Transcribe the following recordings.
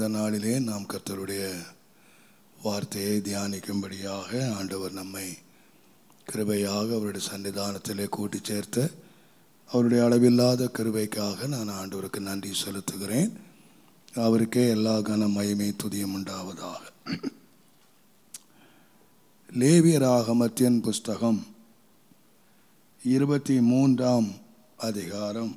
நாளிலே நாம் கர்த்தருடைய வார்த்தையை தியானிக்கும்படியாக ஆண்டவர் நம்மை கிருபையாக அவருடைய சன்னிதானத்திலே கூட்டி சேர்த்து அவருடைய அளவில்லாத கிருபைக்காக நான் ஆண்டவருக்கு நன்றி செலுத்துகிறேன் அவருக்கே எல்லா கன மகிமை துதியம் உண்டாவதாக லேவியராகமத்தின் புஸ்தகம் இருபத்தி மூன்றாம் அதிகாரம்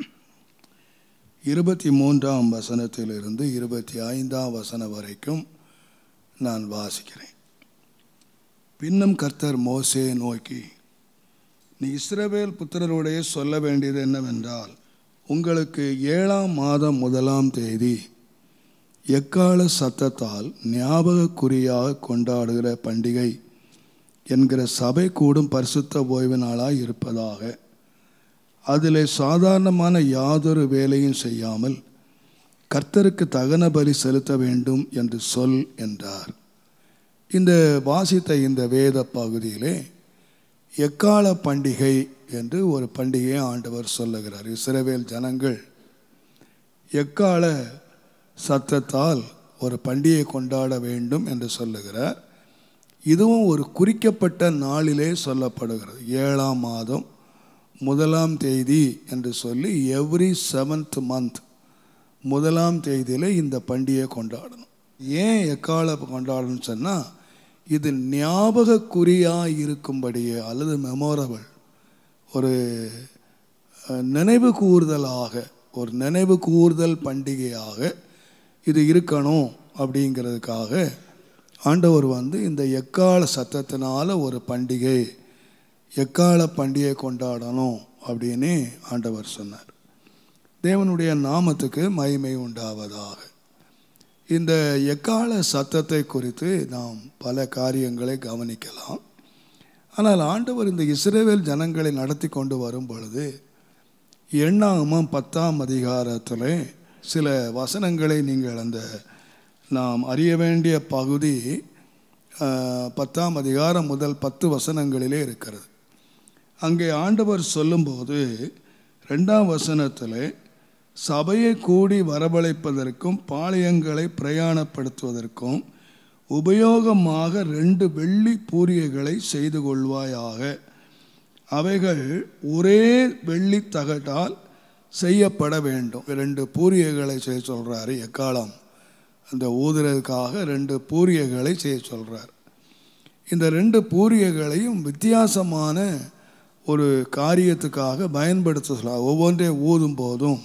இருபத்தி மூன்றாம் வசனத்திலிருந்து இருபத்தி ஐந்தாம் வசனம் வரைக்கும் நான் வாசிக்கிறேன் பின்னும் கர்த்தர் மோசே நோக்கி நீ இஸ்ரவேல் புத்திரருடைய சொல்ல வேண்டியது என்னவென்றால் உங்களுக்கு ஏழாம் மாதம் முதலாம் தேதி எக்கால சத்தத்தால் ஞாபகக்குறியாக கொண்டாடுகிற பண்டிகை என்கிற சபை கூடும் பரிசுத்த ஓய்வு நாளாய் இருப்பதாக அதில் சாதாரணமான யாதொரு வேலையும் செய்யாமல் கர்த்தருக்கு தகன பலி செலுத்த வேண்டும் என்று சொல் என்றார் இந்த வாசித்த இந்த வேத பகுதியிலே எக்கால பண்டிகை என்று ஒரு பண்டிகையை ஆண்டவர் சொல்லுகிறார் இஸ்ரவேல் ஜனங்கள் எக்கால சத்தத்தால் ஒரு பண்டிகை கொண்டாட வேண்டும் என்று சொல்லுகிறார் இதுவும் ஒரு குறிக்கப்பட்ட நாளிலே சொல்லப்படுகிறது ஏழாம் மாதம் முதலாம் தேதி என்று சொல்லி எவ்ரி செவன்த் மந்த் முதலாம் தேதியில் இந்த பண்டிகையை கொண்டாடணும் ஏன் எக்கால கொண்டாடணும்னு சொன்னால் இது ஞாபகக்குறியாக இருக்கும்படியே அல்லது மெமோரபிள் ஒரு நினைவு கூறுதலாக ஒரு நினைவு கூறுதல் பண்டிகையாக இது இருக்கணும் அப்படிங்கிறதுக்காக ஆண்டவர் வந்து இந்த எக்கால சத்தத்தினால ஒரு பண்டிகை எக்கால பண்டிகை கொண்டாடணும் அப்படின்னு ஆண்டவர் சொன்னார் தேவனுடைய நாமத்துக்கு மகிமை உண்டாவதாக இந்த எக்கால சத்தத்தை குறித்து நாம் பல காரியங்களை கவனிக்கலாம் ஆனால் ஆண்டவர் இந்த இஸ்ரேவேல் ஜனங்களை நடத்தி கொண்டு வரும் பொழுது எண்ணாமம் பத்தாம் அதிகாரத்தில் சில வசனங்களை நீங்கள் அந்த நாம் அறிய வேண்டிய பகுதி பத்தாம் அதிகாரம் முதல் பத்து வசனங்களிலே இருக்கிறது அங்கே ஆண்டவர் சொல்லும்போது ரெண்டாம் வசனத்தில் சபையை கூடி வரவழைப்பதற்கும் பாளையங்களை பிரயாணப்படுத்துவதற்கும் உபயோகமாக ரெண்டு வெள்ளி பூரியைகளை செய்து கொள்வாயாக அவைகள் ஒரே வெள்ளி தகட்டால் செய்யப்பட வேண்டும் ரெண்டு பூரியைகளை செய்ய சொல்கிறாரு எக்காலம் அந்த ஊதுறதுக்காக ரெண்டு பூரியைகளை செய்ய சொல்கிறார் இந்த ரெண்டு பூரியைகளையும் வித்தியாசமான ஒரு காரியத்துக்காக பயன்படுத்த சொல்ல ஒவ்வொன்றையும் ஊதும் போதும்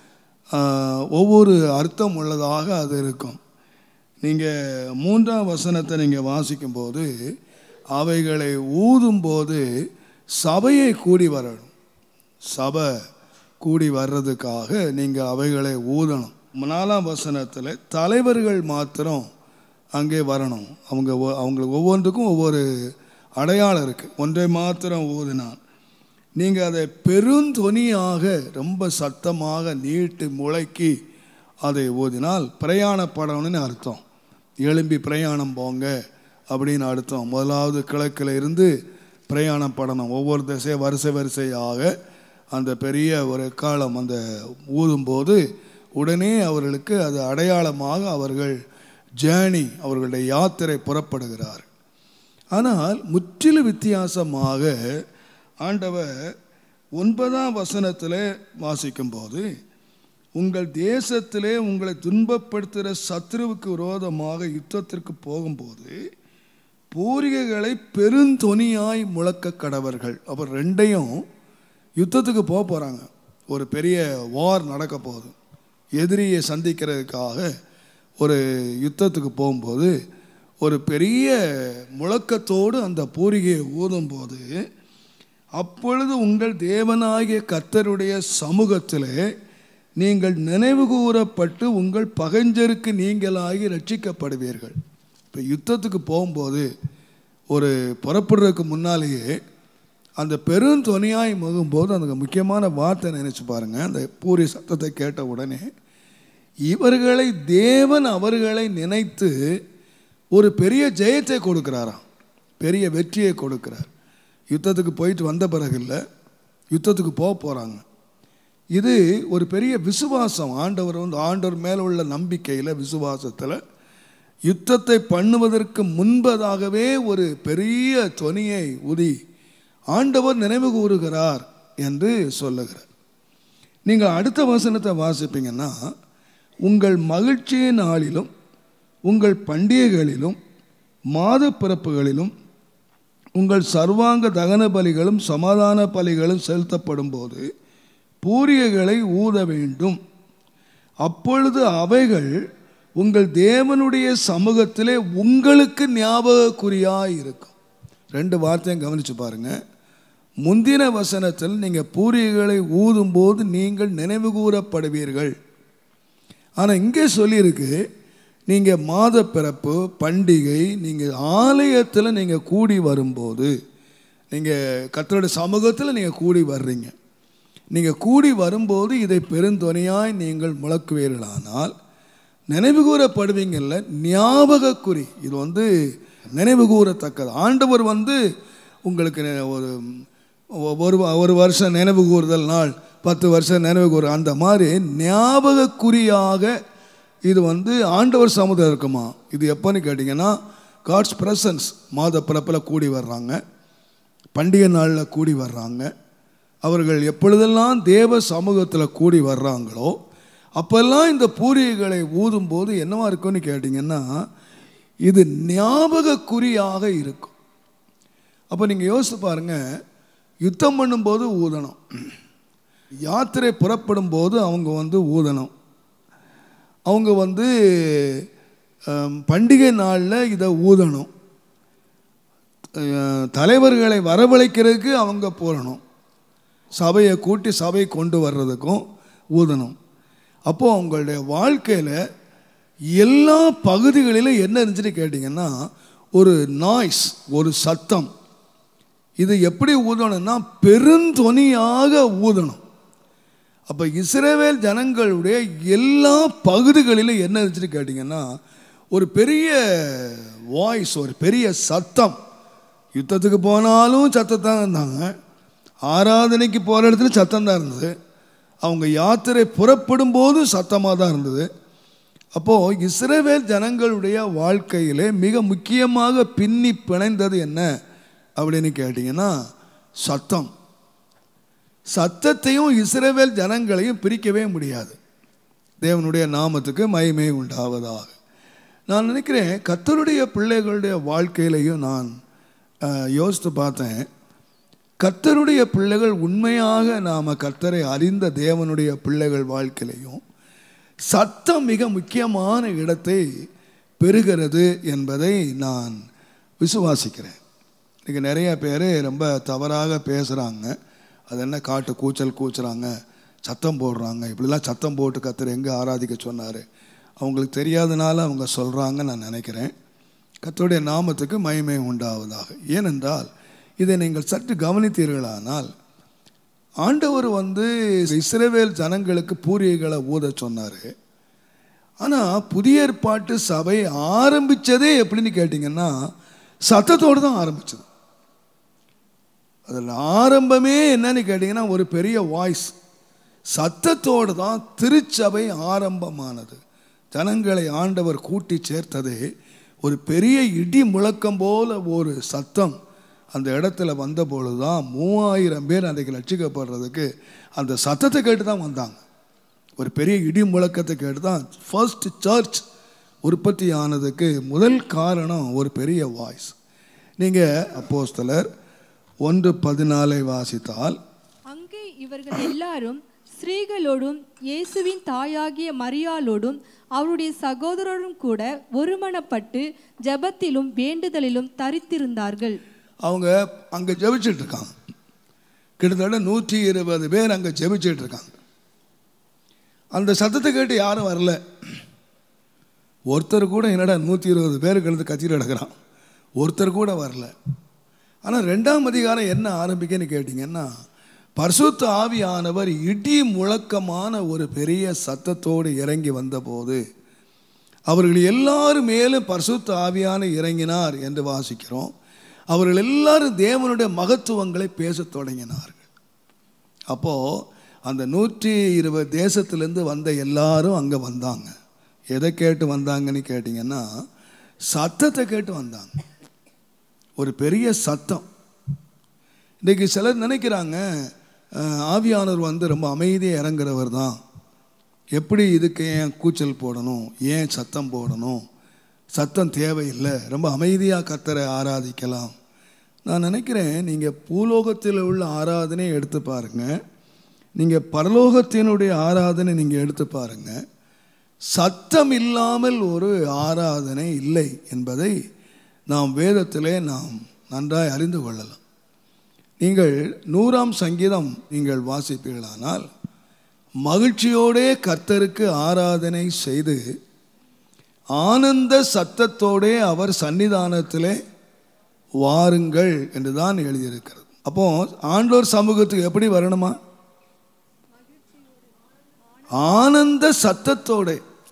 ஒவ்வொரு அர்த்தம் உள்ளதாக அது இருக்கும் நீங்கள் மூன்றாம் வசனத்தை நீங்கள் வாசிக்கும்போது அவைகளை ஊதும்போது சபையை கூடி வரணும் சபை கூடி வர்றதுக்காக நீங்கள் அவைகளை ஊதணும் நாலாம் வசனத்தில் தலைவர்கள் மாத்திரம் அங்கே வரணும் அவங்க அவங்களுக்கு ஒவ்வொன்றுக்கும் ஒவ்வொரு அடையாளம் இருக்குது ஒன்றை மாத்திரம் ஊதினான் நீங்கள் அதை பெருந்தொனியாக ரொம்ப சத்தமாக நீட்டு முளைக்கி அதை ஊதினால் பிரயாணப்படணும்னு அர்த்தம் எழும்பி பிரயாணம் போங்க அப்படின்னு அர்த்தம் முதலாவது கிழக்கில் இருந்து பிரயாணம் படணும் ஒவ்வொரு திசை வரிசை வரிசையாக அந்த பெரிய ஒரு காலம் அந்த ஊதும்போது உடனே அவர்களுக்கு அது அடையாளமாக அவர்கள் ஜேர்னி அவர்களுடைய யாத்திரை புறப்படுகிறார் ஆனால் முற்றிலும் வித்தியாசமாக ஆண்டவர் ஒன்பதாம் வசனத்தில் வாசிக்கும்போது உங்கள் தேசத்திலே உங்களை துன்பப்படுத்துகிற சத்ருவுக்கு விரோதமாக யுத்தத்திற்கு போகும்போது பூரிகைகளை பெருந்தொனியாய் முழக்க கடவர்கள் அப்புறம் ரெண்டையும் யுத்தத்துக்கு போக போகிறாங்க ஒரு பெரிய வார் நடக்க போகுது எதிரியை சந்திக்கிறதுக்காக ஒரு யுத்தத்துக்கு போகும்போது ஒரு பெரிய முழக்கத்தோடு அந்த பூரிகையை ஊதும்போது அப்பொழுது உங்கள் தேவனாகிய கர்த்தருடைய சமூகத்தில் நீங்கள் நினைவு கூறப்பட்டு உங்கள் பகைஞ்சருக்கு நீங்களாகி ரட்சிக்கப்படுவீர்கள் இப்போ யுத்தத்துக்கு போகும்போது ஒரு புறப்படுறதுக்கு முன்னாலேயே அந்த பெருந்தொனியாய் முகும்போது அந்த முக்கியமான வார்த்தை நினச்சி பாருங்கள் அந்த பூரி சத்தத்தை கேட்ட உடனே இவர்களை தேவன் அவர்களை நினைத்து ஒரு பெரிய ஜெயத்தை கொடுக்குறாராம் பெரிய வெற்றியை கொடுக்குறார் யுத்தத்துக்கு போயிட்டு வந்த பிறகு இல்லை யுத்தத்துக்கு போக போகிறாங்க இது ஒரு பெரிய விசுவாசம் ஆண்டவர் வந்து ஆண்டவர் மேலே உள்ள நம்பிக்கையில் விசுவாசத்தில் யுத்தத்தை பண்ணுவதற்கு முன்பதாகவே ஒரு பெரிய தொனியை உதி ஆண்டவர் நினைவு கூறுகிறார் என்று சொல்லுகிறார் நீங்கள் அடுத்த வசனத்தை வாசிப்பீங்கன்னா உங்கள் மகிழ்ச்சி நாளிலும் உங்கள் பண்டிகைகளிலும் மாத பிறப்புகளிலும் உங்கள் சர்வாங்க தகன பலிகளும் சமாதான பலிகளும் செலுத்தப்படும் போது பூரியைகளை ஊத வேண்டும் அப்பொழுது அவைகள் உங்கள் தேவனுடைய சமூகத்திலே உங்களுக்கு ஞாபகக்குறியாய் இருக்கும் ரெண்டு வார்த்தையும் கவனிச்சு பாருங்க முந்தின வசனத்தில் நீங்கள் பூரியைகளை ஊதும்போது நீங்கள் நினைவு கூறப்படுவீர்கள் ஆனால் இங்கே சொல்லியிருக்கு நீங்கள் மாத பிறப்பு பண்டிகை நீங்கள் ஆலயத்தில் நீங்கள் கூடி வரும்போது நீங்கள் கத்தருடைய சமூகத்தில் நீங்கள் கூடி வர்றீங்க நீங்கள் கூடி வரும்போது இதை பெருந்தொனியாய் நீங்கள் முழக்குவீர்களானால் நினைவு கூறப்படுவீங்கல்ல ஞாபகக்குறி இது வந்து நினைவு கூறத்தக்கது ஆண்டவர் வந்து உங்களுக்கு ஒரு ஒரு ஒரு வருஷம் நினைவு கூறுதல் நாள் பத்து வருஷம் நினைவு கூறு அந்த மாதிரி ஞாபகக்குறியாக இது வந்து ஆண்டவர் சமுதாயம் இருக்குமா இது எப்போன்னு கேட்டிங்கன்னா காட்ஸ் ப்ரெசன்ஸ் மாத பிறப்பில் கூடி வர்றாங்க பண்டிகை நாளில் கூடி வர்றாங்க அவர்கள் எப்பொழுதெல்லாம் தேவ சமூகத்தில் கூடி வர்றாங்களோ அப்போல்லாம் இந்த பூரிகைகளை ஊதும்போது என்னவா இருக்கும்னு கேட்டிங்கன்னா இது ஞாபகக்குறியாக இருக்கும் அப்போ நீங்கள் யோசித்து பாருங்கள் யுத்தம் பண்ணும்போது ஊதணும் யாத்திரை புறப்படும் போது அவங்க வந்து ஊதணும் அவங்க வந்து அஹ், பண்டிகை நாளில் இதை ஊதணும் அஹ், தலைவர்களை வரவழைக்கிறதுக்கு அவங்க போகணும் சபையை கூட்டி சபை கொண்டு வர்றதுக்கும் ஊதணும் அப்போது அவங்களுடைய வாழ்க்கையில் எல்லா பகுதிகளிலும் என்ன இருந்துச்சுன்னு கேட்டிங்கன்னா ஒரு நாய்ஸ் ஒரு சத்தம் இது எப்படி ஊதணும்னா பெருந்தொனியாக ஊதணும் அப்போ இஸ்ரேவேல் ஜனங்களுடைய எல்லா பகுதிகளிலும் என்ன இருந்துச்சுன்னு கேட்டிங்கன்னா ஒரு பெரிய வாய்ஸ் ஒரு பெரிய சத்தம் யுத்தத்துக்கு போனாலும் சத்தத்தான் இருந்தாங்க ஆராதனைக்கு போகிற இடத்துல சத்தம் தான் இருந்தது அவங்க யாத்திரை புறப்படும் போது சத்தமாக தான் இருந்தது அப்போது இஸ்ரேவேல் ஜனங்களுடைய வாழ்க்கையிலே மிக முக்கியமாக பின்னி பிணைந்தது என்ன அப்படின்னு கேட்டிங்கன்னா சத்தம் சத்தத்தையும் இஸ்ரவேல் ஜனங்களையும் பிரிக்கவே முடியாது தேவனுடைய நாமத்துக்கு மகிமை உண்டாவதாக நான் நினைக்கிறேன் கத்தருடைய பிள்ளைகளுடைய வாழ்க்கையிலையும் நான் அஹ், யோசித்து பார்த்தேன் கர்த்தருடைய பிள்ளைகள் உண்மையாக நாம் கர்த்தரை அறிந்த தேவனுடைய பிள்ளைகள் வாழ்க்கையிலையும் சத்தம் மிக முக்கியமான இடத்தை பெறுகிறது என்பதை நான் விசுவாசிக்கிறேன் இன்றைக்கி நிறைய பேர் ரொம்ப தவறாக பேசுகிறாங்க அது என்ன காட்டு கூச்சல் கூச்சுறாங்க சத்தம் போடுறாங்க இப்படிலாம் சத்தம் போட்டு கத்தர் எங்கே ஆராதிக்க சொன்னார் அவங்களுக்கு தெரியாதனால அவங்க சொல்கிறாங்க நான் நினைக்கிறேன் கர்த்தருடைய நாமத்துக்கு மகிமை உண்டாவதாக ஏனென்றால் இதை நீங்கள் சற்று கவனித்தீர்களானால் ஆண்டவர் வந்து இஸ்ரவேல் ஜனங்களுக்கு பூரியைகளை ஊத சொன்னார் ஆனால் புதிய ஏற்பாட்டு சபை ஆரம்பித்ததே எப்படின்னு கேட்டிங்கன்னா சத்தத்தோடு தான் ஆரம்பிச்சது அதில் ஆரம்பமே என்னன்னு கேட்டிங்கன்னா ஒரு பெரிய வாய்ஸ் சத்தத்தோடு தான் திருச்சபை ஆரம்பமானது ஜனங்களை ஆண்டவர் கூட்டி சேர்த்ததே ஒரு பெரிய இடி முழக்கம் போல ஒரு சத்தம் அந்த இடத்துல வந்த பொழுது தான் மூவாயிரம் பேர் அன்றைக்கு ரட்சிக்கப்படுறதுக்கு அந்த சத்தத்தை கேட்டு தான் வந்தாங்க ஒரு பெரிய இடி முழக்கத்தை கேட்டு தான் ஃபர்ஸ்ட் சர்ச் உற்பத்தி ஆனதுக்கு முதல் காரணம் ஒரு பெரிய வாய்ஸ் நீங்கள் அப்போஸ்தலர் ஒன்று பதினாலை வாசித்தால் அங்கே இவர்கள் எல்லாரும் ஸ்திரீகளோடும் இயேசுவின் தாயாகிய மரியாளோடும் அவருடைய சகோதரரும் கூட ஒருமனப்பட்டு ஜெபத்திலும் வேண்டுதலிலும் தரித்திருந்தார்கள் அவங்க அங்கே ஜெபிச்சுட்டு இருக்காங்க கிட்டத்தட்ட நூற்றி இருபது பேர் அங்கே ஜெபிச்சுட்டு இருக்காங்க அந்த சத்தத்தை கேட்டு யாரும் வரல ஒருத்தர் கூட என்னடா நூற்றி இருபது பேருக்கு எழுந்து கத்திட்டு கிடக்கிறான் ஒருத்தர் கூட வரல ஆனால் ரெண்டாம் அதிகாரம் என்ன ஆரம்பிக்கன்னு கேட்டிங்கன்னா பரிசுத்த ஆவியானவர் இடி முழக்கமான ஒரு பெரிய சத்தத்தோடு இறங்கி வந்தபோது அவர்கள் எல்லாரும் மேலும் பரிசுத்த ஆவியான இறங்கினார் என்று வாசிக்கிறோம் அவர்கள் எல்லாரும் தேவனுடைய மகத்துவங்களை பேசத் தொடங்கினார்கள் அப்போது அந்த நூற்றி இருபது தேசத்துலேருந்து வந்த எல்லாரும் அங்கே வந்தாங்க எதை கேட்டு வந்தாங்கன்னு கேட்டிங்கன்னா சத்தத்தை கேட்டு வந்தாங்க ஒரு பெரிய சத்தம் இன்றைக்கி சிலர் நினைக்கிறாங்க அஹ், ஆவியானவர் வந்து ரொம்ப அமைதியாக இறங்குறவர் தான் எப்படி இதுக்கு ஏன் கூச்சல் போடணும் ஏன் சத்தம் போடணும் சத்தம் தேவையில்லை ரொம்ப அமைதியாக கத்தரை ஆராதிக்கலாம் நான் நினைக்கிறேன் நீங்கள் பூலோகத்தில் உள்ள ஆராதனையை எடுத்து பாருங்கள் நீங்கள் பரலோகத்தினுடைய ஆராதனை நீங்கள் எடுத்து பாருங்கள் சத்தம் இல்லாமல் ஒரு ஆராதனை இல்லை என்பதை நாம் வேதத்திலே நாம் நன்றாய் அறிந்து கொள்ளலாம் நீங்கள் நூறாம் சங்கீதம் நீங்கள் வாசிப்பீர்களானால் மகிழ்ச்சியோடே கர்த்தருக்கு ஆராதனை செய்து ஆனந்த சத்தத்தோடே அவர் சன்னிதானத்திலே வாருங்கள் என்று தான் எழுதியிருக்கிறது அப்போ ஆண்டோர் சமூகத்துக்கு எப்படி வரணுமா ஆனந்த சத்தத்தோட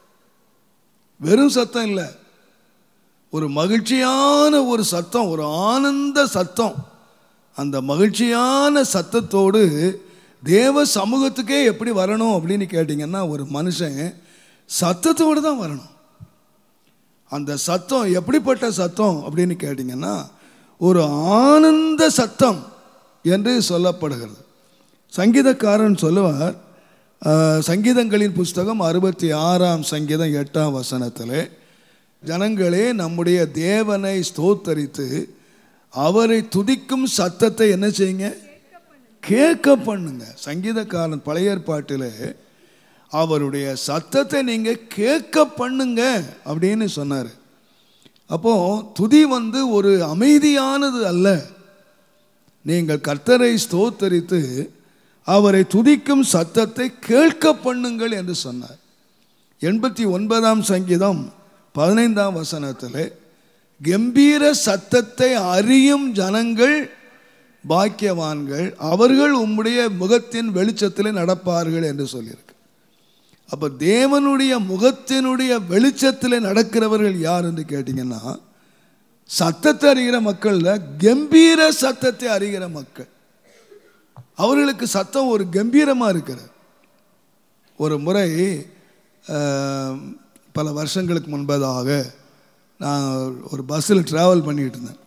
வெறும் சத்தம் இல்லை ஒரு மகிழ்ச்சியான ஒரு சத்தம் ஒரு ஆனந்த சத்தம் அந்த மகிழ்ச்சியான சத்தத்தோடு தேவ சமூகத்துக்கே எப்படி வரணும் அப்படின்னு கேட்டிங்கன்னா ஒரு மனுஷன் சத்தத்தோடு தான் வரணும் அந்த சத்தம் எப்படிப்பட்ட சத்தம் அப்படின்னு கேட்டிங்கன்னா ஒரு ஆனந்த சத்தம் என்று சொல்லப்படுகிறது சங்கீதக்காரன் சொல்லுவார் அஹ், சங்கீதங்களின் புஸ்தகம் அறுபத்தி ஆறாம் சங்கீதம் எட்டாம் வசனத்திலே ஜனங்களே நம்முடைய தேவனை ஸ்தோத்தரித்து அவரை துதிக்கும் சத்தத்தை என்ன செய்யுங்க கேட்க பண்ணுங்க சங்கீதக்காரன் பழைய ஏற்பாட்டிலே அவருடைய சத்தத்தை நீங்க கேட்க பண்ணுங்க அப்படின்னு சொன்னார் அப்போ துதி வந்து ஒரு அமைதியானது அல்ல நீங்கள் கர்த்தரை ஸ்தோத்தரித்து அவரை துதிக்கும் சத்தத்தை கேட்க பண்ணுங்கள் என்று சொன்னார் எண்பத்தி ஒன்பதாம் சங்கீதம் பதினைந்தாம் வசனத்தில் கம்பீர சத்தத்தை அறியும் ஜனங்கள் பாக்கியவான்கள் அவர்கள் உம்முடைய முகத்தின் வெளிச்சத்தில் நடப்பார்கள் என்று சொல்லியிருக்கு அப்போ தேவனுடைய முகத்தினுடைய வெளிச்சத்தில் நடக்கிறவர்கள் யார் என்று கேட்டிங்கன்னா சத்தத்தை அறிகிற மக்கள்ல கம்பீர சத்தத்தை அறிகிற மக்கள் அவர்களுக்கு சத்தம் ஒரு கம்பீரமாக இருக்கிறது ஒரு முறை அஹ், பல வருஷங்களுக்கு முன்பதாக நான் ஒரு பஸ்ஸில் ட்ராவல் பண்ணிகிட்டு இருந்தேன்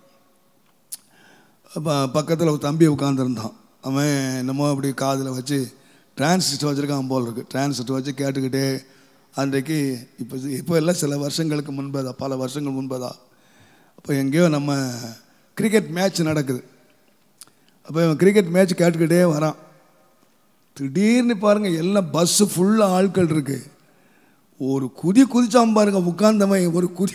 அப்போ பக்கத்தில் ஒரு தம்பி உட்காந்துருந்தான் அவன் என்னமோ அப்படி காதில் வச்சு டிரான்சிஸ்டர் வச்சுருக்கான் போல் இருக்கு டிரான்சிஸ்டர் வச்சு கேட்டுக்கிட்டே அன்றைக்கு இப்போ இப்போ எல்லாம் சில வருஷங்களுக்கு முன்பதா பல வருஷங்கள் முன்பதா அப்போ எங்கேயோ நம்ம கிரிக்கெட் மேட்ச் நடக்குது அப்போ இவன் கிரிக்கெட் மேட்ச் கேட்டுக்கிட்டே வரான் திடீர்னு பாருங்கள் எல்லாம் பஸ்ஸு ஃபுல்லாக ஆட்கள் இருக்கு ஒரு குதி குதிச்சான் பாருங்க உட்கார்ந்தவன் ஒரு குதி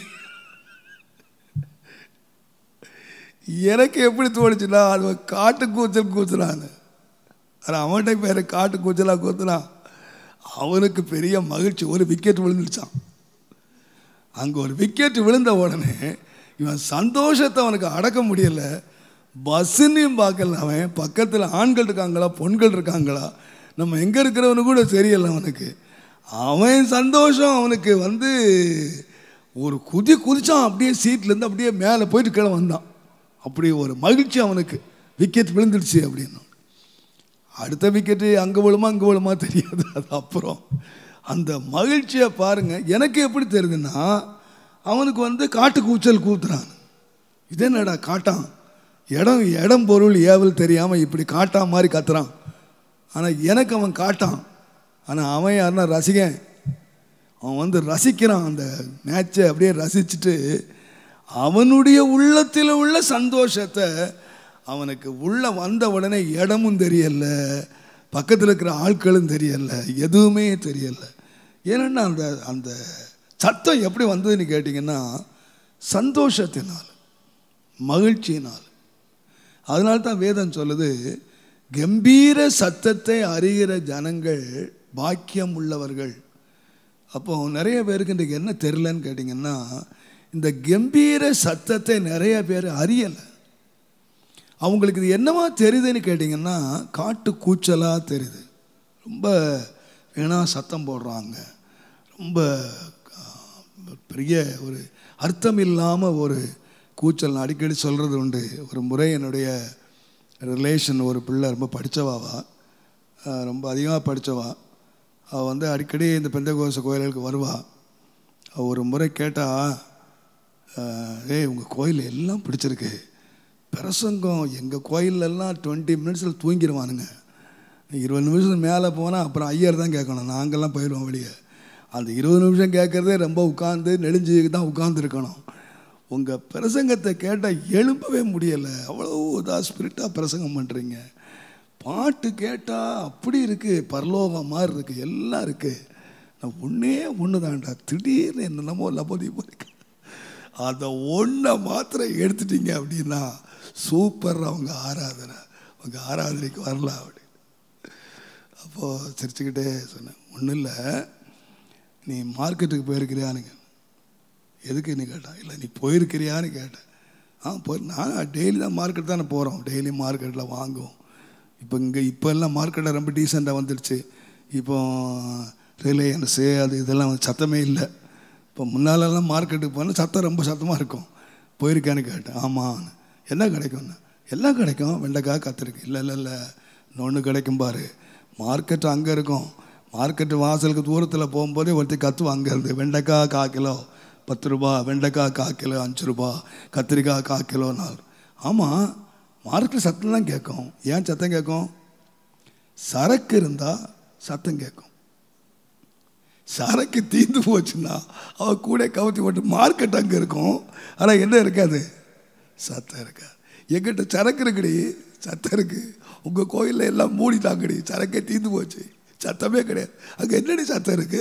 எனக்கு எப்படி தோணுச்சுன்னா அது காட்டு கூச்சல் கூத்துனான்னு ஆனால் அவன்கிட்ட பேர் காட்டு கூச்சலாக கூத்துனான் அவனுக்கு பெரிய மகிழ்ச்சி ஒரு விக்கெட் விழுந்துருச்சான் அங்கே ஒரு விக்கெட் விழுந்த உடனே இவன் சந்தோஷத்தை அவனுக்கு அடக்க முடியல பஸ்ஸுன்னையும் பார்க்கல அவன் பக்கத்தில் ஆண்கள் இருக்காங்களா பொண்கள் இருக்காங்களா நம்ம எங்கே இருக்கிறவனு கூட தெரியல அவனுக்கு அவன் சந்தோஷம் அவனுக்கு வந்து ஒரு குதி குதிச்சான் அப்படியே சீட்லேருந்து அப்படியே மேலே போயிட்டு கீழே வந்தான் அப்படி ஒரு மகிழ்ச்சி அவனுக்கு விக்கெட் விழுந்துடுச்சு அப்படின்னு அடுத்த விக்கெட்டு அங்கே விழுமா அங்கே விழுமா தெரியாது அது அப்புறம் அந்த மகிழ்ச்சியை பாருங்க எனக்கு எப்படி தெரியுதுன்னா அவனுக்கு வந்து காட்டு கூச்சல் கூத்துறான் இது என்னடா காட்டான் இடம் இடம் பொருள் ஏவல் தெரியாமல் இப்படி காட்டா மாதிரி கத்துறான் ஆனால் எனக்கு அவன் காட்டான் ஆனால் அவன் யாருன்னா ரசிகன் அவன் வந்து ரசிக்கிறான் அந்த மேட்சை அப்படியே ரசிச்சுட்டு அவனுடைய உள்ளத்தில் உள்ள சந்தோஷத்தை அவனுக்கு உள்ள வந்த உடனே இடமும் தெரியல பக்கத்தில் இருக்கிற ஆட்களும் தெரியல எதுவுமே தெரியல ஏன்னா அந்த அந்த சத்தம் எப்படி வந்ததுன்னு கேட்டிங்கன்னா சந்தோஷத்தினால் மகிழ்ச்சியினால் அதனால தான் வேதம் சொல்லுது கம்பீர சத்தத்தை அறிகிற ஜனங்கள் பாக்கியம் உள்ளவர்கள் அப்போ நிறைய பேருக்கு இன்றைக்கு என்ன தெரிலன்னு கேட்டிங்கன்னா இந்த கம்பீர சத்தத்தை நிறைய பேர் அறியலை அவங்களுக்கு இது என்னவா தெரியுதுன்னு கேட்டிங்கன்னா காட்டு கூச்சலாக தெரியுது ரொம்ப வீணா சத்தம் போடுறாங்க ரொம்ப ஆஹ், பெரிய ஒரு அர்த்தம் இல்லாமல் ஒரு கூச்சல் நான் அடிக்கடி சொல்கிறது உண்டு ஒரு முறை என்னுடைய ரிலேஷன் ஒரு பிள்ளை ரொம்ப படித்தவாவா அஹ், ரொம்ப அதிகமாக படித்தவா அவள் வந்து அடிக்கடி இந்த பெந்தகோச கோயில்களுக்கு வருவா அவள் ஒரு முறை கேட்டா அஹ், ஏய் உங்கள் கோயில் எல்லாம் பிடிச்சிருக்கு பிரசங்கம் எங்கள் கோயிலெல்லாம் டுவெண்ட்டி மினிட்ஸில் தூங்கிடுவானுங்க இருபது நிமிஷத்துக்கு மேலே போனால் அப்புறம் ஐயர் தான் கேட்கணும் நாங்கள்லாம் போயிடுவோம் வெளியே அந்த இருபது நிமிஷம் கேட்குறதே ரொம்ப உட்காந்து நெளிஞ்சு தான் உட்காந்துருக்கணும் உங்கள் பிரசங்கத்தை கேட்டால் எழுப்பவே முடியலை அவ்வளோ இதாக ஸ்பிரிட்டாக பிரசங்கம் பண்ணுறீங்க பாட்டு கேட்டால் அப்படி இருக்குது பரலோகம் மாதிரி இருக்குது எல்லாம் இருக்குது நான் ஒன்றே ஒன்று தான்டா திடீர்னு என்னென்னமோ லபோதி போயிருக்கு அந்த ஒன்றை மாத்திரம் எடுத்துட்டீங்க அப்படின்னா சூப்பர் அவங்க ஆராதனை அவங்க ஆராதனைக்கு வரலாம் அப்படி அப்போது சிரிச்சுக்கிட்டே சொன்னேன் ஒன்றும் இல்லை நீ மார்க்கெட்டுக்கு போயிருக்கிறியான்னு எதுக்கு நீ கேட்டான் இல்லை நீ போயிருக்கிறியான்னு கேட்டேன் ஆ போய் நான் டெய்லி தான் மார்க்கெட் தானே போகிறோம் டெய்லி மார்க்கெட்டில் வாங்குவோம் இப்போ இங்கே இப்போ எல்லாம் மார்க்கெட்டில் ரொம்ப டீசெண்டாக வந்துடுச்சு இப்போ ரிலையன்ஸு அது இதெல்லாம் வந்து சத்தமே இல்லை இப்போ முன்னாலெல்லாம் மார்க்கெட்டுக்கு போனால் சத்தம் ரொம்ப சத்தமாக இருக்கும் போயிருக்கான்னு கேட்டேன் ஆமாம் என்ன கிடைக்கும்னு எல்லாம் கிடைக்கும் வெண்டைக்காய் கத்திரிக்காய் இல்லை இல்லை இல்லை இன்னொன்று கிடைக்கும் பாரு மார்க்கெட் அங்கே இருக்கும் மார்க்கெட்டு வாசலுக்கு தூரத்தில் போகும்போதே ஒருத்தர் கத்துவோம் அங்கே இருந்து வெண்டைக்காய் கால் கிலோ பத்து ரூபா வெண்டைக்காய் கால் கிலோ அஞ்சு ரூபா கத்திரிக்காய் கால் கிலோ நாலு ஆமாம் மார்க்கெட் சத்தம் தான் கேட்கும் ஏன் சத்தம் கேட்கும் சரக்கு இருந்தால் சத்தம் கேட்கும் சரக்கு தீர்ந்து போச்சுன்னா அவ கூட கவுத்தி போட்டு மார்க்கெட் அங்கே இருக்கும் ஆனால் என்ன இருக்காது சத்தம் இருக்காது எங்கிட்ட சரக்கு இருக்குடி சத்தம் இருக்கு உங்கள் கோயிலில் எல்லாம் மூடிட்டாங்கடி சரக்கே தீர்ந்து போச்சு சத்தமே கிடையாது அங்கே என்னடி சத்தம் இருக்கு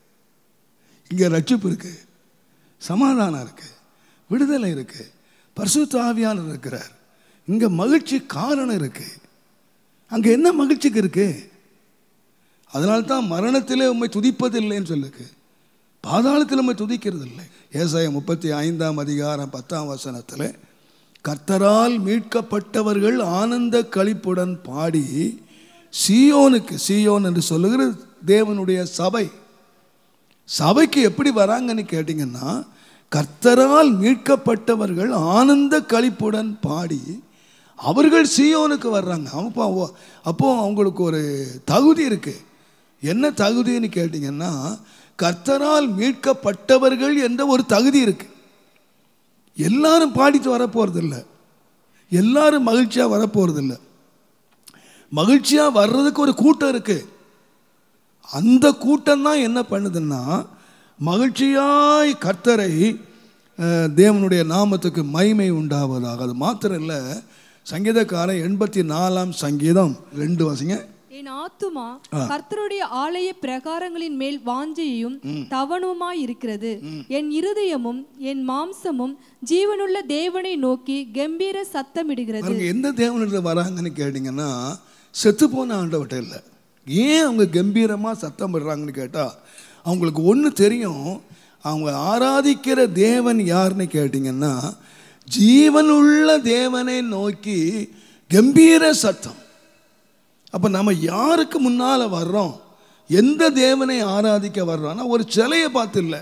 இங்கே ரட்சிப்பு இருக்கு சமாதானம் இருக்கு விடுதலை இருக்கு பரிசுத்த ஆவியானவர் இருக்கிறார் இங்கே மகிழ்ச்சி காரணம் இருக்கு அங்கே என்ன மகிழ்ச்சிக்கு இருக்கு அதனால தான் மரணத்திலே உண்மை துதிப்பதில்லைன்னு சொல்லுக்கு பாதாளத்தில் உண்மை துதிக்கிறது இல்லை ஏசாய முப்பத்தி ஐந்தாம் அதிகாரம் பத்தாம் வசனத்தில் கர்த்தரால் மீட்கப்பட்டவர்கள் ஆனந்த களிப்புடன் பாடி சீயோனுக்கு சீயோன் என்று சொல்லுகிற தேவனுடைய சபை சபைக்கு எப்படி வராங்கன்னு கேட்டிங்கன்னா கர்த்தரால் மீட்கப்பட்டவர்கள் ஆனந்த களிப்புடன் பாடி அவர்கள் சீயோனுக்கு வர்றாங்க அப்போ அப்போ அவங்களுக்கு ஒரு தகுதி இருக்கு என்ன தகுதின்னு கேட்டிங்கன்னா கர்த்தரால் மீட்கப்பட்டவர்கள் என்ற ஒரு தகுதி இருக்கு எல்லாரும் பாடிட்டு வரப்போறதில்ல எல்லாரும் மகிழ்ச்சியாக வரப்போறதில்ல மகிழ்ச்சியாக வர்றதுக்கு ஒரு கூட்டம் இருக்கு அந்த கூட்டம் தான் என்ன பண்ணுதுன்னா மகிழ்ச்சியாய் கர்த்தரை அஹ், தேவனுடைய நாமத்துக்கு மகிமை உண்டாவதாக அது மாத்திரம் இல்லை சங்கீதக்காரன் எண்பத்தி நாலாம் சங்கீதம் ரெண்டு வசங்க என் ஆத்துமா கர்த்தருடைய ஆலய பிரகாரங்களின் மேல் வாஞ்சையும் தவணுமாய் இருக்கிறது என் இருதயமும் என் மாம்சமும் ஜீவனுள்ள தேவனை நோக்கி கம்பீர சத்தமிடுகிறது பாருங்க எந்த தேவனிடத்தில் வராங்கன்னு கேட்டிங்கன்னா செத்து போன ஆண்டவட்ட இல்லை ஏன் அவங்க கம்பீரமாக சத்தம் படுறாங்கன்னு கேட்டால் அவங்களுக்கு ஒன்று தெரியும் அவங்க ஆராதிக்கிற தேவன் யாருன்னு கேட்டிங்கன்னா ஜீவனுள்ள தேவனை நோக்கி கம்பீர சத்தம் அப்போ நம்ம யாருக்கு முன்னால் வர்றோம் எந்த தேவனை ஆராதிக்க வர்றோம்னா ஒரு சிலையை பார்த்து இல்லை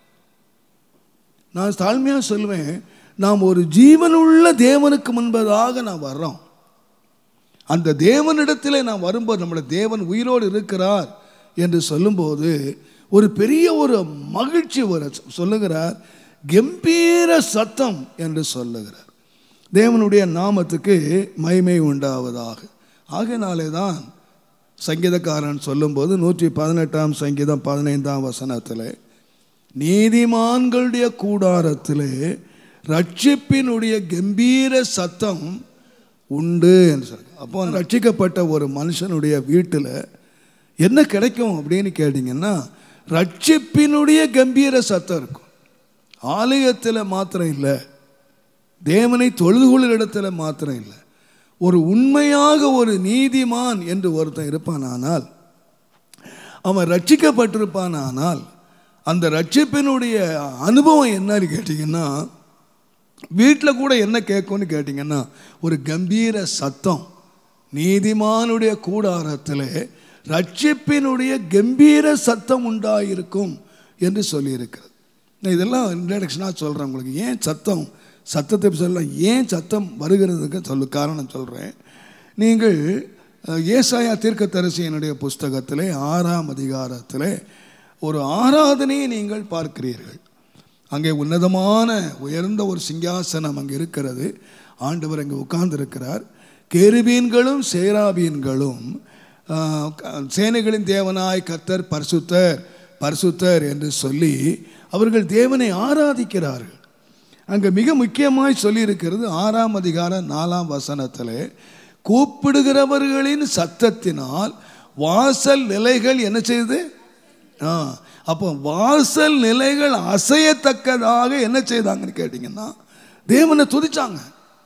நான் தாழ்மையாக சொல்லுவேன் நாம் ஒரு ஜீவனுள்ள தேவனுக்கு முன்பதாக நாம் வர்றோம் அந்த தேவனிடத்திலே நாம் வரும்போது நம்முடைய தேவன் உயிரோடு இருக்கிறார் என்று சொல்லும்போது ஒரு பெரிய ஒரு மகிழ்ச்சி ஒரு சொல்லுகிறார் கம்பீர சத்தம் என்று சொல்லுகிறார் தேவனுடைய நாமத்துக்கு மகிமை உண்டாவதாக ஆகையினாலே தான் சங்கீதக்காரன் சொல்லும்போது நூற்றி பதினெட்டாம் சங்கீதம் பதினைந்தாம் வசனத்தில் நீதிமான்களுடைய கூடாரத்திலே ரட்சிப்பினுடைய கம்பீர சத்தம் உண்டு என்று சொல்றாங்க அப்போ ரட்சிக்கப்பட்ட ஒரு மனுஷனுடைய வீட்டில் என்ன கிடைக்கும் அப்படின்னு கேட்டிங்கன்னா ரட்சிப்பினுடைய கம்பீர சத்தம் இருக்கும் ஆலயத்தில் மாத்திரம் இல்லை தேவனை தொழுது கொள்ளும் இடத்துல மாத்திரம் இல்லை ஒரு உண்மையாக ஒரு நீதிமான் என்று ஒருத்தன் இருப்பானானால் அவன் ரட்சிக்கப்பட்டிருப்பானானால் அந்த ரட்சிப்பினுடைய அனுபவம் என்னன்னு கேட்டிங்கன்னா வீட்டில் கூட என்ன கேட்கும்னு கேட்டிங்கன்னா ஒரு கம்பீர சத்தம் நீதிமானுடைய கூடாரத்தில் ரட்சிப்பினுடைய கம்பீர சத்தம் உண்டாயிருக்கும் என்று சொல்லியிருக்கிறது நான் இதெல்லாம் இன்ட்ரடக்ஷனாக சொல்கிறேன் உங்களுக்கு ஏன் சத்தம் சத்தத்தை சொல்லலாம் ஏன் சத்தம் வருகிறதுக்கு சொல்லு காரணம் சொல்கிறேன் நீங்கள் அஹ், ஏசாயா தீர்க்கதரிசியினுடைய புஸ்தகத்திலே ஆறாம் அதிகாரத்திலே ஒரு ஆராதனையை நீங்கள் பார்க்கிறீர்கள் அங்கே உன்னதமான உயர்ந்த ஒரு சிங்காசனம் அங்கே இருக்கிறது ஆண்டவர் அங்கே உட்கார்ந்திருக்கிறார் கேருபீன்களும் சேராபீன்களும் ஆஹ், க- சேனைகளின் தேவனாய் கர்த்தர் பரிசுத்தர் பரிசுத்தர் என்று சொல்லி அவர்கள் தேவனை ஆராதிக்கிறார்கள் அங்கே மிக முக்கியமாய் சொல்லியிருக்கிறது ஆறாம் அதிகாரம் நாலாம் வசனத்தில் கூப்பிடுகிறவர்களின் சத்தத்தினால் வாசல் நிலைகள் என்ன செய்யுது ஆ அப்போ வாசல் நிலைகள் அசையத்தக்கதாக என்ன செய்தாங்கன்னு கேட்டிங்கன்னா தேவனை துதிச்சாங்க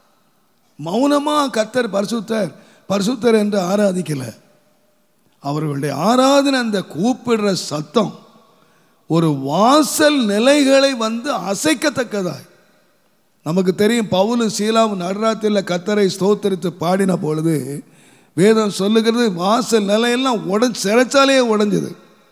மௌனமாக கர்த்தர் பரிசுத்தர் பரிசுத்தர் என்று ஆராதிக்கலை அவர்களுடைய ஆராதனை அந்த கூப்பிடுற சத்தம் ஒரு வாசல் நிலைகளை வந்து அசைக்கத்தக்கதாய் நமக்கு தெரியும் பவுலும் சீலாவும் நடுராத்திரியில் கத்தரை ஸ்தோத்தரித்து பாடின பொழுது வேதம் சொல்லுகிறது வாசல் நிலையெல்லாம் உடஞ்சி சிறைச்சாலையே உடைஞ்சது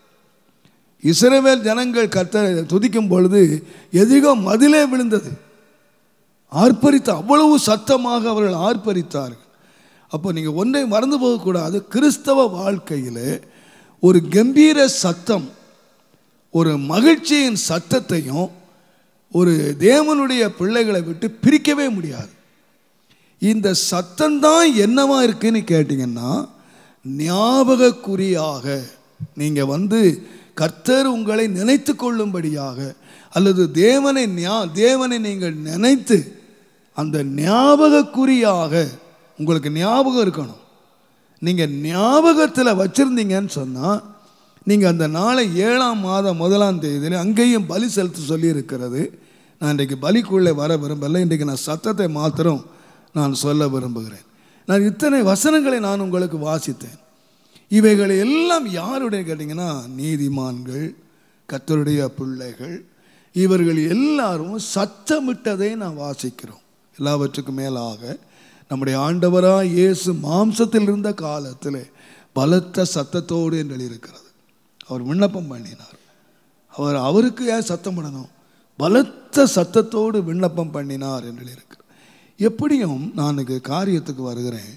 இஸ்ரவேல் ஜனங்கள் கத்தரை துதிக்கும் பொழுது எதிரோ மதிலே விழுந்தது ஆர்ப்பரித்த அவ்வளவு சத்தமாக அவர்கள் ஆர்ப்பரித்தார்கள் அப்போ நீங்கள் ஒன்றை மறந்து போகக்கூடாது கிறிஸ்தவ வாழ்க்கையில் ஒரு கம்பீர சத்தம் ஒரு மகிழ்ச்சியின் சத்தத்தையும் ஒரு தேவனுடைய பிள்ளைகளை விட்டு பிரிக்கவே முடியாது இந்த சத்தம்தான் என்னவா இருக்குன்னு கேட்டிங்கன்னா ஞாபகக்குறியாக நீங்கள் வந்து கர்த்தர் உங்களை நினைத்து கொள்ளும்படியாக அல்லது தேவனை ஞா தேவனை நீங்கள் நினைத்து அந்த ஞாபகக்குறியாக உங்களுக்கு ஞாபகம் இருக்கணும் நீங்கள் ஞாபகத்தில் வச்சுருந்தீங்கன்னு சொன்னால் நீங்கள் அந்த நாளை ஏழாம் மாதம் முதலாம் தேதியில் அங்கேயும் பலி செலுத்த சொல்லி இருக்கிறது நான் இன்றைக்கு பலிக்குள்ளே வர விரும்பலை இன்றைக்கு நான் சத்தத்தை மாத்திரம் நான் சொல்ல விரும்புகிறேன் நான் இத்தனை வசனங்களை நான் உங்களுக்கு வாசித்தேன் இவைகள் எல்லாம் யாருடைய கேட்டிங்கன்னா நீதிமான்கள் கத்தருடைய பிள்ளைகள் இவர்கள் எல்லாரும் சத்தமிட்டதை நான் வாசிக்கிறோம் எல்லாவற்றுக்கும் மேலாக நம்முடைய ஆண்டவராக இயேசு மாம்சத்தில் இருந்த காலத்தில் பலத்த சத்தத்தோடு என்று எழுதியிருக்கிறது அவர் விண்ணப்பம் பண்ணினார் அவர் அவருக்கு ஏன் சத்தம் பண்ணணும் பலத்த சத்தத்தோடு விண்ணப்பம் பண்ணினார் என்று எழுதியிருக்கிறார் எப்படியும் நான் இன்னைக்கு காரியத்துக்கு வருகிறேன்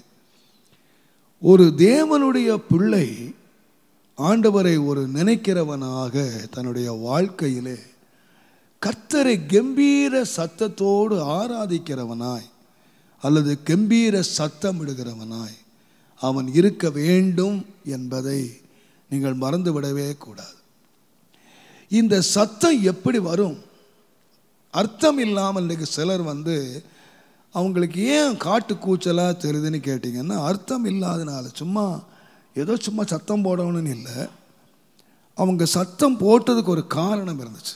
ஒரு தேவனுடைய பிள்ளை ஆண்டவரை ஒரு நினைக்கிறவனாக தன்னுடைய வாழ்க்கையிலே கர்த்தரை கம்பீர சத்தத்தோடு ஆராதிக்கிறவனாய் அல்லது கம்பீர சத்தமிடுகிறவனாய் அவன் இருக்க வேண்டும் என்பதை நீங்கள் மறந்துவிடவே கூடாது இந்த சத்தம் எப்படி வரும் அர்த்தம் இல்லாமல் இன்றைக்கு சிலர் வந்து அவங்களுக்கு ஏன் காட்டு கூச்சலாக தெரியுதுன்னு கேட்டிங்கன்னா அர்த்தம் இல்லாதனால சும்மா ஏதோ சும்மா சத்தம் போடணும்னு இல்லை அவங்க சத்தம் போட்டதுக்கு ஒரு காரணம் இருந்துச்சு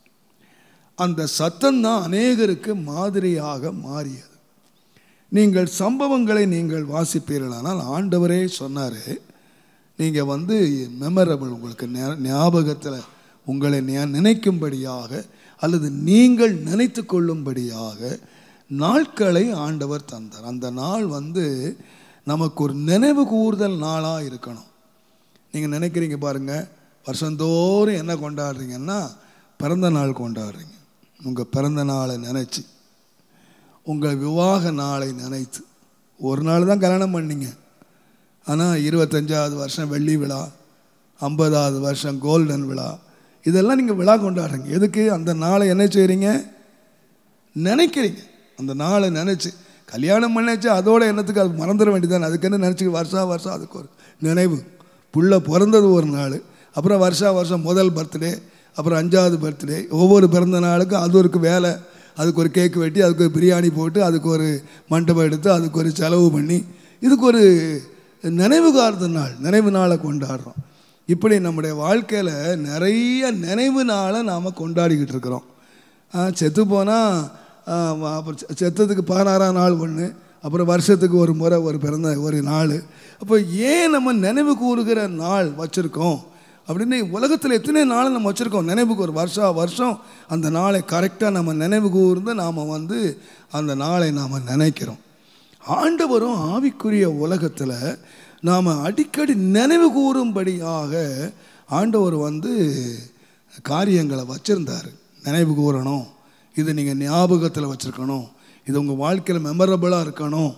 அந்த சத்தம் தான் அநேகருக்கு மாதிரியாக மாறியது நீங்கள் சம்பவங்களை நீங்கள் வாசிப்பீர்களானால் ஆண்டவரே சொன்னார் நீங்கள் வந்து மெமரபிள் உங்களுக்கு ஞாபகத்தில் உங்களை ஞா- நினைக்கும்படியாக அல்லது நீங்கள் நினைத்து கொள்ளும்படியாக நாட்களை ஆண்டவர் தந்தார் அந்த நாள் வந்து நமக்கு ஒரு நினைவு கூறுதல் நாளாக இருக்கணும் நீங்கள் நினைக்கிறீங்க பாருங்கள் வருஷந்தோறும் என்ன கொண்டாடுறீங்கன்னா பிறந்த நாள் கொண்டாடுறீங்க உங்கள் பிறந்த நாளை நினச்சி உங்கள் விவாக நாளை நினைத்து ஒரு நாள் தான் கல்யாணம் பண்ணீங்க ஆனால் இருபத்தஞ்சாவது வருஷம் வெள்ளி விழா ஐம்பதாவது வருஷம் கோல்டன் விழா இதெல்லாம் நீங்கள் விழா கொண்டாடுறீங்க எதுக்கு அந்த நாளை என்ன செய்கிறீங்க நினைக்கிறீங்க அந்த நாளை நினச்சி கல்யாணம் பண்ணிச்சு அதோட என்னத்துக்கு அது மறந்துட வேண்டியதானே அதுக்கு என்ன நினச்சி வருஷா வருஷம் அதுக்கு ஒரு நினைவு புள்ள பிறந்தது ஒரு நாள் அப்புறம் வருஷா வருஷம் முதல் பர்த்டே அப்புறம் அஞ்சாவது பர்த்டே ஒவ்வொரு பிறந்த நாளுக்கும் அது ஒரு வேலை அதுக்கு ஒரு கேக் வெட்டி அதுக்கு ஒரு பிரியாணி போட்டு அதுக்கு ஒரு மண்டபம் எடுத்து அதுக்கு ஒரு செலவு பண்ணி இதுக்கு ஒரு நினைவு கார்ந்த நாள் நினைவு நாளை கொண்டாடுறோம் இப்படி நம்முடைய வாழ்க்கையில் நிறைய நினைவு நாளை நாம் கொண்டாடிக்கிட்டு இருக்கிறோம் ஆ, செத்து போனால் அப்புறம் செ- செத்ததுக்கு பதினாறாம் நாள் ஒன்று அப்புறம் வருஷத்துக்கு ஒரு முறை ஒரு பிறந்த ஒரு நாள் அப்போ ஏன் நம்ம நினைவு கூறுகிற நாள் வச்சுருக்கோம் அப்படின்னு உலகத்தில் எத்தனை நாள் நம்ம வச்சுருக்கோம் நினைவுக்கு ஒரு வருஷம் வருஷம் அந்த நாளை கரெக்டாக நம்ம நினைவு கூர்ந்து நாம் வந்து அந்த நாளை நாம் நினைக்கிறோம் ஆண்டவரும் ஆவிக்குரிய உலகத்தில் நாம் அடிக்கடி நினைவு கூறும்படியாக ஆண்டவர் வந்து காரியங்களை வச்சுருந்தார் நினைவு கூறணும் இது நீங்கள் ஞாபகத்தில் வச்சுருக்கணும் இது உங்கள் வாழ்க்கையில் மெமரபிளாக இருக்கணும்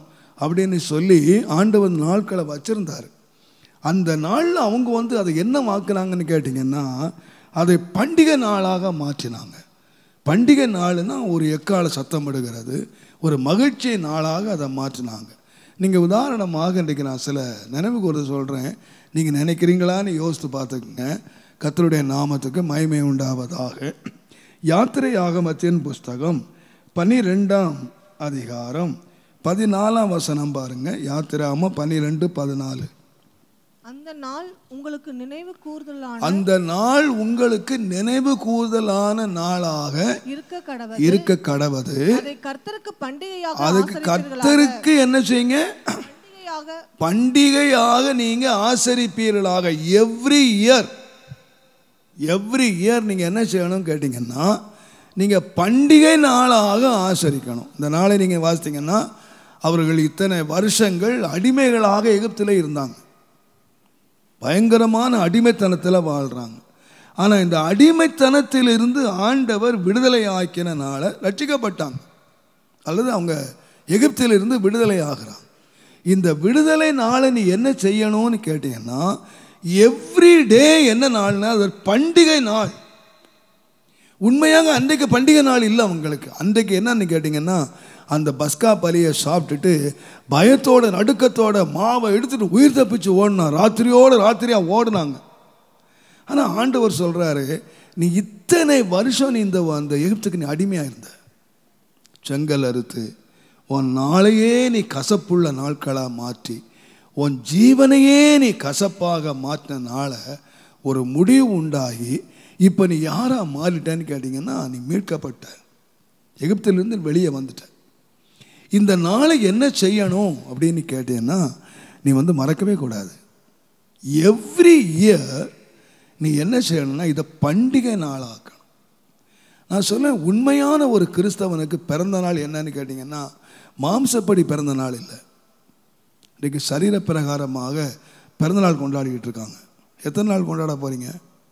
அப்படின்னு சொல்லி ஆண்டவர் நாட்களை வச்சிருந்தார் அந்த நாளில் அவங்க வந்து அதை என்ன வாக்குனாங்கன்னு கேட்டிங்கன்னா அதை பண்டிகை நாளாக மாற்றினாங்க பண்டிகை நாள்னா ஒரு எக்கால சத்தமிடுகிறது ஒரு மகிழ்ச்சி நாளாக அதை மாற்றினாங்க நீங்கள் உதாரணமாக இன்றைக்கு நான் சில நினைவு கூர்ந்து சொல்கிறேன் நீங்கள் நினைக்கிறீங்களான்னு யோசித்து பார்த்துக்குங்க கர்த்தருடைய நாமத்துக்கு மகிமை உண்டாவதாக யாத்திரை ஆகமத்தின் புஸ்தகம் பன்னிரெண்டாம் அதிகாரம் பதினாலாம் வசனம் பாருங்க யாத்திராம பன்னிரெண்டு பதினாலு அந்த நாள் உங்களுக்கு நினைவு கூறுதலான அந்த நாள் உங்களுக்கு நினைவு கூறுதலான நாளாக இருக்க கடவுள் இருக்க கடவது அதை கர்த்தருக்கு பண்டிகையாக அதுக்கு ஆசரிப்பீர்களாக. கர்த்தருக்கு என்ன செய்யுங்க பண்டிகையாக பண்டிகையாக நீங்க ஆசரிப்பீர்களாக எவ்ரி இயர் எவ்ரி இயர் நீங்க என்ன செய்யணும் கேட்டிங்கன்னா நீங்க பண்டிகை நாளாக ஆசரிக்கணும் இந்த நாளை நீங்க வாசித்தீங்கன்னா அவர்கள் இத்தனை வருஷங்கள் அடிமைகளாக எகிப்தில் இருந்தாங்க பயங்கரமான அடிமைத்தனத்தில் வாழ்கிறாங்க ஆனால் இந்த அடிமைத்தனத்திலிருந்து ஆண்டவர் விடுதலை ஆக்கினால ரட்சிக்கப்பட்டாங்க அல்லது அவங்க எகிப்திலிருந்து விடுதலை ஆகிறாங்க இந்த விடுதலை நாளை நீ என்ன செய்யணும்னு கேட்டீங்கன்னா எவ்ரி டே என்ன நாள்னா அது ஒரு பண்டிகை நாள் உண்மையாக அன்றைக்கு பண்டிகை நாள் இல்லை அவங்களுக்கு அன்றைக்கு என்னன்னு கேட்டிங்கன்னா அந்த பஸ்கா பலியை சாப்பிட்டுட்டு பயத்தோட நடுக்கத்தோட மாவை எடுத்துட்டு உயிர் தப்பிச்சு ஓடினான் ராத்திரியோட ராத்திரியாக ஓடினாங்க ஆனால் ஆண்டவர் சொல்கிறாரு நீ இத்தனை வருஷம் நீ இந்த அந்த எகிப்துக்கு நீ அடிமையாக இருந்த செங்கல் அறுத்து உன் நாளையே நீ கசப்புள்ள நாட்களாக மாற்றி உன் ஜீவனையே நீ கசப்பாக மாற்றினால ஒரு முடிவு உண்டாகி இப்போ நீ யாராக மாறிட்டேன்னு கேட்டிங்கன்னா நீ மீட்கப்பட்ட எகிப்திலிருந்து வெளியே வந்துட்ட இந்த நாளை என்ன செய்யணும் அப்படின்னு கேட்டீங்கன்னா நீ வந்து மறக்கவே கூடாது எவ்ரி இயர் நீ என்ன செய்யணும்னா இதை பண்டிகை நாளாக்கணும் நான் சொன்னேன் உண்மையான ஒரு கிறிஸ்தவனுக்கு பிறந்த நாள் என்னன்னு கேட்டிங்கன்னா மாம்சப்படி பிறந்த நாள் இல்லை இன்றைக்கு சரீர பிரகாரமாக பிறந்த நாள் கொண்டாடிக்கிட்டு இருக்காங்க எத்தனை நாள் கொண்டாட போகிறீங்க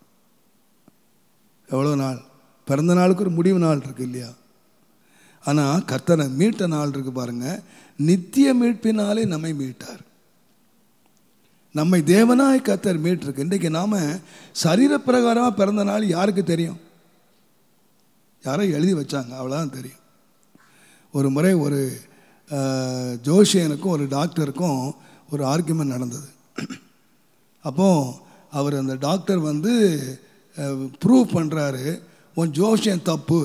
எவ்வளோ நாள் பிறந்த நாளுக்கு ஒரு முடிவு நாள் இருக்கு இல்லையா ஆனால் கர்த்தனை மீட்ட நாள் இருக்கு பாருங்க நித்திய மீட்பினாலே நம்மை மீட்டார் நம்மை தேவனாய் கர்த்தர் மீட்டிருக்கு இன்றைக்கு நாம சரீர பிரகாரமாக பிறந்த நாள் யாருக்கு தெரியும் யாரோ எழுதி வச்சாங்க அவ்வளோதான் தெரியும் ஒரு முறை ஒரு அஹ், ஜோஷியனுக்கும் ஒரு டாக்டருக்கும் ஒரு ஆர்குமெண்ட் நடந்தது அப்போ அவர் அந்த டாக்டர் வந்து ப்ரூவ் பண்ணுறாரு உன் ஜோஷியம் தப்பு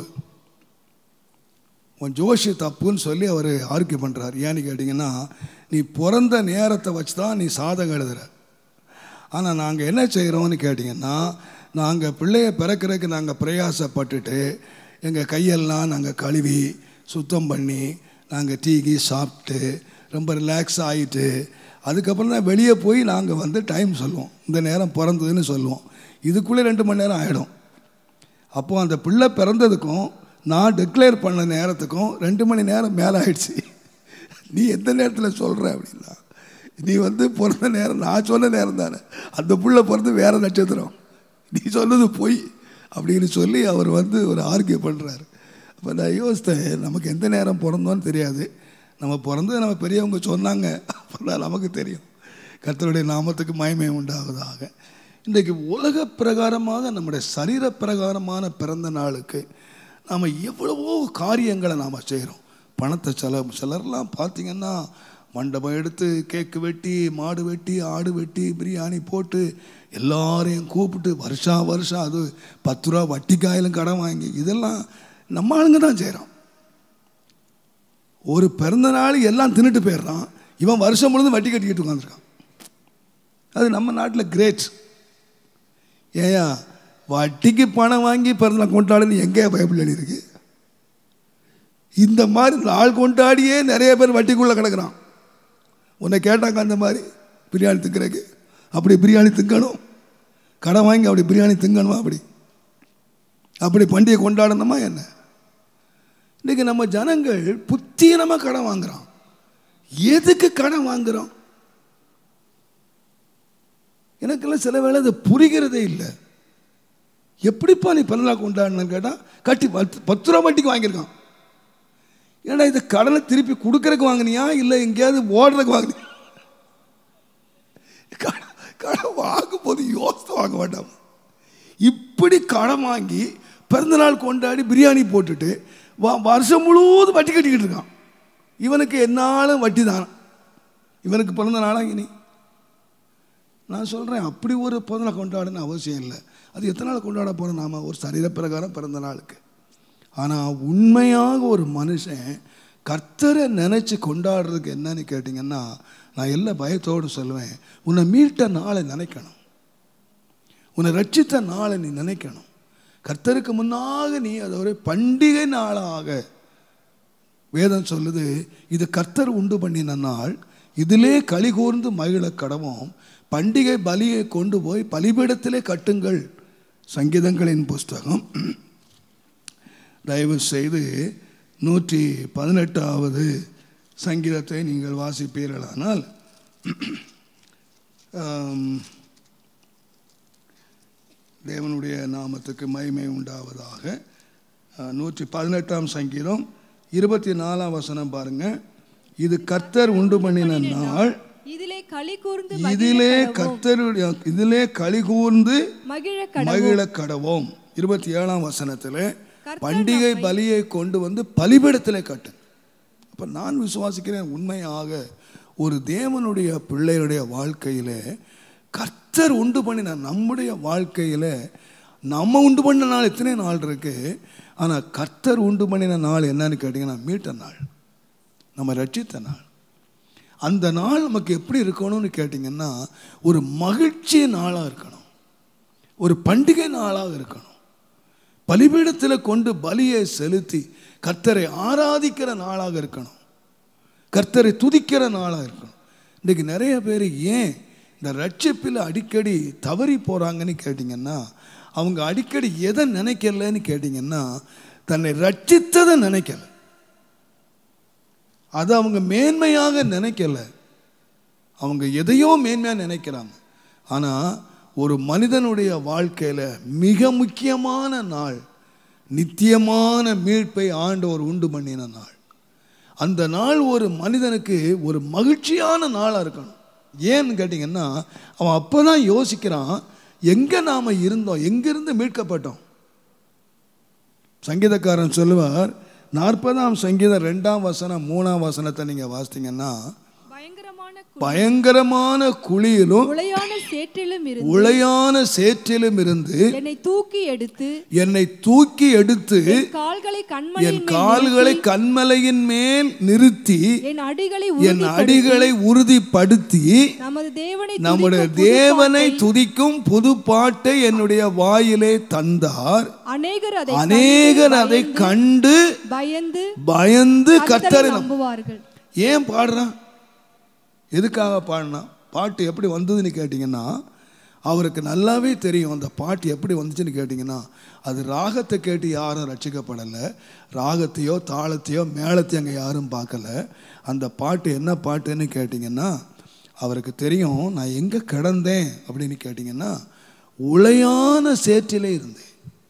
உன் ஜோஷி தப்புன்னு சொல்லி அவர் ஆர்கியூ பண்ணுறாரு ஏன்னு கேட்டிங்கன்னா நீ பிறந்த நேரத்தை வச்சு தான் நீ சாதகம் எழுதுற ஆனால் நாங்கள் என்ன செய்கிறோம்னு கேட்டிங்கன்னா நாங்கள் பிள்ளைய பிறக்கிறதுக்கு நாங்கள் பிரயாசப்பட்டுட்டு எங்கள் கையெல்லாம் நாங்கள் கழுவி சுத்தம் பண்ணி நாங்கள் டீ கீ சாப்பிட்டு ரொம்ப ரிலாக்ஸ் ஆகிட்டு அதுக்கப்புறம் தான் வெளியே போய் நாங்கள் வந்து டைம் சொல்லுவோம் இந்த நேரம் பிறந்ததுன்னு சொல்லுவோம் இதுக்குள்ளே ரெண்டு மணி நேரம் ஆகிடும் அப்போது அந்த பிள்ளை பிறந்ததுக்கும் நான் டிக்ளேர் பண்ண நேரத்துக்கும் ரெண்டு மணி நேரம் மேலே ஆயிடுச்சு நீ எந்த நேரத்தில் சொல்கிற அப்படின்னா நீ வந்து பிறந்த நேரம் நான் சொன்ன நேரம் தானே அந்த புள்ள பிறந்து வேறு நட்சத்திரம் நீ சொன்னது பொய் அப்படின்னு சொல்லி அவர் வந்து ஒரு ஆர்கியூ பண்ணுறாரு அப்போ நான் யோசித்தேன் நமக்கு எந்த நேரம் பிறந்தோன்னு தெரியாது நம்ம பிறந்து நம்ம பெரியவங்க சொன்னாங்க அப்போ தான் நமக்கு தெரியும் கர்த்தருடைய நாமத்துக்கு மயமே உண்டாவதாக இன்றைக்கு உலக பிரகாரமாக நம்முடைய சரீர பிரகாரமான பிறந்த நாளுக்கு நாம் எவ்வளவோ காரியங்களை நாம் செய்கிறோம் பணத்தை செலவு சிலர்லாம் பார்த்தீங்கன்னா மண்டபம் எடுத்து கேக்கு வெட்டி மாடு வெட்டி ஆடு வெட்டி பிரியாணி போட்டு எல்லாரையும் கூப்பிட்டு வருஷா வருஷம் அது பத்து ரூபா வட்டி காயிலும் கடன் வாங்கி இதெல்லாம் நம்ம ஆளுங்க தான் செய்கிறோம் ஒரு பிறந்த நாள் எல்லாம் தின்னுட்டு போயிடுறான் இவன் வருஷம் முழுதும் வட்டி கட்டிக்கிட்டு உட்காந்துருக்கான் அது நம்ம நாட்டில் கிரேட் ஏயா வட்டிக்கு பணம் வாங்கி பிறந்தநாள் கொண்டாடுன்னு எங்கேயா பைபிள் எழுதியிருக்கு இந்த மாதிரி நாள் கொண்டாடியே நிறைய பேர் வட்டிக்குள்ளே கிடக்குறான் உன்னை கேட்டாங்க அந்த மாதிரி பிரியாணி திங்கிறதுக்கு அப்படி பிரியாணி திங்கணும் கடன் வாங்கி அப்படி பிரியாணி திங்கணுமா அப்படி அப்படி பண்டிகை கொண்டாடணுமா என்ன இன்னைக்கு நம்ம ஜனங்கள் புத்தீனமாக கடன் வாங்குறோம் எதுக்கு கடன் வாங்குறோம் எனக்கெல்லாம் சில வேளை அது புரிகிறதே இல்லை எப்படிப்பா நீ பிறந்தநாள் கொண்டாடினு கேட்டால் கட்டி பத்து பத்து ரூபா வட்டிக்கு வாங்கியிருக்கான் ஏன்னா இந்த கடனை திருப்பி கொடுக்கறதுக்கு வாங்கினியா இல்லை எங்கேயாவது ஓடுறதுக்கு வாங்கினியா கடன் கடன் வாங்கும் போது யோசித்து வாங்க வேண்டாம் இப்படி கடன் வாங்கி பிறந்தநாள் கொண்டாடி பிரியாணி போட்டுட்டு வ- வருஷம் முழுவதும் வட்டி கட்டிக்கிட்டு இருக்கான் இவனுக்கு என்னாலும் வட்டி தான் இவனுக்கு பிறந்த நாளா இனி நான் சொல்கிறேன் அப்படி ஒரு பிறந்த நாள் கொண்டாடணும் அவசியம் இல்லை அது எத்தனை நாள் கொண்டாட போகிறோம் நாம ஒரு சரீர பிரகாரம் பிறந்த நாளுக்கு ஆனால் உண்மையாக ஒரு மனுஷன் கர்த்தரை நினச்சி கொண்டாடுறதுக்கு என்னன்னு கேட்டிங்கன்னா நான் எல்லா பயத்தோடு சொல்லுவேன் உன்னை மீட்ட நாளை நினைக்கணும் உன்னை ரட்சித்த நாளை நீ நினைக்கணும் கர்த்தருக்கு முன்னாக நீ அதை ஒரு பண்டிகை நாளாக வேதம் சொல்லுது இது கர்த்தர் உண்டு பண்ணின நாள் இதிலே களி கூர்ந்து மகிழ கடவும் பண்டிகை பலியை கொண்டு போய் பலிபீடத்திலே கட்டுங்கள் சங்கீதங்களின் புஸ்தகம் தயவு செய்து நூற்றி பதினெட்டாவது சங்கீதத்தை நீங்கள் வாசிப்பீர்களானால் ஆம், தேவனுடைய நாமத்துக்கு மகிமை உண்டாவதாக அஹ், நூற்றி பதினெட்டாம் சங்கீதம் இருபத்தி நாலாம் வசனம் பாருங்க இது கர்த்தர் உண்டு பண்ணின நாள் இதிலே களி கூர்ந்து இதிலே கர்த்தருடைய இதிலே களி கூர்ந்து மகிழ மகிழ கடவோம் இருபத்தி ஏழாம் வசனத்தில் பண்டிகை பலியை கொண்டு வந்து பலிபீடத்திலே கட்டு அப்போ நான் விசுவாசிக்கிறேன் உண்மையாக ஒரு தேவனுடைய பிள்ளையுடைய வாழ்க்கையிலே கர்த்தர் உண்டு பண்ணின நம்முடைய வாழ்க்கையில் நம்ம உண்டு பண்ண நாள் எத்தனை நாள் இருக்கு ஆனால் கர்த்தர் உண்டு பண்ணின நாள் என்னன்னு கேட்டிங்கன்னா மீட்ட நாள் நம்ம ரட்சித்த நாள் அந்த நாள் நமக்கு எப்படி இருக்கணும்னு கேட்டிங்கன்னா ஒரு மகிழ்ச்சி நாளாக இருக்கணும் ஒரு பண்டிகை நாளாக இருக்கணும் பலிபீடத்தில் கொண்டு பலியை செலுத்தி கர்த்தரை ஆராதிக்கிற நாளாக இருக்கணும் கர்த்தரை துதிக்கிற நாளாக இருக்கணும் இன்றைக்கு நிறைய பேர் ஏன் இந்த ரட்சிப்பில் அடிக்கடி தவறி போகிறாங்கன்னு கேட்டிங்கன்னா அவங்க அடிக்கடி எதை நினைக்கலன்னு கேட்டிங்கன்னா தன்னை ரட்சித்ததை நினைக்கல அதை அவங்க மேன்மையாக நினைக்கல அவங்க எதையோ மேன்மையாக நினைக்கிறாங்க ஆனால் ஒரு மனிதனுடைய வாழ்க்கையில் மிக முக்கியமான நாள் நித்தியமான மீட்பை ஆண்டவர் உண்டு பண்ணின நாள் அந்த நாள் ஒரு மனிதனுக்கு ஒரு மகிழ்ச்சியான நாளாக இருக்கணும் ஏன்னு கேட்டிங்கன்னா அவன் அப்போ தான் யோசிக்கிறான் எங்கே நாம் இருந்தோம் எங்கிருந்து மீட்கப்பட்டோம் சங்கீதக்காரன் சொல்லுவார் நாற்பதாம் சங்கீதம் ரெண்டாம் வசனம் மூணாம் வசனத்தை நீங்கள் வாசித்தீங்கன்னா பயங்கரமான கு- பயங்கரமான குழியிலும் உளையான சேற்றிலும் இருந்து உளையான சேற்றிலும் இருந்து என்னை தூக்கி எடுத்து என்னை தூக்கி எடுத்து என் கால்களை என் கண்மணியின் மேல் கால்களை கண்மலையின் மேல் நிறுத்தி என் அடிகளை என் அடிகளை உறுதிப்படுத்தி நமது தேவனை நம்முடைய துதிக்கும் புது தேவனை பாட்டை துதிக்கும் புது பாட்டை என்னுடைய வாயிலே தந்தார் அநேகர் அதை அநேகர் அதை கண்டு பயந்து பயந்து கர்த்தரை கர்த்தரை நம்ப- நம்புவார்கள் ஏன் பாடுறான் எதுக்காக பாடினான் பாட்டு எப்படி வந்ததுன்னு கேட்டிங்கன்னா அவருக்கு நல்லாவே தெரியும் அந்த பாட்டு எப்படி வந்துச்சுன்னு கேட்டிங்கன்னா அது ராகத்தை கேட்டு யாரும் ரட்சிக்கப்படலை ராகத்தையோ தாளத்தையோ மேளத்தையோ அங்கே யாரும் பார்க்கல அந்த பாட்டு என்ன பாட்டுன்னு கேட்டிங்கன்னா அவருக்கு தெரியும் நான் எங்கே கிடந்தேன் அப்படின்னு கேட்டிங்கன்னா உளையான சேற்றிலே இருந்தேன்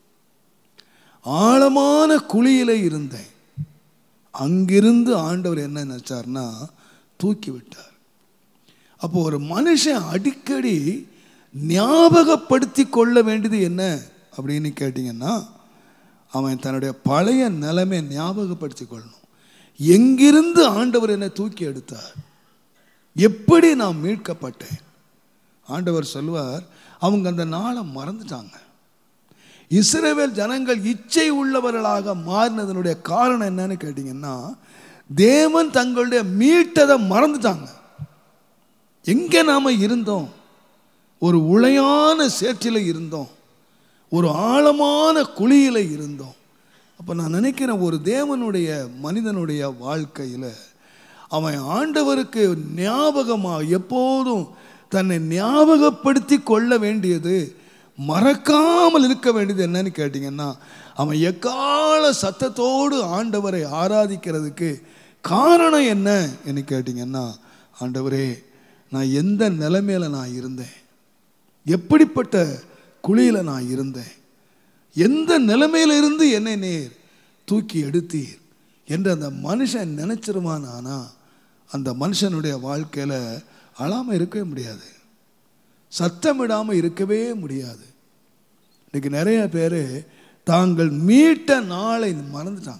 ஆழமான குழியிலே இருந்தேன் அங்கிருந்து ஆண்டவர் என்ன நினைச்சார்னா தூக்கி விட்டார் அப்போ ஒரு மனுஷன் அடிக்கடி ஞாபகப்படுத்தி கொள்ள வேண்டியது என்ன அப்படின்னு கேட்டிங்கன்னா அவன் தன்னுடைய பழைய நிலைமை ஞாபகப்படுத்தி கொள்ளணும் எங்கிருந்து ஆண்டவர் என்னை தூக்கி எடுத்தார் எப்படி நான் மீட்கப்பட்டேன் ஆண்டவர் சொல்வார் அவங்க அந்த நாளை மறந்துட்டாங்க இஸ்ரவேல் ஜனங்கள் இச்சை உள்ளவர்களாக மாறினதனுடைய காரணம் என்னன்னு கேட்டிங்கன்னா தேவன் தங்களுடைய மீட்டதை மறந்துட்டாங்க எங்கே நாம் இருந்தோம் ஒரு உளையான சேற்றில் இருந்தோம் ஒரு ஆழமான குழியில் இருந்தோம் அப்போ நான் நினைக்கிறேன் ஒரு தேவனுடைய மனிதனுடைய வாழ்க்கையில் அவன் ஆண்டவருக்கு ஞாபகமாக எப்போதும் தன்னை ஞாபகப்படுத்தி கொள்ள வேண்டியது மறக்காமல் இருக்க வேண்டியது என்னன்னு கேட்டிங்கன்னா அவன் எக்கால சத்தத்தோடு ஆண்டவரை ஆராதிக்கிறதுக்கு காரணம் என்ன என்று கேட்டிங்கன்னா ஆண்டவரே நான் எந்த நிலைமையில நான் இருந்தேன் எப்படிப்பட்ட குழியில் நான் இருந்தேன் எந்த நிலைமையில இருந்து என்னை நேர் தூக்கி எடுத்தீர் என்று அந்த மனுஷன் நினைச்சிருவான் ஆனா அந்த மனுஷனுடைய வாழ்க்கையில் அழாமல் இருக்கவே முடியாது சத்தமிடாமல் இருக்கவே முடியாது இன்னைக்கு நிறைய பேர் தாங்கள் மீட்ட நாளை மறந்துட்டாங்க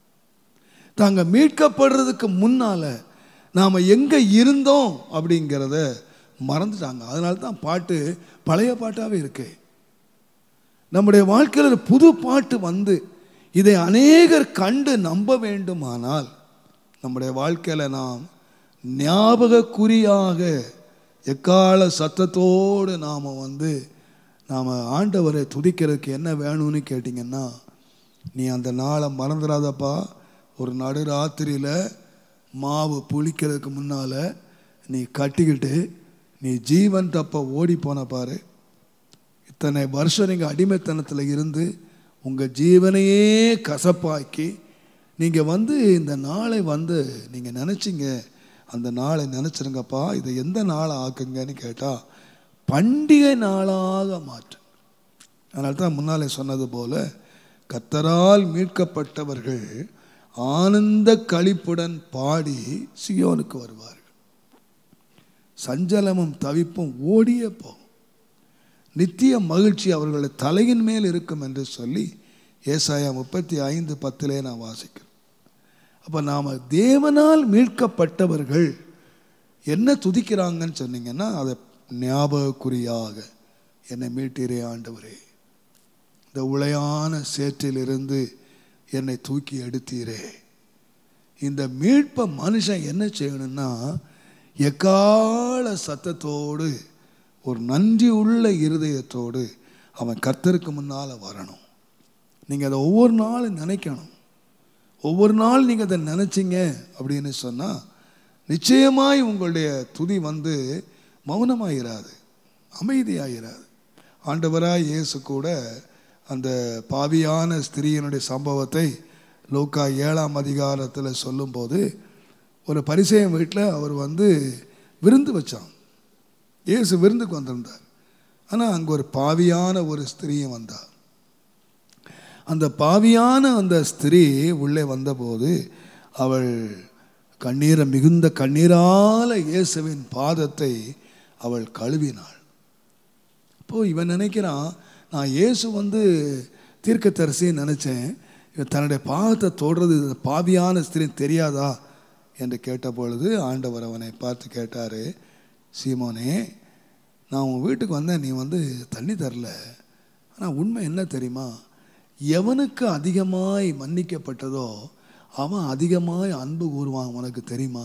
தாங்க மீட்கப்படுறதுக்கு முன்னால நாம் எங்கே இருந்தோம் அப்படிங்கிறத மறந்துட்டாங்க அதனால தான் பாட்டு பழைய பாட்டாகவே இருக்கு நம்முடைய வாழ்க்கையில் ஒரு புது பாட்டு வந்து இதை அநேகர் கண்டு நம்ப வேண்டுமானால் நம்முடைய வாழ்க்கையில் நாம் ஞாபக குறியாக எக்கால சத்தத்தோடு நாம் வந்து நாம் ஆண்டவரை துதிக்கிறதுக்கு என்ன வேணும்னு கேட்டிங்கன்னா நீ அந்த நாளை மறந்துடாதப்பா ஒரு நடுராத்திரியில் மாவு புளிக்கிறதுக்கு முன்னால் நீ கட்டிக்கிட்டு நீ ஜீவன் தப்ப ஓடி போன பாரு இத்தனை வருஷம் நீங்கள் அடிமைத்தனத்தில் இருந்து உங்கள் ஜீவனையே கசப்பாக்கி நீங்கள் வந்து இந்த நாளை வந்து நீங்கள் நினச்சிங்க அந்த நாளை நினச்சிருங்கப்பா இதை எந்த நாளை ஆக்குங்கன்னு கேட்டால் பண்டிகை நாளாக மாற்று அதனால தான் முன்னாலே சொன்னது போல கத்தரால் மீட்கப்பட்டவர்கள் ஆனந்த களிப்புடன் பாடி சியோனுக்கு வருவார்கள் சஞ்சலமும் தவிப்பும் ஓடியே போகும் நித்திய மகிழ்ச்சி அவர்களுடைய தலையின் மேல் இருக்கும் என்று சொல்லி ஏசாயா முப்பத்தி ஐந்து பத்திலே நான் வாசிக்கிறேன் அப்போ நாம் தேவனால் மீட்கப்பட்டவர்கள் என்ன துதிக்கிறாங்கன்னு சொன்னீங்கன்னா அதை ஞாபகக்குறியாக என்னை மீட்டீரே ஆண்டவரே இந்த உளையான சேற்றிலிருந்து என்னை தூக்கி எடுத்தீரே இந்த மீட்பை மனுஷன் என்ன செய்யணும்னா எக்கால சத்தத்தோடு ஒரு நன்றி உள்ள இருதயத்தோடு அவன் கர்த்தருக்கு முன்னால் வரணும் நீங்கள் அதை ஒவ்வொரு நாளும் நினைக்கணும் ஒவ்வொரு நாள் நீங்கள் அதை நினச்சிங்க அப்படின்னு சொன்னால் நிச்சயமாய் உங்களுடைய துதி வந்து மௌனமாயிராது அமைதியாயிராது ஆண்டவராய் இயேசு கூட அந்த பாவியான ஸ்திரீயினுடைய சம்பவத்தை லோக்கா ஏழாம் அதிகாரத்தில் சொல்லும்போது ஒரு பரிசெயம் வீட்டில் அவர் வந்து விருந்து வச்சான் இயேசு விருந்துக்கு வந்திருந்தார் ஆனால் அங்கே ஒரு பாவியான ஒரு ஸ்திரீயும் வந்தார் அந்த பாவியான அந்த ஸ்திரீ உள்ளே வந்தபோது அவள் கண்ணீரை மிகுந்த கண்ணீரால இயேசுவின் பாதத்தை அவள் கழுவினாள் இப்போ இவன் நினைக்கிறான் நான் இயேசு வந்து தீர்க்கதரிசின்னு நினச்சேன் இவன் தன்னுடைய பாதத்தை தொடுறது இந்த பாவியான ஸ்திரீ தெரியாதா என்று கேட்ட பொழுது ஆண்டவர் அவனை பார்த்து கேட்டார் சீமோனே நான் உன் வீட்டுக்கு வந்தேன் நீ வந்து தண்ணி தரல ஆனால் உண்மை என்ன தெரியுமா எவனுக்கு அதிகமாய் மன்னிக்கப்பட்டதோ அவன் அதிகமாய் அன்பு கூறுவான் உனக்கு தெரியுமா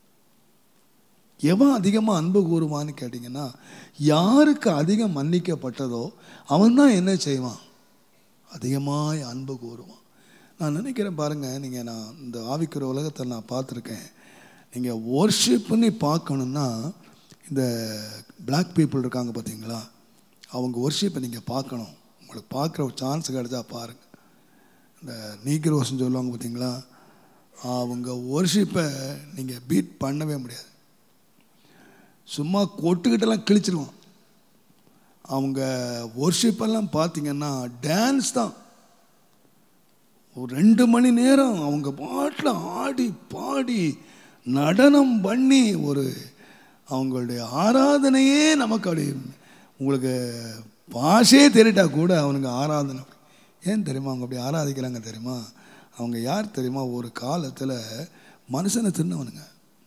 எவன் அதிகமாக அன்பு கூறுவான்னு கேட்டிங்கன்னா யாருக்கு அதிகம் மன்னிக்கப்பட்டதோ அவன் தான் என்ன செய்வான் அதிகமாய் அன்பு கூறுவான் நான் நினைக்கிறேன் பாருங்கள் நீங்கள் நான் இந்த ஆவிக்கிற உலகத்தை நான் பார்த்துருக்கேன் நீங்கள் ஒர்ஷிப் பண்ணி பார்க்கணுன்னா இந்த பிளாக் பீப்புள் இருக்காங்க பார்த்தீங்களா அவங்க ஒர்ஷிப்பை நீங்கள் பார்க்கணும் உங்களுக்கு பார்க்குற ஒரு சான்ஸ் கிடைச்சா பாருங்கள் இந்த நீக்ரோஸ்ன்னு சொல்லுவாங்க பார்த்தீங்களா அவங்க ஒர்ஷிப்பை நீங்கள் பீட் பண்ணவே முடியாது சும்மா கொட்டுக்கிட்டெல்லாம் கிழிச்சிருவான் அவங்க ஒர்ஷிப்பெல்லாம் பார்த்தீங்கன்னா டான்ஸ் தான் ஒரு ரெண்டு மணி நேரம் அவங்க பாட்டில் ஆடி பாடி நடனம் பண்ணி ஒரு அவங்களுடைய ஆராதனையே நமக்கு அப்படி உங்களுக்கு பாஷே தெரிட்டா கூட அவனுக்கு ஆராதனை அப்படி. ஏன் தெரியுமா அவங்க அப்படி ஆராதிக்கிறாங்க தெரியுமா அவங்க யார் தெரியுமா ஒரு காலத்தில் மனுஷனை தின்னவனுங்க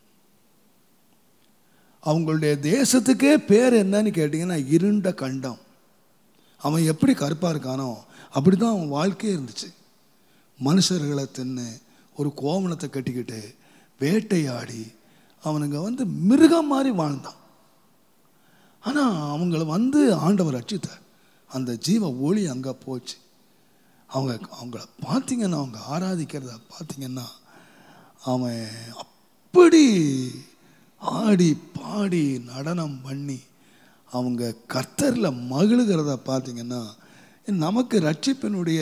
அவங்களுடைய தேசத்துக்கே பேர் என்னன்னு கேட்டிங்கன்னா இருண்ட கண்டம் அவன் எப்படி கருப்பாக இருக்கானோ அப்படி தான் அவன் வாழ்க்கையே இருந்துச்சு மனுஷர்களை தின்னு ஒரு கோவணத்தை கட்டிக்கிட்டு வேட்டையாடி அவனுங்க வந்து மிருகம் மாதிரி வாழ்ந்தான் ஆனால் அவங்கள வந்து ஆண்டவர் ரட்சித்தார் அந்த ஜீவ ஒளி அங்கே போச்சு அவங்க அவங்கள பார்த்தீங்கன்னா அவங்க ஆராதிக்கிறத பார்த்தீங்கன்னா அவன் அப்படி ஆடி பாடி நடனம் பண்ணி அவங்க கர்த்தரில் மகிழுகிறத பார்த்தீங்கன்னா நமக்கு ரட்சிப்பினுடைய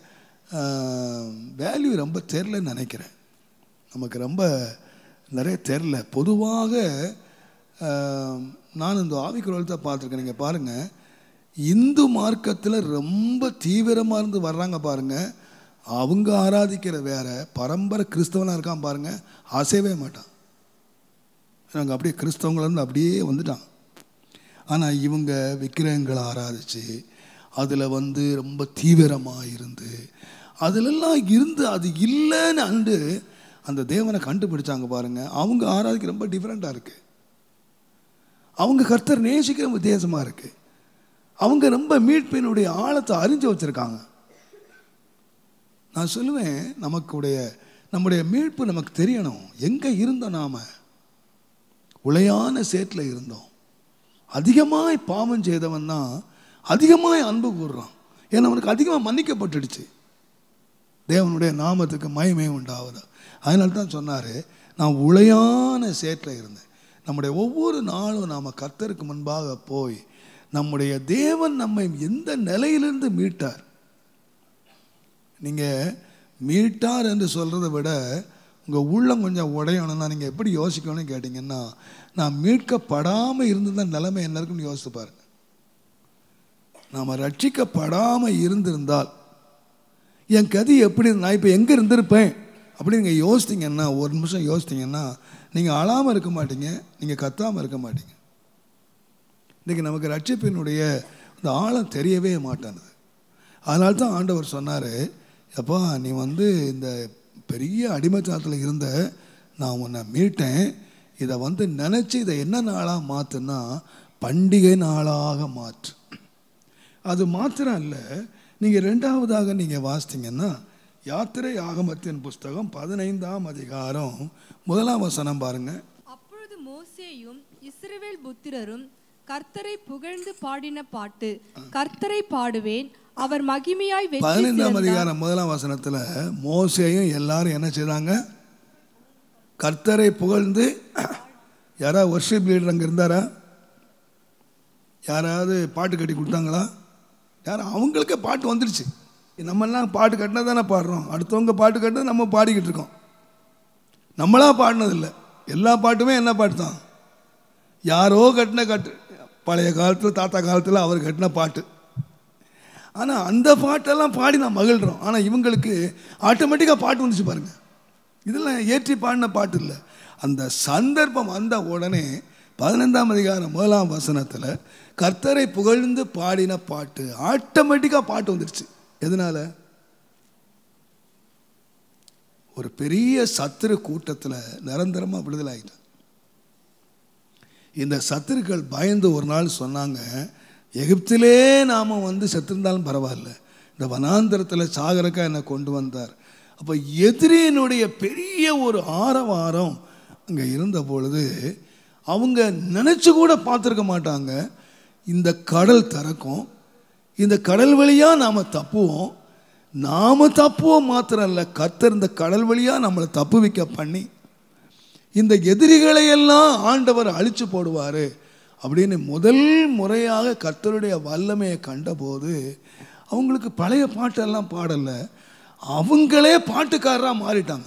வேல்யூ ரொம்ப தெரிலன்னு நினைக்கிறேன் நமக்கு ரொம்ப நிறைய தெரில பொதுவாக ஆஹ், நான் இந்த ஆவிக்குறவத்தை பார்த்துருக்கேன் நீங்கள் பாருங்கள் இந்து மார்க்கத்தில் ரொம்ப தீவிரமாக இருந்து வர்றாங்க பாருங்கள் அவங்க ஆராதிக்கிற வேற பரம்பரை கிறிஸ்தவனாக இருக்கான் பாருங்க அசையவே மாட்டான் நாங்கள் அப்படியே கிறிஸ்தவங்கள்லேருந்து அப்படியே வந்துட்டான் ஆனால் இவங்க விக்கிரகங்களை ஆராதிச்சு அதில் வந்து ரொம்ப தீவிரமாக இருந்து அதிலெல்லாம் இருந்து அது இல்லைன்னு அண்டு அந்த தேவனை கண்டுபிடிச்சாங்க பாருங்க அவங்க ஆராதிக்க ரொம்ப டிஃப்ரெண்ட்டாக இருக்கு அவங்க கர்த்தர் நேசிக்கிற வித்தியாசமாக இருக்கு அவங்க ரொம்ப மீட்பினுடைய ஆழத்தை அறிஞ்சு வச்சிருக்காங்க நான் சொல்லுவேன் நமக்குடைய நம்முடைய மீட்பு நமக்கு தெரியணும் எங்கே இருந்தோம் நாம உளையான சேற்றில் இருந்தோம் அதிகமாய் பாவம் செய்தவன் தான் அதிகமாய் அன்பு கூறுறான் ஏன்னா அவனுக்கு அதிகமாக மன்னிக்கப்பட்டுடுச்சு தேவனுடைய நாமத்துக்கு மயமே உண்டாவதா அதனால தான் சொன்னார் நான் உளையான சேற்றில் இருந்தேன் நம்முடைய ஒவ்வொரு நாளும் நாம் கர்த்தருக்கு முன்பாக போய் நம்முடைய தேவன் நம்மை எந்த நிலையிலிருந்து மீட்டார் நீங்கள் மீட்டார் என்று சொல்கிறத விட உங்கள் உள்ளம் கொஞ்சம் உடையணும்னா நீங்கள் எப்படி யோசிக்கணும்னு கேட்டிங்கன்னா நான் மீட்கப்படாமல் இருந்திருந்த நிலைமை என்ன இருக்குன்னு யோசித்து பாருங்க நாம் ரட்சிக்கப்படாமல் இருந்திருந்தால் என் கதி எப்படி நான் இப்போ எங்கே இருந்திருப்பேன் அப்படி நீங்கள் யோசித்தீங்கன்னா ஒரு நிமிஷம் யோசித்தீங்கன்னா நீங்கள் அழாமல் இருக்க மாட்டீங்க நீங்கள் கத்தாமல் இருக்க மாட்டீங்க இன்றைக்கி நமக்கு ரட்சிப்பினுடைய அந்த ஆழம் தெரியவே மாட்டானது அதனால தான் ஆண்டவர் சொன்னார் அப்பா நீ வந்து இந்த பெரிய அடிமைத்தனத்தில் இருந்த நான் உன்னை மீட்டேன் இதை வந்து நினச்சி இதை என்ன நாளாக மாற்றுன்னா பண்டிகை நாளாக மாற்று அது மாத்திரம் இல்லை நீங்கள் ரெண்டாவதாக நீங்கள் வாசித்தீங்கன்னா யாத்திரை ஆகமத்தின் புஸ்தகம் பதினைந்தாம் அதிகாரம் முதலாம் வசனம் பாருங்கள் அப்பொழுது மோசேயும் இஸ்ரவேல் புத்திரரும் கர்த்தரை புகழ்ந்து பாடின பாட்டு கர்த்தரை பாடுவேன் அவர் மகிமையாய் வெற்றி பதினைந்தாம் சிறந்தார். அதிகாரம் முதலாம் வசனத்தில் மோசேயும் எல்லாரும் என்ன செய்தாங்க கர்த்தரை புகழ்ந்து யாராவது ஒர்ஷிப் லீடர் அங்கே இருந்தாரா யாராவது பாட்டு கட்டி கொடுத்தாங்களா யாரும் அவங்களுக்கே பாட்டு வந்துடுச்சு நம்மெல்லாம் பாட்டு கட்டினா தானே பாடுறோம் அடுத்தவங்க பாட்டு கட்டினா நம்ம பாடிக்கிட்டு இருக்கோம் நம்மளா பாடினதில்லை எல்லா பாட்டுமே என்ன பாட்டு தான் யாரோ கட்டின கட்டு பழைய காலத்தில் தாத்தா காலத்தில் அவர் கட்டின பாட்டு ஆனால் அந்த பாட்டெல்லாம் பாடி நான் மகிழ்கிறோம் ஆனால் இவங்களுக்கு ஆட்டோமேட்டிக்காக பாட்டு வந்துச்சு பாருங்க இதெல்லாம் ஏற்றி பாடின பாட்டு இல்லை அந்த சந்தர்ப்பம் வந்த உடனே பதினைந்தாம் அதிகாரம் முதலாம் வசனத்தில் கர்த்தரை புகழ்ந்து பாடின பாட்டு ஆட்டோமேட்டிக்காக பாட்டு வந்துடுச்சு எதனால ஒரு பெரிய சத்துரு கூட்டத்தில் நிரந்தரமாக விடுதலை ஆகிட்டான் இந்த சத்துருக்கள் பயந்து ஒரு நாள் சொன்னாங்க எகிப்திலே நாம் வந்து செத்திருந்தாலும் பரவாயில்ல இந்த வனாந்தரத்தில் சாகரக்கா என்னை கொண்டு வந்தார் அப்போ எதிரியினுடைய பெரிய ஒரு ஆரவாரம் அங்கே இருந்த பொழுது அவங்க நினச்சி கூட பார்த்துருக்க மாட்டாங்க இந்த கடல் திறக்கும் இந்த கடல் வழியாக நாம் தப்புவோம் நாம் தப்புவோம் மாத்திரம் இல்லை கர்த்தர் இந்த கடல் வழியாக நம்மளை தப்பு வைக்க பண்ணி இந்த எதிரிகளை எல்லாம் ஆண்டவர் அழிச்சு போடுவார் அப்படின்னு முதல் முறையாக கர்த்தருடைய வல்லமையை கண்டபோது அவங்களுக்கு பழைய பாட்டெல்லாம் பாடலை அவங்களே பாட்டுக்காரராக மாறிட்டாங்க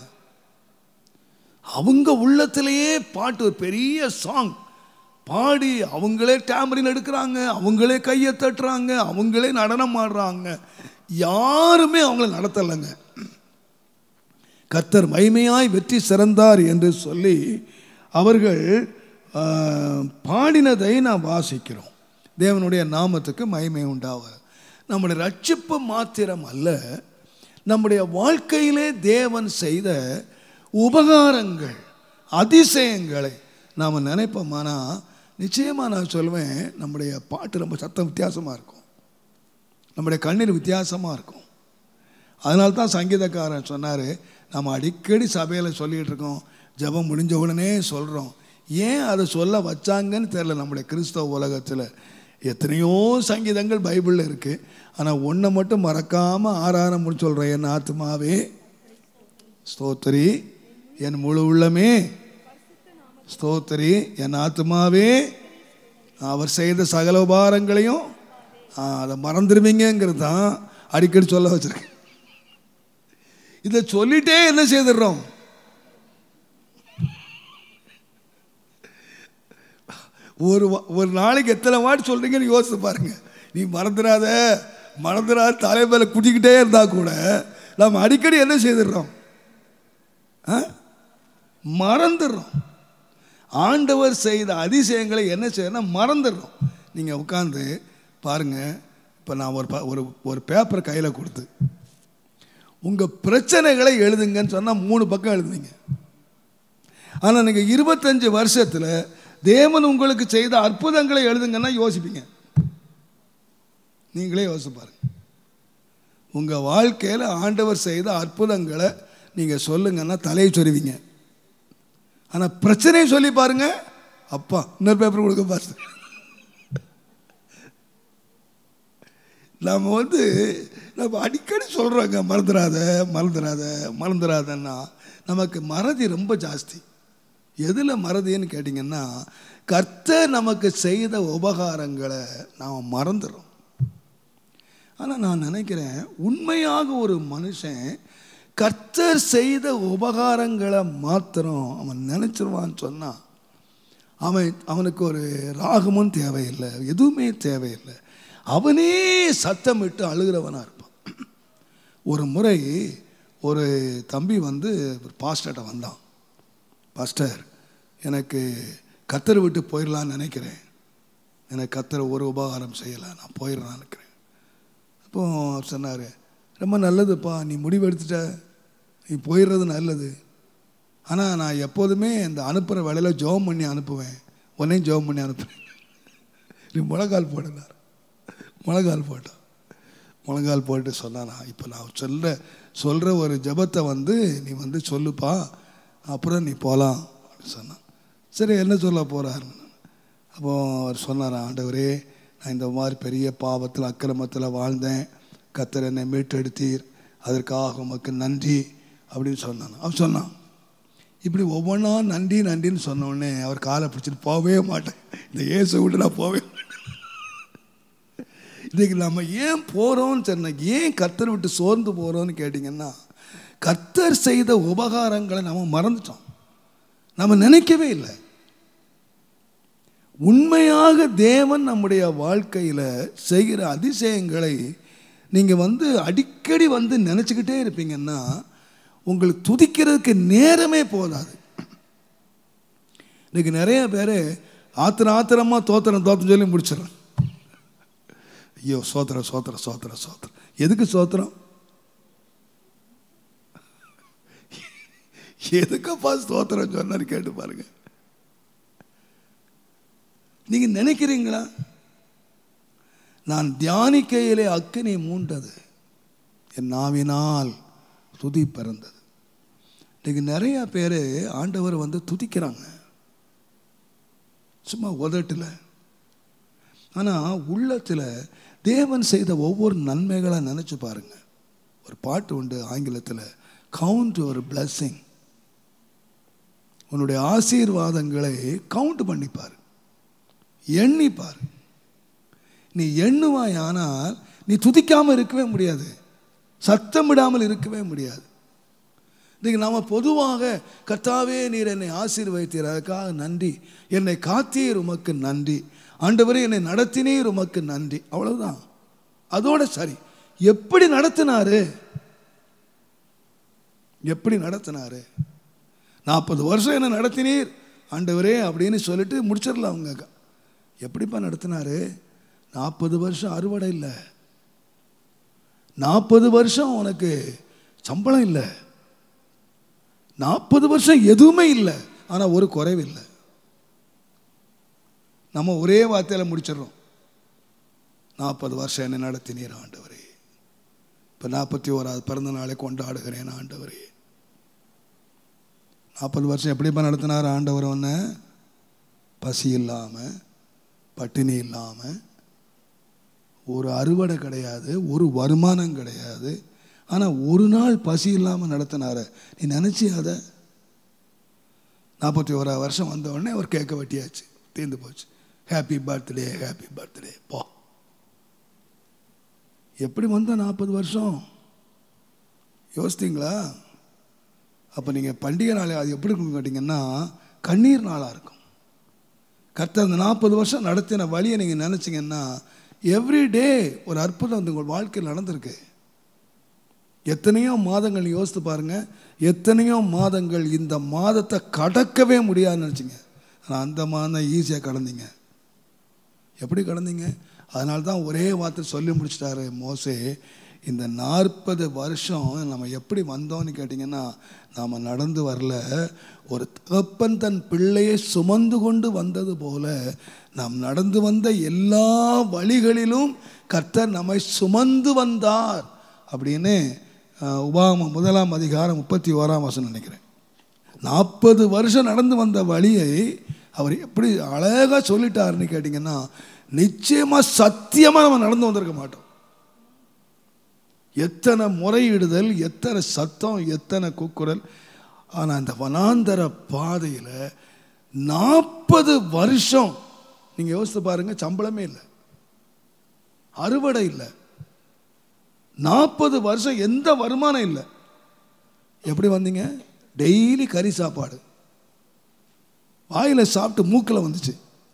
அவங்க உள்ளத்திலேயே பாட்டு ஒரு பெரிய சாங் பாடி அவங்களே டேமரின் எடுக்கிறாங்க அவங்களே கையை தட்டுறாங்க அவங்களே நடனம் ஆடுறாங்க யாருமே அவங்கள நடத்தலைங்க கர்த்தர் மைமையாய் வெற்றி சிறந்தார் என்று சொல்லி அவர்கள் ஆ, பாடினதை நாம் வாசிக்கிறோம் தேவனுடைய நாமத்துக்கு மகிமை உண்டாவது நம்முடைய ரட்சிப்பு மாத்திரம் அல்ல நம்முடைய வாழ்க்கையிலே தேவன் செய்த உபகாரங்கள் அதிசயங்களை நாம் நினைப்போமானா நிச்சயமாக நான் சொல்லுவேன் நம்முடைய பாட்டு ரொம்ப சத்தம் வித்தியாசமாக இருக்கும் நம்முடைய கண்ணீர் வித்தியாசமாக இருக்கும் அதனால தான் சங்கீதக்காரன் சொன்னார் நம்ம அடிக்கடி சபையில் சொல்லிகிட்டு இருக்கோம் ஜெபம் முடிஞ்ச உடனே சொல்கிறோம் ஏன் அதை சொல்ல வச்சாங்கன்னு தெரில நம்முடைய கிறிஸ்தவ உலகத்தில் எத்தனையோ சங்கீதங்கள் பைபிளில் இருக்குது ஆனால் ஒன்றை மட்டும் மறக்காமல் ஆறாரம் முடிச்சு சொல்கிறேன் என் ஆத்மாவே ஸ்தோத்திரி என் முழு உள்ளமே ஸ்தோத்திரி என் ஆத்மாவே அவர் செய்த சகல உபாரங்களையும் ஆ, அதை மறந்துடுவீங்கிறது தான் அடிக்கடி சொல்ல வச்சிருக்கேன் இதை சொல்லிட்டே என்ன செய்துடுறோம் ஒரு வா- ஒரு நாளைக்கு எத்தனை வாட்டி சொல்றீங்கன்னு யோசிச்சு பாருங்க நீ மறந்துடாத மறந்துடாத தலைமையில குடிக்கிட்டே இருந்தா கூட நாம் அடிக்கடி என்ன செய்திடுறோம் ஆ? மறந்துடுறோம் ஆண்டவர் செய்த அதிசயங்களை என்ன செய்யணும் மறந்துடுறோம் நீங்கள் உட்காந்து பாருங்கள் இப்போ நான் ஒரு ப- ஒரு ஒரு பேப்பர் கையில் கொடுத்து உங்கள் பிரச்சனைகளை எழுதுங்கன்னு சொன்னால் மூணு பக்கம் எழுதுனீங்க ஆனால் நீங்கள் இருபத்தஞ்சு வருஷத்தில் தேவன் உங்களுக்கு செய்த அற்புதங்களை எழுதுங்கன்னா யோசிப்பீங்க நீங்களே யோசிச்சு பாருங்க உங்கள் வாழ்க்கையில் ஆண்டவர் செய்த அற்புதங்களை நீங்கள் சொல்லுங்கன்னா தலையை சொருவீங்க ஆனால் பிரச்சனையை சொல்லி பாருங்க அப்பா இன்னொரு பேப்பர் கொடுக்க பாரு நம்ம வந்து நம்ம அடிக்கடி சொல்கிறோங்க மறந்துடாத மறந்துடாத மறந்துடாதன்னா நமக்கு மறதி ரொம்ப ஜாஸ்தி எதில் மறதின்னு கேட்டிங்கன்னா கர்த்தர் நமக்கு செய்த உபகாரங்களை நாம் மறந்துடுறோம் ஆனால் நான் நினைக்கிறேன் உண்மையாக ஒரு மனுஷன் கர்த்தர் செய்த உபகாரங்களை மாத்திரம் அவன் நினச்சிருவான்னு சொன்னான் அவன் அவனுக்கு ஒரு ராகமும் தேவையில்லை எதுவுமே தேவையில்லை அவனே சத்தமிட்டு அழுகிறவனாக இருப்பான் ஒரு முறை ஒரு தம்பி வந்து பாஸ்டர்கிட்ட வந்தான் பாஸ்டர் எனக்கு கத்தரை விட்டு போயிடலான்னு நினைக்கிறேன் எனக்கு கத்தரை ஒரு உபகாரம் செய்யலை நான் போயிடலான்னு இருக்கிறேன் அப்போ அவர் சொன்னார் ரொம்ப நல்லதுப்பா நீ முடிவு எடுத்துட்ட நீ போயிடுறது நல்லது ஆனால் நான் எப்போதுமே இந்த அனுப்புகிற வேலையில் ஜெபம் பண்ணி அனுப்புவேன் உன்னையும் ஜெபம் பண்ணி அனுப்புவேன் நீ முழங்கால் போடுனார் முழங்கால் போட்டான் முழங்கால் போட்டு சொன்னானா இப்போ நான் சொல்கிற சொல்கிற ஒரு ஜெபத்தை வந்து நீ வந்து சொல்லுப்பா அப்புறம் நீ போகலாம் அப்படின்னு சொன்னான் சரி என்ன சொல்ல போகிறாரு அப்போ அவர் சொன்னார் ஆண்டவரே நான் இந்த மாதிரி பெரிய பாவத்தில் அக்கிரமத்தில் வாழ்ந்தேன் கத்தர் என்னை மீட்டெடுத்தீர் அதற்காக உமக்கு நன்றி அப்படின்னு சொன்னான் அவன் சொன்னான் இப்படி ஒவ்வொன்றா நன்றி நன்றின்னு சொன்ன உடனே அவர் காலை பிடிச்சிட்டு போகவே மாட்டேன் இந்த இயேசு விட்டு நான் போகவே மாட்டேன் இன்னைக்கு நம்ம ஏன் போகிறோம்னு சொன்ன ஏன் கர்த்தர் விட்டு சோர்ந்து போகிறோம்னு கேட்டிங்கன்னா கர்த்தர் செய்த உபகாரங்களை நம்ம மறந்துட்டோம் நம்ம நினைக்கவே இல்லை உண்மையாக தேவன் நம்முடைய வாழ்க்கையில் செய்கிற அதிசயங்களை நீங்கள் வந்து அடிக்கடி வந்து நினச்சிக்கிட்டே இருப்பீங்கன்னா உங்களுக்கு துதிக்கிறதுக்கு நேரமே போதாது இன்னைக்கு நிறைய பேர் ஆத்திர ஆத்திரமாக தோத்திரம் தோத்திரம் சொல்லி முடிச்சிடறேன் ஐயோ சோத்திரம் சோத்திரம் சோத்திரம் சோத்திரம் எதுக்கு சோத்திரம் எதுக்கப்பா ஸ்தோத்திரம் சொன்னாரு கேட்டு பாருங்க நீங்க நினைக்கிறீங்களா நான் தியானிக்கையிலே அக்கினி மூண்டது என் நாவினால் துதி பிறந்தது இன்னைக்கு நிறைய பேர் ஆண்டவர் வந்து துதிக்கிறாங்க சும்மா உதட்டில் ஆனால் உள்ளத்தில் தேவன் செய்த ஒவ்வொரு நன்மைகளை நினச்சி பாருங்க ஒரு பாட்டு உண்டு ஆங்கிலத்தில் கவுண்ட் ஒரு பிளஸ்ஸிங் உன்னுடைய ஆசீர்வாதங்களை கவுண்ட் பண்ணிப்பார் எண்ணிப்பார் நீ எண்ணுவாய் ஆனால் நீ துதிக்காமல் இருக்கவே முடியாது சத்தமிடாமல் இருக்கவே முடியாது இன்னைக்கு நாம் பொதுவாக கர்த்தாவே நீர் என்னை ஆசீர்வதித்தீர் அதுக்காக நன்றி என்னை காத்தீர் உமக்கு நன்றி ஆண்டவரே என்னை நடத்தினீர் உமக்கு நன்றி அவ்வளவுதான் அதோட சரி எப்படி நடத்தினாரு எப்படி நடத்தினாரு நாற்பது வருஷம் என்ன நடத்தினீர் ஆண்டவரே அப்படின்னு சொல்லிட்டு முடிச்சிடலாம் அவங்க எப்படிப்பா நடத்தினாரு நாற்பது வருஷம் அறுவடை இல்லை நாற்பது வருஷம் உனக்கு சம்பளம் இல்லை நாற்பது வருஷம் எதுவுமே இல்லை ஆனால் ஒரு குறைவு இல்லை நம்ம ஒரே வார்த்தையில் முடிச்சிடுறோம் நாற்பது வருஷம் என்ன நடத்தினீர் ஆண்டவரே இப்போ நாற்பத்தி ஓராது பிறந்த நாளை கொண்டாடுகிறேன் ஆண்டவரே நாற்பது வருஷம் எப்படிப்பா நடத்தினார் ஆண்டவர் ஒன்று பசி இல்லாமல் பட்டினி இல்லாமல் ஒரு அறுவடை கிடையாது ஒரு வருமானம் கிடையாது ஆனால் ஒரு நாள் பசி இல்லாமல் நடத்தினார நீ நினச்சி அதை நாற்பத்தி ஓரா வருஷம் வந்த உடனே அவர் கேட்க வெட்டியாச்சு தீர்ந்து போச்சு ஹாப்பி பர்த்டே ஹாப்பி பர்த்டே போ எப்படி வந்த நாற்பது வருஷம் யோசித்தீங்களா அப்போ நீங்கள் பண்டிகை நாள் அது எப்படி இருக்கும் கேட்டிங்கன்னா கண்ணீர் நாளாக இருக்கும் கர்த்தர் அந்த நாற்பது வருஷம் நடத்தின வழியை நீங்கள் நினச்சிங்கன்னா எவ்ரி டே ஒரு அற்புதம் வந்து உங்கள் வாழ்க்கையில் நடந்திருக்கு எத்தனையோ மாதங்கள் யோசித்து பாருங்க எத்தனையோ மாதங்கள் இந்த மாதத்தை கடக்கவே முடியாதுன்னு நினச்சிங்க ஆனால் அந்த மாதம் ஈஸியாக கடந்தீங்க எப்படி கடந்தீங்க அதனால தான் ஒரே வார்த்தை சொல்லி முடிச்சிட்டாரு மோசே இந்த நாற்பது வருஷம் நம்ம எப்படி வந்தோம்னு கேட்டிங்கன்னா நாம் நடந்து வரல ஒரு தகப்பன் தன் பிள்ளையை சுமந்து கொண்டு வந்தது போல நாம் நடந்து வந்த எல்லா வழிகளிலும் கர்த்தர் நம்மை சுமந்து வந்தார் அப்படின்னு அஹ், உபாகமம் முதலாம் அதிகாரம் முப்பத்தி ஓராம் வசனம் நினைக்கிறேன் நாற்பது வருஷம் நடந்து வந்த வழியை அவர் எப்படி அழகாக சொல்லிட்டாருன்னு கேட்டிங்கன்னா நிச்சயமாக சத்தியமாக நம்ம நடந்து வந்திருக்க மாட்டோம் எத்தனை முறையிடுதல் எத்தனை சத்தம் எத்தனை கூக்குரல் ஆனால் அந்த வனாந்தர பாதையில் நாற்பது வருஷம் நீங்கள் யோசித்து பாருங்க சம்பளமே இல்லை அறுவடை இல்லை நாற்பது வருஷம் எந்த வருமானம் இல்லை எப்படி வந்தீங்க டெய்லி கறி சாப்பாடு வாயில் சாப்பிட்டு மூக்கில் வந்துச்சு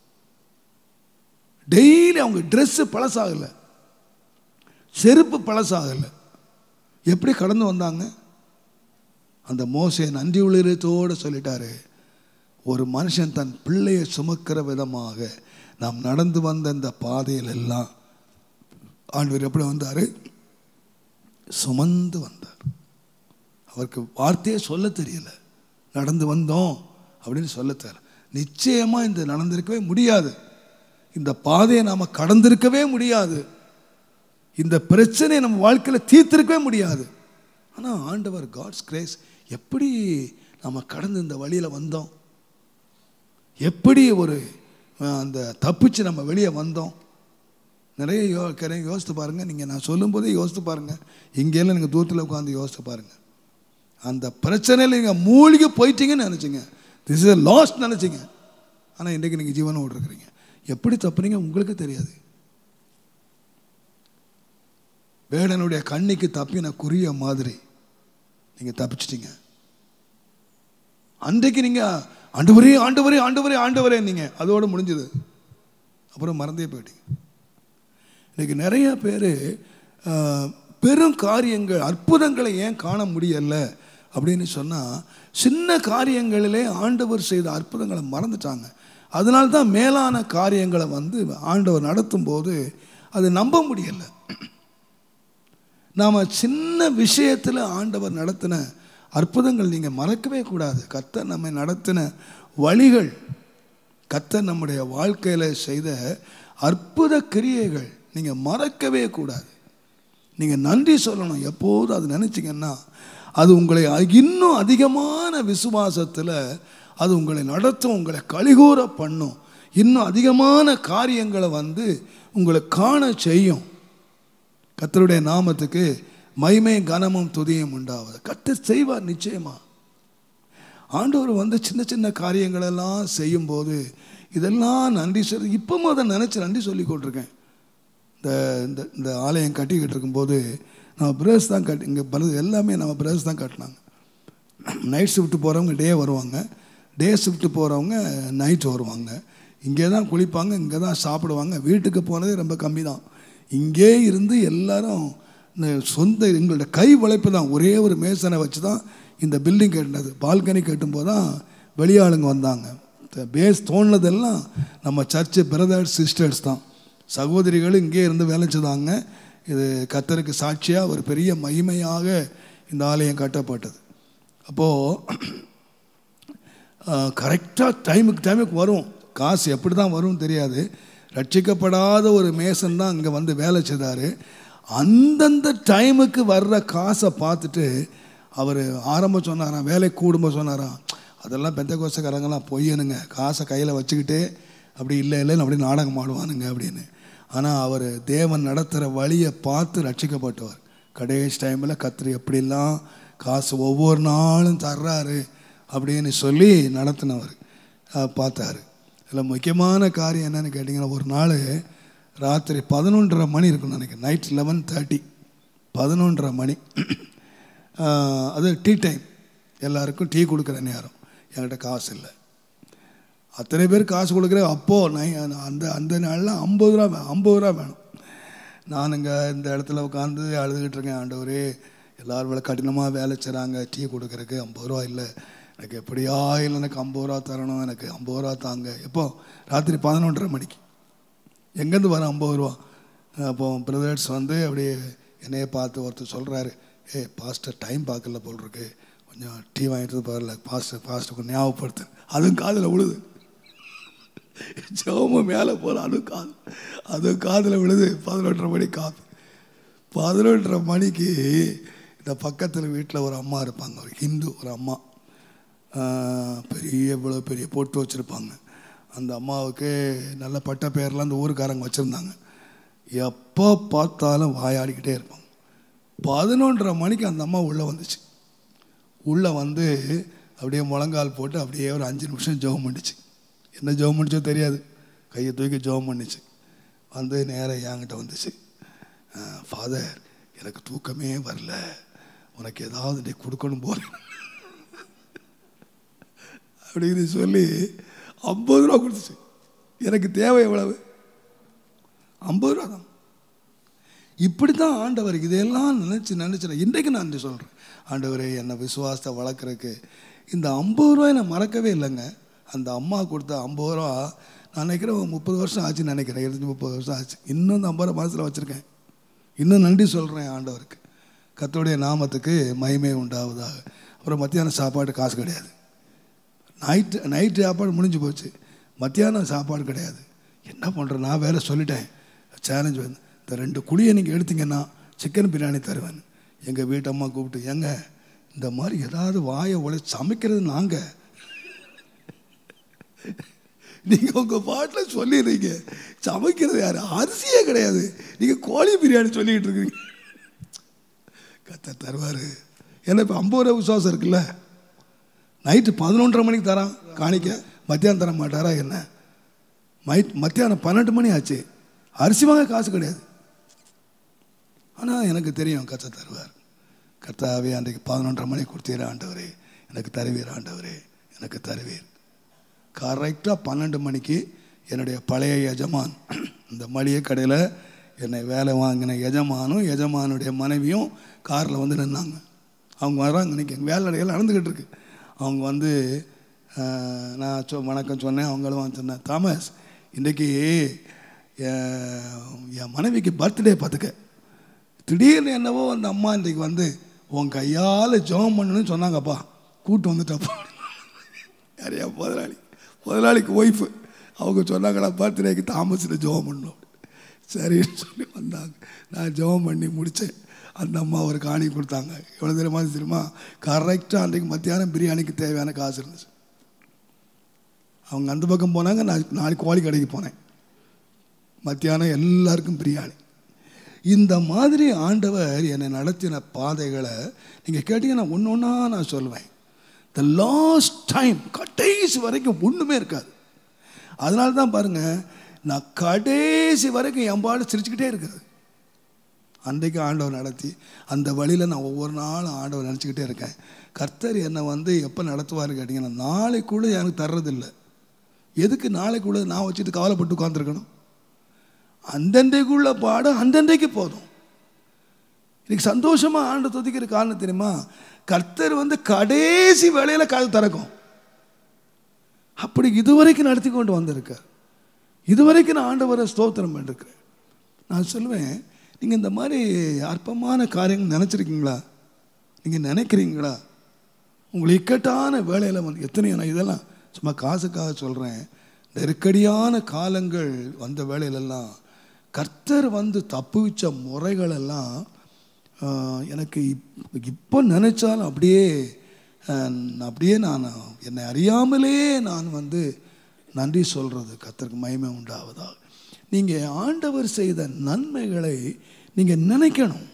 டெய்லி அவங்க ட்ரெஸ்ஸு பழசாகலை செருப்பு பழசாகலை எப்படி கடந்து வந்தாங்க அந்த மோசே நன்றி உள்ளிரத்தோடு சொல்லிட்டாரு ஒரு மனுஷன் தன் பிள்ளையை சுமக்கிற விதமாக நாம் நடந்து வந்த இந்த பாதையில் எல்லாம் ஆண்டவர் எப்படி வந்தார் சுமந்து வந்தார் அவருக்கு வார்த்தையே சொல்ல தெரியல நடந்து வந்தோம் அப்படின்னு சொல்ல தெரியல நிச்சயமாக இந்த நடந்திருக்கவே முடியாது இந்த பாதையை நாம் கடந்திருக்கவே முடியாது இந்த பிரச்சனையை நம்ம வாழ்க்கையில் தீர்த்திருக்கவே முடியாது ஆனால் ஆண்டவர் காட்ஸ் கிரேஸ் எப்படி நம்ம கடந்து இந்த வழியில் வந்தோம் எப்படி ஒரு அஹ், அந்த தப்பிச்சு நம்ம வெளியே வந்தோம் நிறைய யோ நிறைய யோசித்து பாருங்கள் நீங்கள் நான் சொல்லும்போதே யோசித்து பாருங்கள் இங்கேயெல்லாம் நீங்கள் தூரத்தில் உட்காந்து யோசித்து பாருங்கள் அந்த பிரச்சனையில் நீங்கள் மூழ்கி போயிட்டீங்கன்னு நினச்சிங்க திஸ் இஸ் லாஸ்ட் நினச்சிங்க ஆனால் இன்றைக்கு நீங்கள் ஜீவனோடு இருக்கிறீங்க எப்படி தப்புனீங்க உங்களுக்கு தெரியாது வேடனுடைய கண்ணிக்கு தப்பின குறிய மாதிரி நீங்கள் தப்பிச்சிட்டீங்க அன்றைக்கு நீங்கள் ஆண்டவரே ஆண்டவரே ஆண்டவரே ஆண்டவரே நீங்க அதோடு முடிஞ்சது அப்புறம் மறந்தே போயிட்டீங்க இன்னைக்கு நிறைய பேர் பெரும் காரியங்கள் அற்புதங்களை ஏன் காண முடியல அப்படின்னு சொன்னால் சின்ன காரியங்களிலே ஆண்டவர் செய்த அற்புதங்களை மறந்துட்டாங்க அதனால தான் மேலான காரியங்களை வந்து ஆண்டவர் நடத்தும் போது அது நம்ப முடியலை நாம் சின்ன விஷயத்தில் ஆண்டவர் நடத்தின அற்புதங்கள் நீங்கள் மறக்கவே கூடாது கர்த்தர் நம்மை நடத்தின வழிகள் கர்த்தர் நம்முடைய வாழ்க்கையில் செய்த அற்புத கிரியைகள் நீங்கள் மறக்கவே கூடாது நீங்கள் நன்றி சொல்லணும் எப்போதும் அது நினச்சிங்கன்னா அது உங்களை இன்னும் அதிகமான விசுவாசத்தில் அது உங்களை நடத்தும் உங்களை கலிகூற பண்ணும் இன்னும் அதிகமான காரியங்களை வந்து உங்களை காண செய்யும் கர்த்தருடைய நாமத்துக்கு மைமை கனமும் துதியும் உண்டாவது கர்த்தர் செய்வார் நிச்சயமா ஆண்டவர் வந்து சின்ன சின்ன காரியங்களெல்லாம் செய்யும்போது இதெல்லாம் நன்றி சொல்லி இப்பவும் அதை நினச்சி நன்றி சொல்லி கொண்டிருக்கேன் இந்த இந்த இந்த ஆலயம் கட்டிக்கிட்டு இருக்கும்போது நம்ம பிரதர்ஸ் தான் கட்டி இங்கே பல எல்லாமே நம்ம பிரதர்ஸ் தான் கட்டினாங்க நைட் ஷிஃப்ட் போகிறவங்க டே வருவாங்க டே ஷிஃப்ட் போகிறவங்க நைட் வருவாங்க இங்கே தான் குளிப்பாங்க இங்கே தான் சாப்பிடுவாங்க வீட்டுக்கு போனதே ரொம்ப கம்மி தான் இங்கே இருந்து எல்லாரும் இந்த சொந்த எங்களோட கை உழைப்பு தான் ஒரே ஒரு மேசனை வச்சு தான் இந்த பில்டிங் கட்டினது பால்கனி கட்டும்போது தான் வெளியாளுங்க வந்தாங்க இந்த பேஸ் தோணுனதெல்லாம் நம்ம சர்ச்சு பிரதர்ஸ் சிஸ்டர்ஸ் தான் சகோதரிகள் இங்கே இருந்து வேலை செய்தாங்க இது கத்தருக்கு சாட்சியாக ஒரு பெரிய மகிமையாக இந்த ஆலயம் கட்டப்பட்டது அப்போது கரெக்டாக டைமுக்கு டைமுக்கு வரும் காசு எப்படி தான் வரும்னு தெரியாது ரட்சிக்கப்படாத ஒரு மேசன் தான் இங்கே வந்து வேலை செய்தார் அந்தந்த டைமுக்கு வர்ற காசை பார்த்துட்டு அவர் ஆரம்பம் சொன்னாராம் வேலை கூடும்போது சொன்னாராம் அதெல்லாம் பெந்த கோசக்காரங்களாம் பொய்யனுங்க காசை கையில் வச்சுக்கிட்டு அப்படி இல்லை இல்லைன்னு அப்படி நாடகம் ஆடுவானுங்க அப்படின்னு ஆனால் அவர் தேவன் நடத்துகிற வழியை பார்த்து ரட்சிக்கப்பட்டவர் கடைசி டைமில் கத்திரி எப்படிலாம் காசு ஒவ்வொரு நாளும் தர்றாரு அப்படின்னு சொல்லி நடத்தினவர் அஹ், பார்த்தாரு இதில் முக்கியமான காரியம் என்னன்னு கேட்டிங்கன்னா ஒரு நாள் ராத்திரி பதினொன்றரை மணி இருக்கும்னு நினைக்கிறேன் நைட் லெவன் தேர்ட்டி பதினொன்றரை மணி அஹ், அது டீ டைம் எல்லாருக்கும் டீ கொடுக்குற நேரம் என்கிட்ட காசு இல்லை அத்தனை பேர் காசு கொடுக்குற அப்போது நான் அந்த அந்த நாளில் ஐம்பது ரூபா வே- ஐம்பது ரூபா வேணும் நான் இங்கே இந்த இடத்துல உட்காந்து அழுதுகிட்டு இருக்கேன் ஆண்டவரே எல்லாரும் வேலை கடினமாக வேலை செய்கிறாங்க டீ கொடுக்கறதுக்கு ஐம்பது ரூபா இல்லை எனக்கு எப்படியா இல்லை எனக்கு ஐம்பது ரூபா தரணும் எனக்கு ஐம்பது ரூபா தாங்க எப்போ ராத்திரி பதினொன்றரை மணிக்கு எங்கேருந்து வர ஐம்பது ரூபா அப்போ பிரதர்ஸ் வந்து அப்படியே என்னைய பார்த்து ஒருத்தர் சொல்கிறாரு ஏ பாஸ்டர் டைம் பார்க்கல போல் இருக்கு கொஞ்சம் டீ வாங்கிட்டு பரவாயில்ல பாஸ்டர் பாஸ்டருக்கு ஞாபகப்படுத்து அதுவும் காதில் விழுது ஜோம மேலே போகிற அதுவும் காது அதுவும் காதில் விழுது பதினொன்றரை மணி காது பதினொன்றரை மணிக்கு இந்த பக்கத்தில் வீட்டில் ஒரு அம்மா இருப்பாங்க ஒரு ஹிந்து ஒரு அம்மா ஆஹ், பெரிய இவ்வளோ பெரிய பொட்டு வச்சுருப்பாங்க அந்த அம்மாவுக்கு நல்ல பட்ட பேர்லாம் அந்த ஊருக்காரங்க வச்சுருந்தாங்க எப்போ பார்த்தாலும் வாயாடிக்கிட்டே இருப்பாங்க பதினொன்றரை மணிக்கு அந்த அம்மா உள்ளே வந்துச்சு உள்ளே வந்து அப்படியே முழங்கால் போட்டு அப்படியே ஒரு அஞ்சு நிமிஷம் ஜெபம் பண்ணிச்சு என்ன ஜெபம் பண்ணிச்சோ தெரியாது கையை தூக்கி ஜெபம் பண்ணிச்சு வந்து நேராக என்கிட்ட வந்துச்சு ஃபாதர் எனக்கு தூக்கமே வரல உனக்கு ஏதாவது நீ கொடுக்கணும் போல அப்படின்னு சொல்லி ஐம்பது ரூபா கொடுத்துச்சு எனக்கு தேவை எவ்வளவு ஐம்பது ரூபா தான் இப்படி தான் ஆண்டவர் இதையெல்லாம் நினச்சி நினச்சி இன்றைக்கு நான் நன்றி சொல்கிறேன் ஆண்டவரே என்னை விசுவாசத்தை வளர்க்குறதுக்கு இந்த ஐம்பது ரூபாய் நான் மறக்கவே இல்லைங்க அந்த அம்மா கொடுத்த ஐம்பது ரூபா நான் நினைக்கிறேன் ஒரு முப்பது வருஷம் ஆச்சுன்னு நினைக்கிறேன் இருபத்தி முப்பது வருஷம் ஆச்சு இன்னும் அந்த ஐம்பது ரூபா மனசில் வச்சுருக்கேன் இன்னும் நன்றி சொல்கிறேன் ஆண்டவருக்கு கர்த்தருடைய நாமத்துக்கு மகிமை உண்டாவதாக அப்புறம் மத்தியானம் சாப்பாடு காசு கிடையாது நைட்டு நைட்டு சாப்பாடு முடிஞ்சு போச்சு மத்தியானம் சாப்பாடு கிடையாது என்ன பண்ணுறேன் நான் வேலை சொல்லிட்டேன் சேலஞ்ச் வந்து இந்த ரெண்டு குழியை நீங்கள் எடுத்தீங்கன்னா சிக்கன் பிரியாணி தருவேன் எங்கள் வீட்டம்மா கூப்பிட்டு ஏங்க இந்த மாதிரி ஏதாவது வாயை உழை சமைக்கிறது நாங்கள் நீங்கள் உங்கள் பாட்டில் சொல்லிடுறீங்க சமைக்கிறது யார் அரிசியே கிடையாது நீங்கள் கோழி பிரியாணி சொல்லிக்கிட்டு இருக்கீங்க கத்த தருவார் ஏன்னா இப்போ ஐம்பது ரூபா விசுவாசம் இருக்குல்ல நைட்டு பதினொன்றரை மணிக்கு தரான் காணிக்க மத்தியானம் தர மாட்டாரா என்ன மைட் மத்தியானம் பன்னெண்டு மணி ஆச்சு அரிசி வாங்க காசு கிடையாது ஆனால் எனக்கு தெரியும் கத்த தருவார் கர்த்தாவே அன்றைக்கு பதினொன்றரை மணி கொடுத்தீர் ஆண்டவரே எனக்கு தருவீர் ஆண்டவரே எனக்கு தருவீர் கரெக்டாக பன்னெண்டு மணிக்கு என்னுடைய பழைய எஜமான் இந்த மளிகை கடையில் என்னை வேலை வாங்கின எஜமானும் எஜமானுடைய மனைவியும் காரில் வந்து நின்னாங்க அவங்க வராங்க இன்னைக்கு எங்கள் வேலை இடையில நடந்துக்கிட்டு இருக்கு அவங்க வந்து ஆஹ், நான் சொ வணக்கம் சொன்னேன் அவங்களும் வந்து சொன்னேன் தாமஸ் இன்றைக்கி என் மனைவிக்கு பர்த்டே பார்த்துக்க திடீர்னு என்னவோ அந்த அம்மா இன்றைக்கு வந்து உன் கையால் ஜெபம் பண்ணணும்னு சொன்னாங்கப்பா கூட்டு வந்துட்டப்பா யாரையா முதலாளி முதலாளிக்கு ஒய்ஃபு அவங்க சொன்னாங்களா பர்த்டேக்கு தாமஸில் ஜெபம் பண்ணணும் சரின்னு சொல்லி வந்தாங்க நான் ஜெபம் பண்ணி முடித்தேன் அந்த அம்மா ஒரு காணி கொடுத்தாங்க எவ்வளோ தெரியுமா தெரியுமா கரெக்டாக அன்றைக்கு மத்தியானம் பிரியாணிக்கு தேவையான காசு இருந்துச்சு அவங்க அந்த பக்கம் போனாங்க நான் நாளைக்கு கோழி கடைக்கு போனேன் மத்தியானம் எல்லாருக்கும் பிரியாணி இந்த மாதிரி ஆண்டவர் என்னை நடத்தின பாதைகளை நீங்கள் கேட்டீங்கன்னா ஒன்று ஒன்றா நான் சொல்லுவேன் த லாஸ்ட் டைம் கடைசி வரைக்கும் ஒன்றுமே இருக்காது அதனால தான் பாருங்கள் நான் கடைசி வரைக்கும் என் பாடு சிரிச்சுக்கிட்டே இருக்கிறது அன்றைக்கு ஆண்டவர் நடத்தி அந்த வழியில் நான் ஒவ்வொரு நாளும் ஆண்டவர் நினச்சிக்கிட்டே இருக்கேன் கர்த்தர் என்னை வந்து எப்போ நடத்துவார் கேட்டிங்கன்னா நாளைக்குள்ளே எனக்கு தர்றதில்லை எதுக்கு நாளைக்குள்ளே நான் வச்சுட்டு கவலைப்பட்டு உட்காந்துருக்கணும் அந்தண்டைக்குள்ள பாடம் அந்தண்டைக்கு போதும் இன்னைக்கு சந்தோஷமாக ஆண்டு துதிக்கிற காரணம் தெரியுமா கர்த்தர் வந்து கடைசி வேளையில் கதை திறக்கும் அப்படி இதுவரைக்கும் நடத்தி கொண்டு வந்திருக்கார் இதுவரைக்கும் நான் ஆண்டவரை ஸ்தோத்திரம் பண்ணிருக்கிறேன் நான் சொல்லுவேன் நீங்கள் இந்த மாதிரி அற்பமான காரியங்கள் நினச்சிருக்கீங்களா நீங்கள் நினைக்கிறீங்களா உங்களுக்கு இக்கட்டான வேலையில் வந்து எத்தனையோ நான் இதெல்லாம் சும்மா காசுக்காக சொல்கிறேன் நெருக்கடியான காலங்கள் வந்த வேலையிலெல்லாம் கர்த்தர் வந்து தப்புவிச்ச முறைகளெல்லாம் ஆஹ், எனக்கு இப் இப்போ நினச்சாலும் அப்படியே ஆஹ், அப்படியே நான் என்னை அறியாமலே நான் வந்து நன்றி சொல்கிறது கர்த்தருக்கு மகிமை உண்டாவதாக நீங்கள் ஆண்டவர் செய்த நன்மைகளை நீங்கள் நினைக்கணும்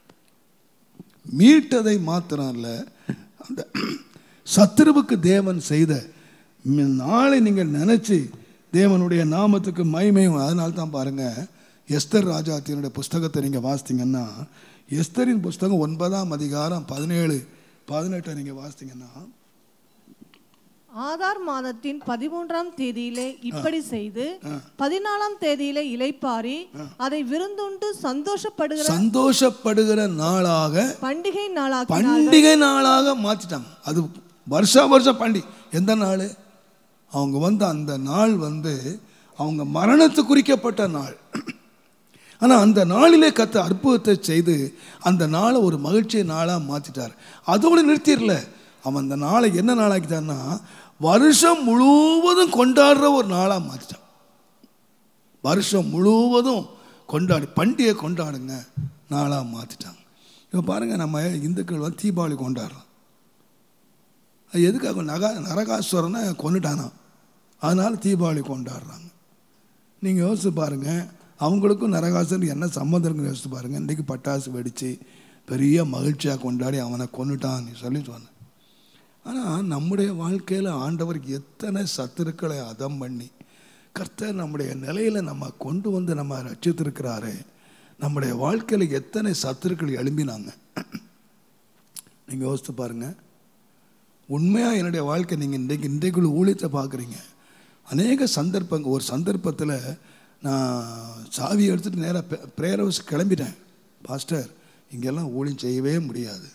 மீட்டதை மாத்திரம் இல்ல அந்த சத்துருவுக்கு தேவன் செய்த மி- நாளை நீங்கள் நினச்சி தேவனுடைய நாமத்துக்கு மகிமையும் அதனால தான் பாருங்க எஸ்தர் ராஜாத்தியனுடைய புஸ்தகத்தை நீங்கள் வாசித்தீங்கன்னா எஸ்தரின் புஸ்தகம் ஒன்பதாம் அதிகாரம் பதினேழு பதினெட்டை நீங்கள் வாசித்தீங்கன்னா ஆதார் மாதத்தின் பதிமூன்றாம் தேதியிலே இப்படி செய்து பதினாலாம் தேதியிலே இளைப்பாரி அதை விருந்துண்டு சந்தோஷப்படுகிற சந்தோஷப்படுகிற நாளாக பண்டிகை நாளாக பண்டிகை நாளாக மாற்றிட்டாங்க அது வருஷா வருஷம் பண்டிகை எந்த நாள் அவங்க வந்து அந்த நாள் வந்து அவங்க மரணத்து குறிக்கப்பட்ட நாள் ஆனால் அந்த நாளிலே கத்த அற்புதத்தை செய்து அந்த நாளை ஒரு மகிழ்ச்சி நாளாக மாற்றிட்டார் அதோடு நிறுத்திடல அவன் அந்த நாளை என்ன நாளாக்கிட்டான்னா வருஷம் முழுவதும் கொண்டாடுற ஒரு நாளாக மாற்றிட்டான் வருஷம் முழுவதும் கொண்டாடி பண்டிகை கொண்டாடுங்க நாளாக மாற்றிட்டாங்க இப்போ பாருங்கள் நம்ம இந்துக்கள் வந்து தீபாவளி கொண்டாடுறோம் அது எதுக்காக நகா நரகாசுரனை கொண்டுட்டானா அதனால் தீபாவளி கொண்டாடுறாங்க நீங்கள் யோசிச்சு பாருங்கள் அவங்களுக்கும் நரகாசுரன் என்ன சம்மந்தம் இருக்குன்னு யோசிச்சு பாருங்கள் இன்றைக்கி பட்டாசு வெடித்து பெரிய மகிழ்ச்சியாக கொண்டாடி அவனை கொண்டுட்டான்னு சொல்லி சொன்னேன் ஆனால் நம்முடைய வாழ்க்கையில் ஆண்டவர் எத்தனை சத்துருக்களை அதம் பண்ணி கர்த்தர் நம்முடைய நிலையில் நம்ம கொண்டு வந்து நம்ம ரட்சித்திருக்கிறாரு நம்முடைய வாழ்க்கையில் எத்தனை சத்துருக்கள் எழும்பினாங்க நீங்கள் யோசித்து பாருங்கள் உண்மையாக என்னுடைய வாழ்க்கை நீங்கள் இன்றைக்கு இன்றைக்குள்ள ஊழியத்தை பார்க்குறீங்க அநேக சந்தர்ப்பங்கள் ஒரு சந்தர்ப்பத்தில் நான் சாவி எடுத்துகிட்டு நேராக ப்ரேயர் ஹவுஸ் கிளம்பிட்டேன் பாஸ்டர் இங்கெல்லாம் ஊழியம் செய்யவே முடியாது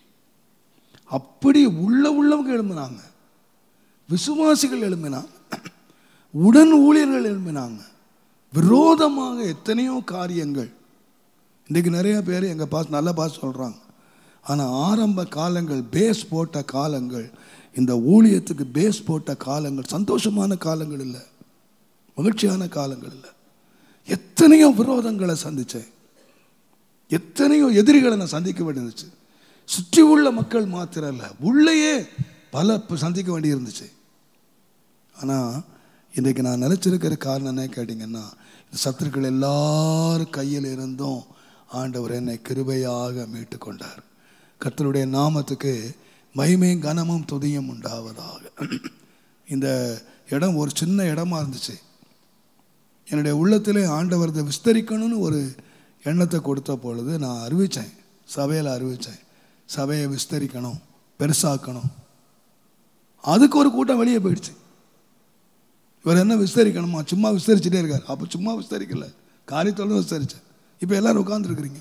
அப்படி உள்ள உள்ளவங்க எழும்பினாங்க விசுவாசிகள் எழும்பினாங்க உடன் ஊழியர்கள் எழும்பினாங்க விரோதமாக எத்தனையோ காரியங்கள் இன்றைக்கு நிறைய பேர் எங்கள் பாஸ் நல்ல பாஸ் சொல்கிறாங்க ஆனால் ஆரம்ப காலங்கள் பேஸ் போட்ட காலங்கள் இந்த ஊழியத்துக்கு பேஸ் போட்ட காலங்கள் சந்தோஷமான காலங்கள் இல்லை மகிழ்ச்சியான காலங்கள் இல்லை எத்தனையோ விரோதங்களை சந்தித்தேன் எத்தனையோ எதிரிகளை நான் சந்திக்க வேண்டியிருந்துச்சு சுற்றி உள்ள மக்கள் மாத்திரம் இல்லை உள்ளேயே பல ப- சந்திக்க வேண்டியிருந்துச்சு ஆனால் இன்றைக்கு நான் நினச்சிருக்கிற காரணம் என்ன கேட்டிங்கன்னா இந்த சத்துருக்கள் எல்லாரும் கையில் இருந்தும் ஆண்டவர் என்னை கிருபையாக மீட்டு கொண்டார் கர்த்தருடைய நாமத்துக்கு மகிமையும் கனமும் துதியும் உண்டாவதாக இந்த இடம் ஒரு சின்ன இடமா இருந்துச்சு என்னுடைய உள்ளத்திலே ஆண்டவர் இதை விஸ்தரிக்கணும்னு ஒரு எண்ணத்தை கொடுத்த பொழுது நான் அறிவித்தேன் சபையில் அறிவித்தேன் சபையை விஸ்தரிக்கணும் பெருசாக்கணும் அதுக்கு ஒரு கூட்டம் வெளியே போயிடுச்சு இவர் என்ன விஸ்தரிக்கணுமா சும்மா விஸ்தரிச்சுட்டே இருக்கார் அப்போ சும்மா விஸ்தரிக்கல காரியத்தோடு விஸ்தரிச்சேன் இப்போ எல்லாரும் உட்காந்துருக்குறீங்க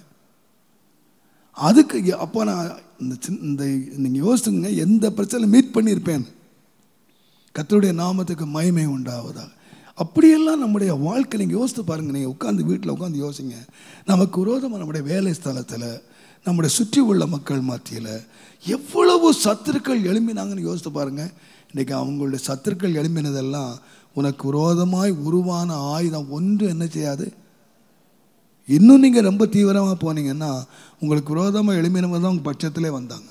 அதுக்கு எ- அப்போ நான் இந்த சின்ன இந்த நீங்கள் யோசிச்சுங்க எந்த பிரச்சனை மீட் பண்ணியிருப்பேன் கர்த்தருடைய நாமத்துக்கு மகிமை உண்டாவதாக அப்படியெல்லாம் நம்முடைய வாழ்க்கை நீங்கள் யோசித்து பாருங்க நீங்கள் உட்காந்து வீட்டில் உட்காந்து யோசிங்க நமக்கு விரோதமாக நம்முடைய வேலை ஸ்தலத்தில் நம்முடைய சுற்றி உள்ள மக்கள் மத்தியில் எவ்வளவு சத்துருக்கள் எழும்பினாங்கன்னு யோசித்து பாருங்க இன்றைக்கி அவங்களுடைய சத்துருக்கள் எழும்பினதெல்லாம் உனக்கு விரோதமாய் உருவான ஆயுதம் ஒன்று என்ன செய்யாது இன்னும் நீங்கள் ரொம்ப தீவிரமாக போனீங்கன்னா உங்களுக்கு விரோதமாக எழுப்பினவங்க தான் உங்கள் பட்சத்திலே வந்தாங்க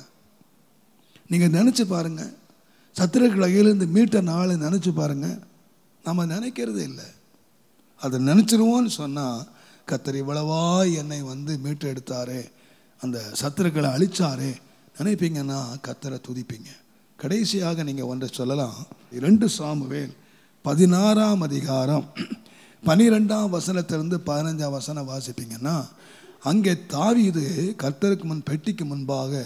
நீங்கள் நினச்சி பாருங்கள் சத்துருக்கள் கையிலேருந்து மீட்ட நாளை நினச்சி பாருங்கள் நம்ம நினைக்கிறதே இல்லை அதை நினச்சிருவோன்னு சொன்னால் கத்தர் இவ்வளவா என்னை வந்து மீட்டு எடுத்தாரே அந்த சத்துருக்களை அழிச்சாரே நினைப்பீங்கன்னா கத்தரை துதிப்பீங்க கடைசியாக நீங்கள் ஒன்றை சொல்லலாம் இரண்டு சாமுவேல் பதினாறாம் அதிகாரம் பனிரெண்டாம் வசனத்திலிருந்து பதினஞ்சாம் வசனம் வாசிப்பீங்கன்னா அங்கே தாவீது கர்த்தருக்கு முன் பெட்டிக்கு முன்பாக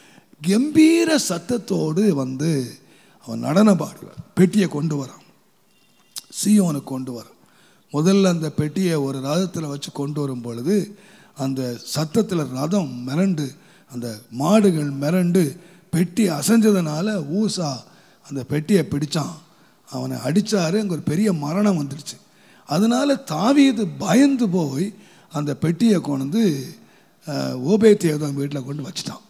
கம்பீர சத்தத்தோடு வந்து அவன் நடன பாடுவார் பெட்டியை கொண்டு வரான் சீயோனுக்கு கொண்டு வரான் முதல்ல அந்த பெட்டியை ஒரு ரதத்தில் வச்சு கொண்டு வரும் பொழுது அந்த சத்தத்தில் ரதம் மிரண்டு அந்த மாடுகள் மிரண்டு பெட்டி அசைஞ்சதுனால ஊசா அந்த பெட்டியை பிடிச்சான் அவனை அடிச்சாரு அங்கே ஒரு பெரிய மரணம் வந்துடுச்சு அதனால தாவீது பயந்து போய் அந்த பெட்டியை கொண்டு ஓபேத்தியதம் வீட்டில் கொண்டு வச்சிட்டான்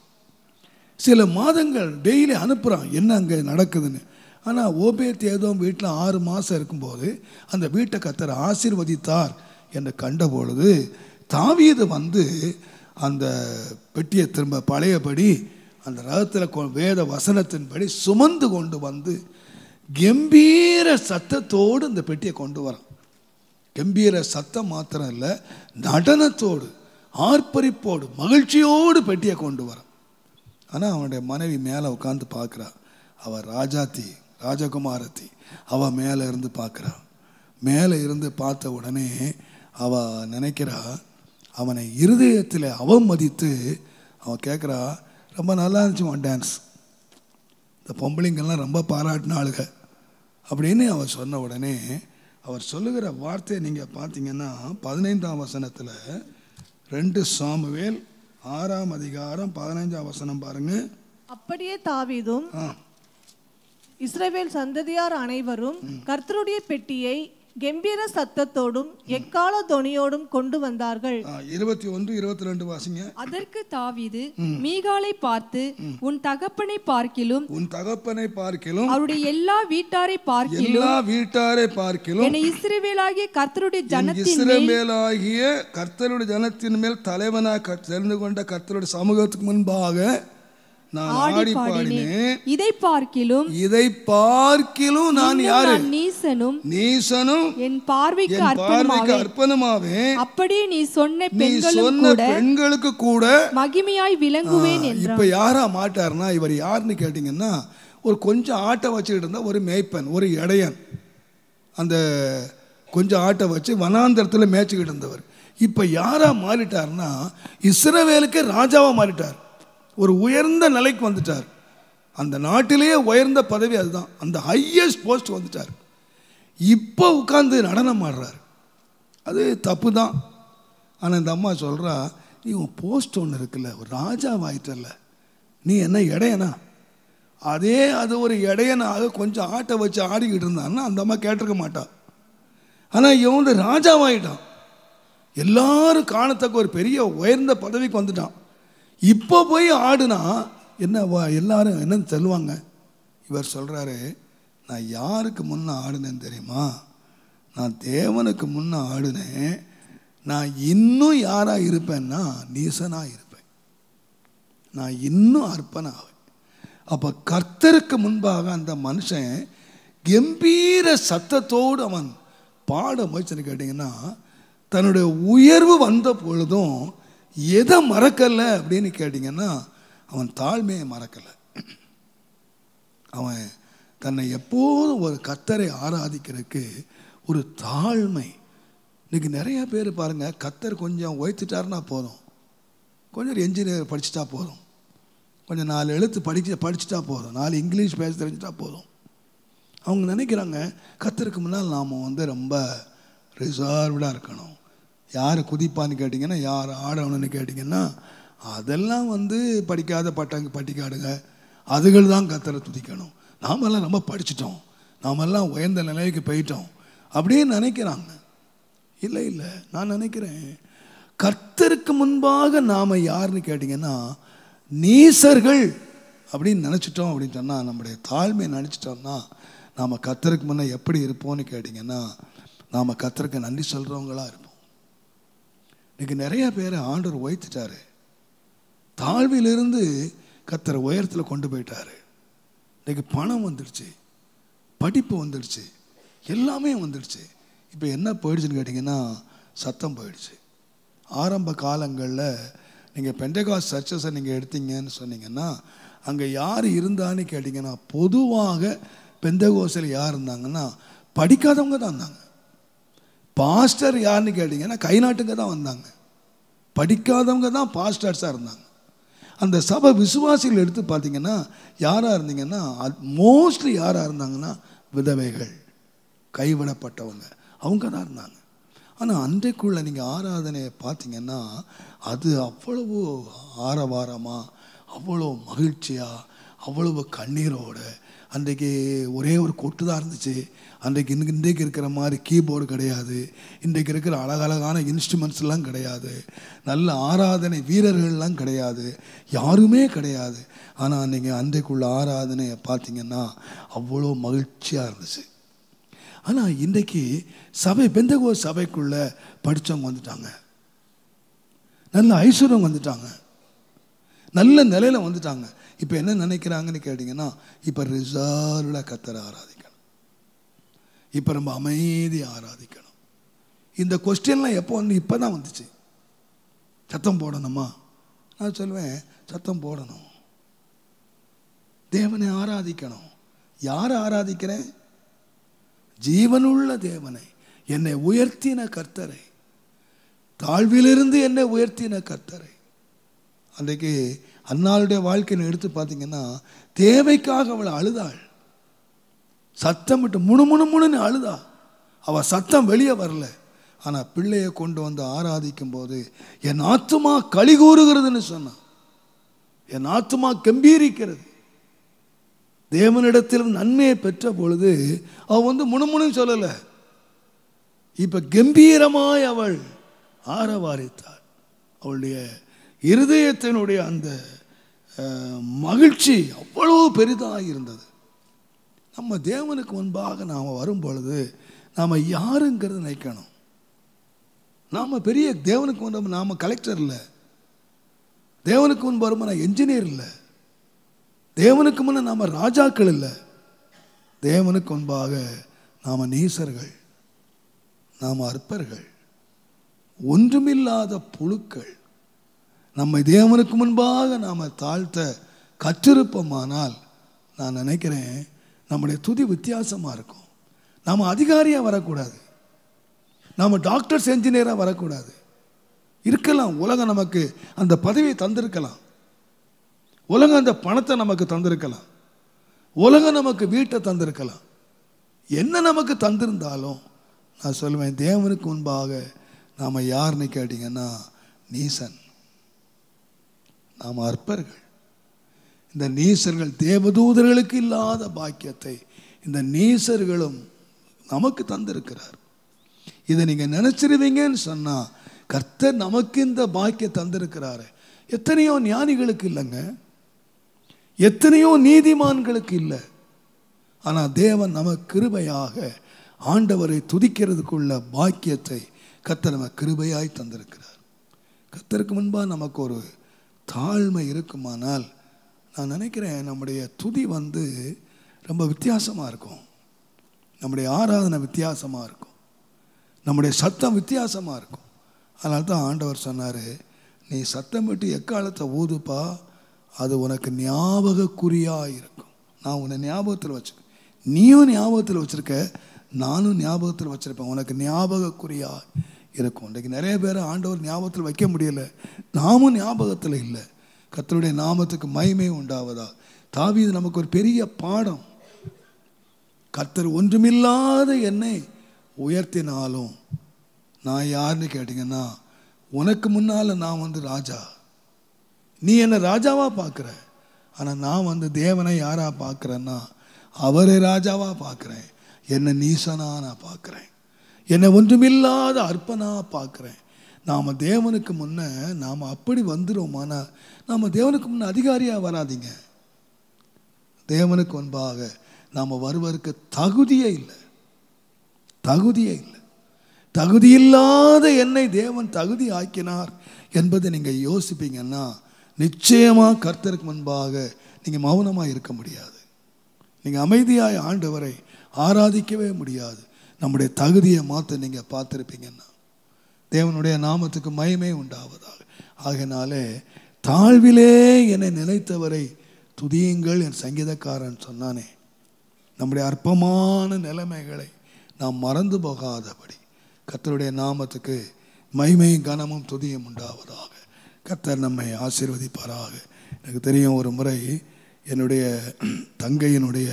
சில மாதங்கள் டெய்லி அனுப்புகிறான் என்ன அங்கே நடக்குதுன்னு ஆனால் ஓபேத் ஏதோ வீட்டில் ஆறு மாதம் இருக்கும்போது அந்த வீட்டை கத்தர் ஆசீர்வதித்தார் என்று கண்ட பொழுது தாவீது வந்து அந்த பெட்டியை திரும்ப பழையபடி அந்த ரகத்தில் கொ- வேத வசனத்தின்படி சுமந்து கொண்டு வந்து கம்பீர சத்தத்தோடு இந்த பெட்டியை கொண்டு வரான் கம்பீர சத்தம் மாத்திரம் இல்லை நடனத்தோடு ஆர்ப்பரிப்போடு மகிழ்ச்சியோடு பெட்டியை கொண்டு வரான் ஆனால் அவனுடைய மனைவி மேலே உட்காந்து பார்க்குறா அவள் ராஜாத்தி ராஜகுமாரத்தி அவள் மேலே இருந்து பார்க்குறா மேலே இருந்து பார்த்த உடனே அவள் நினைக்கிறா அவனை இருதயத்தில் அவமதித்து அவன் கேட்குறா ரொம்ப நல்லா இருந்துச்சு உன் டான்ஸ் இந்த பொம்பளைங்கெல்லாம் ரொம்ப பாராட்டின ஆளுக அப்படின்னு அவர் சொன்ன உடனே அவர் சொல்லுகிற வார்த்தையை நீங்கள் பார்த்தீங்கன்னா பதினைந்தாம் வசனத்தில் ரெண்டு சாமுவேல் ஆறாம் அதிகாரம் பதினைஞ்சாம் வசனம் பாருங்க அப்படியே தாவீதும் ஆ இஸ்ரவேல் சந்ததியார் அனைவரும் கர்த்தருடைய பெட்டியை கெம்பீர சத்தத்தோடும் எக்கால தொனியோடும் கொண்டு வந்தார்கள் ஆ, இருபத்தி ஒன்று இருபத்தி ரெண்டு வாசிங்க அதற்கு தாவீது மீகாலை பார்த்து உன் தகப்பனை பார்க்கிலும் உன் தகப்பனை பார்க்கிலும் அவருடைய எல்லா வீட்டாரை பார்க்கிலும் எல்லா வீட்டாரை பார்க்கிலும் என்னை இஸ்ரவேலாகிய கர்த்தருடைய என் ஜனத்தின் இஸ்ரவேலாகிய கர்த்தருடைய ஜனத்தின் மேல் தலைவனாக க- தெரிந்து கொண்ட கர்த்தருடைய சமூகத்துக்கு முன்பாக நான் ஆடி பாடினேன் இதை பார்க்கிலும் இதை பார்க்கிலும் நான் யாரு நான் நீசனும் நீசனும் என் பார்வைக்கு என் பார்வைக்கு அர்ப்பணமாவேன் அர்ப்பணமாவேன் அப்படியே நீ சொன்ன நீ பெண்களும் சொன்ன கூட பெண்களுக்கு கூட மகிமையாய் விளங்குவேன் என்று இப்ப யாரா மாட்டாருன்னா இவர் யாருன்னு கேட்டீங்கன்னா ஒரு கொஞ்சம் ஆட்டை வச்சுக்கிட்டு இருந்தா ஒரு மேய்ப்பன் ஒரு இடையன் அந்த கொஞ்சம் ஆட்டை வச்சு வனாந்தரத்தில் மேய்ச்சிக்கிட்டு இருந்தவர் இப்போ யாரா மாறிட்டார்னா இஸ்ரவேலுக்கு ராஜாவா மாறிட்டார் ஒரு உயர்ந்த நிலைக்கு வந்துட்டார் அந்த நாட்டிலேயே உயர்ந்த பதவி அதுதான் அந்த ஹையஸ்ட் போஸ்ட் வந்துட்டார் இப்போ உட்கார்ந்து நடனம் ஆடுறார் அது தப்பு தான் ஆனால் இந்த அம்மா சொல்கிறா நீ உன் போஸ்ட் ஒன்று இருக்குல்ல ஒரு ராஜாவாயிட்டல்ல நீ என்ன இடையனா அதே அது ஒரு இடையனாக கொஞ்சம் ஆட்டை வச்சு ஆடிக்கிட்டு இருந்தான்னா அந்த அம்மா கேட்டிருக்க மாட்டா ஆனால் இவன் வந்து ராஜாவாயிட்டான் எல்லாரும் காணத்தக்க ஒரு பெரிய உயர்ந்த பதவிக்கு வந்துட்டான் இப்போ போய் ஆடுனா என்ன வா- எல்லாரும் என்னன்னு சொல்லுவாங்க இவர் சொல்கிறாரு நான் யாருக்கு முன்ன ஆடுனேன்னு தெரியுமா நான் தேவனுக்கு முன்ன ஆடுனேன் நான் இன்னும் யாராக இருப்பேன்னா நீசனாக இருப்பேன் நான் இன்னும் அர்ப்பனாவேன் அப்போ கர்த்தருக்கு முன்பாக அந்த மனுஷன் கம்பீர சத்தத்தோடு அவன் பாட முயற்சின்னு கேட்டிங்கன்னா தன்னுடைய உயர்வு வந்த பொழுதும் எதை மறக்கலை அப்படின்னு கேட்டிங்கன்னா அவன் தாழ்மையை மறக்கலை அவன் தன்னை எப்போதும் ஒரு கத்தரை ஆராதிக்கிறதுக்கு ஒரு தாழ்மை இன்னைக்கு நிறைய பேர் பாருங்க கத்தர் கொஞ்சம் உயர்த்திட்டாருன்னா போதும் கொஞ்சம் என்ஜினியர் படிச்சுட்டா போதும் கொஞ்சம் நாலு எழுத்து படிச்சு படிச்சுட்டா போதும் நாலு இங்கிலீஷ் பேச தெரிஞ்சுட்டா போதும் அவங்க நினைக்கிறாங்க கத்தருக்கு முன்னால் நாம் வந்து ரொம்ப ரிசர்வ்டாக இருக்கணும் யார் குதிப்பான்னு கேட்டிங்கன்னா யார் ஆடணும்னு கேட்டிங்கன்னா அதெல்லாம் வந்து படிக்காத பட்டங்க பட்டிக்காடுங்க அதுகள் தான் கத்தரை துதிக்கணும் நாமெல்லாம் ரொம்ப படிச்சிட்டோம் நாமெல்லாம் உயர்ந்த நிலைக்கு போயிட்டோம் அப்படின்னு நினைக்கிறாங்க இல்லை இல்லை நான் நினைக்கிறேன் கர்த்தருக்கு முன்பாக நாம் யாருன்னு கேட்டிங்கன்னா நீசர்கள் அப்படின்னு நினச்சிட்டோம் அப்படின்னு சொன்னால் நம்முடைய தாழ்மையை நினச்சிட்டோம்னா நாம் கர்த்தருக்கு முன்னே எப்படி இருப்போம்னு கேட்டிங்கன்னா நாம் கர்த்தருக்கு நன்றி சொல்கிறவங்களா இருப்போம் இன்னைக்கு நிறைய பேரை ஆண்டவர் உயர்த்திட்டாரு தாழ்விலிருந்து கர்த்தரை உயரத்தில் கொண்டு போயிட்டாரு இன்னைக்கு பணம் வந்துடுச்சு படிப்பு வந்துடுச்சு எல்லாமே வந்துடுச்சு இப்போ என்ன போயிடுச்சுன்னு கேட்டிங்கன்னா சத்தம் போயிடுச்சு ஆரம்ப காலங்களில் நீங்கள் பெண்டகாஸ் சர்ச்சஸை நீங்கள் எடுத்தீங்கன்னு சொன்னீங்கன்னா அங்கே யார் இருந்தான்னு கேட்டிங்கன்னா பொதுவாக பெந்தகோசில் யார் இருந்தாங்கன்னா படிக்காதவங்க தான் இருந்தாங்க பாஸ்டர் யாருன்னு கேட்டிங்கன்னா கை நாட்டுங்க தான் வந்தாங்க படிக்காதவங்க தான் பாஸ்டர்ஸாக இருந்தாங்க அந்த சபை விசுவாசிகள் எடுத்து பார்த்தீங்கன்னா யாராக இருந்தீங்கன்னா மோஸ்ட்லி யாராக இருந்தாங்கன்னா விதவைகள் கைவிடப்பட்டவங்க அவங்க தான் இருந்தாங்க ஆனால் அன்றைக்குள்ள நீங்கள் ஆராதனையை பார்த்தீங்கன்னா அது அவ்வளவு ஆரவாரமாக அவ்வளோ மகிழ்ச்சியாக அவ்வளவு கண்ணீரோட அன்றைக்கு ஒரே ஒரு கொட்டு தான் இருந்துச்சு அன்றைக்கு இன்னைக்கு இன்றைக்கு இருக்கிற மாதிரி கீபோர்டு கிடையாது இன்றைக்கு இருக்கிற அழகழகான இன்ஸ்ட்ருமெண்ட்ஸ்லாம் கிடையாது நல்ல ஆராதனை வீரர்கள்லாம் கிடையாது யாருமே கிடையாது ஆனால் நீங்கள் அன்றைக்குள்ள ஆராதனையை பார்த்தீங்கன்னா அவ்வளோ மகிழ்ச்சியாக இருந்துச்சு ஆனால் இன்றைக்கு சபை பெந்தகோ சபைக்குள்ள படித்தவங்க வந்துட்டாங்க நல்ல ஐஸ்வர்யம் வந்துட்டாங்க நல்ல நிலையில வந்துட்டாங்க இப்போ என்ன நினைக்கிறாங்கன்னு கேட்டிங்கன்னா இப்போ ரிசர்வ்டாக கத்தரை ஆராதிக்கணும் இப்போ ரொம்ப அமைதி ஆராதிக்கணும் இந்த கொஸ்டின்லாம் எப்போ வந்து இப்போ தான் வந்துச்சு சத்தம் போடணுமா நான் சொல்லுவேன் சத்தம் போடணும் தேவனை ஆராதிக்கணும் யாரை ஆராதிக்கிறேன் ஜீவனுள்ள தேவனை என்னை உயர்த்தின கர்த்தரை தாழ்விலிருந்து என்னை உயர்த்தின கர்த்தரை அன்றைக்கு அன்னாளுடைய வாழ்க்கையை எடுத்து பார்த்தீங்கன்னா தேவைக்காக அவள் அழுதாள் சத்தம் விட்டு முணு முணு முணுன்னு அழுதா அவள் சத்தம் வெளியே வரல ஆனால் பிள்ளையை கொண்டு வந்து ஆராதிக்கும் போது என் ஆத்துமா களி கூறுகிறதுன்னு சொன்னான் என் ஆத்துமா கம்பீரிக்கிறது தேவனிடத்தில் நன்மையை பெற்ற பொழுது அவள் வந்து முணுமுணுன்னு சொல்லலை இப்ப கம்பீரமாய் அவள் ஆரவாரித்தாள் அவளுடைய இருதயத்தினுடைய அந்த அஹ், மகிழ்ச்சி அவ்வளவு பெரிதாக இருந்தது நம்ம தேவனுக்கு முன்பாக நாம் வரும் பொழுது நாம் யாருங்கிறத நினைக்கணும் நாம் பெரிய தேவனுக்கு முன்பு நாம் கலெக்டர் இல்லை தேவனுக்கு முன்பு வரும்போது நான் என்ஜினியர் இல்லை தேவனுக்கு முன்ன நாம் ராஜாக்கள் இல்லை தேவனுக்கு முன்பாக நாம் நீசர்கள் நாம் அற்பர்கள் ஒன்றுமில்லாத புழுக்கள் நம்மை தேவனுக்கு முன்பாக நாம் தாழ்த்த கற்றிருப்போமானால் நான் நினைக்கிறேன் நம்முடைய துதி வித்தியாசமாக இருக்கும் நாம் அதிகாரியாக வரக்கூடாது நாம் டாக்டர்ஸ் என்ஜினியராக வரக்கூடாது இருக்கலாம் உலகம் நமக்கு அந்த பதவியை தந்திருக்கலாம் உலகம் அந்த பணத்தை நமக்கு தந்திருக்கலாம் உலகம் நமக்கு வீட்டை தந்திருக்கலாம் என்ன நமக்கு தந்திருந்தாலும் நான் சொல்லுவேன் தேவனுக்கு முன்பாக நாம் யாருன்னு கேட்டிங்கன்னா நீசன் நாம் அற்பர்கள் இந்த நீசர்கள் தேவதூதர்களுக்கு இல்லாத பாக்கியத்தை இந்த நீசர்களும் நமக்கு தந்திருக்கிறார் இதை நீங்கள் நினச்சிருவீங்கன்னு சொன்னால் கர்த்தர் நமக்கு இந்த பாக்கியம் தந்திருக்கிறாரு எத்தனையோ ஞானிகளுக்கு இல்லைங்க எத்தனையோ நீதிமான்களுக்கு இல்லை ஆனால் தேவன் நமக்கு கிருபையாக ஆண்டவரை துதிக்கிறதுக்குள்ள பாக்கியத்தை கர்த்தர் நமக்கு கிருபையாய் தந்திருக்கிறார் கர்த்தருக்கு முன்பாக நமக்கு ஒரு தாழ்மை இருக்குமானால் நான் நினைக்கிறேன் நம்முடைய துதி வந்து ரொம்ப வித்தியாசமாக இருக்கும் நம்முடைய ஆராதனை வித்தியாசமாக இருக்கும் நம்முடைய சத்தம் வித்தியாசமாக இருக்கும் அதனால தான் ஆண்டவர் சொன்னார் நீ சத்தம் விட்டு எக்காலத்தை ஊதுப்பா அது உனக்கு ஞாபகக்குறியாக இருக்கும் நான் உன்னை ஞாபகத்தில் வச்சுக்க நீயும் ஞாபகத்தில் வச்சுருக்க நானும் ஞாபகத்தில் வச்சுருப்பேன் உனக்கு ஞாபகக்குறியா இருக்கும் இன்றைக்கு நிறைய பேர் ஆண்டவர் ஞாபகத்தில் வைக்க முடியல நாமும் ஞாபகத்தில் இல்லை கர்த்தருடைய நாமத்துக்கு மகிமை உண்டாவதா தாவீது நமக்கு ஒரு பெரிய பாடம் கர்த்தர் ஒன்றுமில்லாத என்னை உயர்த்தினாலும் நான் யாருன்னு கேட்டிங்கன்னா உனக்கு முன்னால் நான் வந்து ராஜா நீ என்னை ராஜாவா பார்க்குற ஆனால் நான் வந்து தேவனை யாரா பார்க்குறேன்னா அவரை ராஜாவா பார்க்குறேன் என்னை நீசனா நான் பார்க்குறேன் என்னை ஒன்றுமில்லாத அற்பனா பார்க்குறேன் நாம் தேவனுக்கு முன்ன நாம் அப்படி வந்துடுவோமானா நாம் தேவனுக்கு முன்ன அதிகாரியாக வராதீங்க தேவனுக்கு முன்பாக நாம் வருவதற்கு தகுதியே இல்லை தகுதியே இல்லை தகுதியில்லாத என்னை தேவன் தகுதி ஆக்கினார் என்பதை நீங்கள் யோசிப்பீங்கன்னா நிச்சயமாக கர்த்தருக்கு முன்பாக நீங்கள் மௌனமாக இருக்க முடியாது நீங்கள் அமைதியாய் ஆண்டவரை ஆராதிக்கவே முடியாது நம்முடைய தகுதியை மாற்ற நீங்கள் பார்த்துருப்பீங்கன்னா தேவனுடைய நாமத்துக்கு மயமே உண்டாவதாக ஆகையினாலே தாழ்விலே என்னை நினைத்தவரை துதியுங்கள் என் சங்கீதக்காரன் சொன்னானே நம்முடைய அற்பமான நிலைமைகளை நாம் மறந்து போகாதபடி கர்த்தருடைய நாமத்துக்கு மகிமையும் கனமும் துதியும் உண்டாவதாக கர்த்தர் நம்மை ஆசீர்வதிப்பாராக எனக்கு தெரியும் ஒரு முறை என்னுடைய தங்கையினுடைய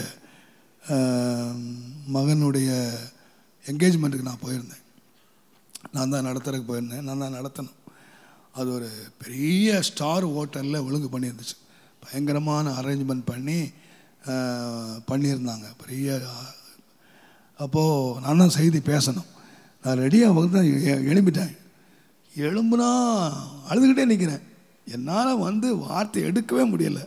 ஆஹ், மகனுடைய என்கேஜ்மெண்ட்டுக்கு நான் போயிருந்தேன் நான் தான் நடத்துறதுக்கு போயிருந்தேன் நான் தான் நடத்தணும் அது ஒரு பெரிய ஸ்டார் ஹோட்டலில் ஒழுங்கு பண்ணியிருந்துச்சு பயங்கரமான அரேஞ்ச்மெண்ட் பண்ணி ஆஹ், பண்ணியிருந்தாங்க பெரிய அப்போது நான் தான் செய்தி பேசணும் நான் ரெடியாக வந்து தான் எ- எழும்பிட்டேன் எழும்புனா அழுதுகிட்டே நிற்கிறேன் என்னால் வந்து வார்த்தை எடுக்கவே முடியலை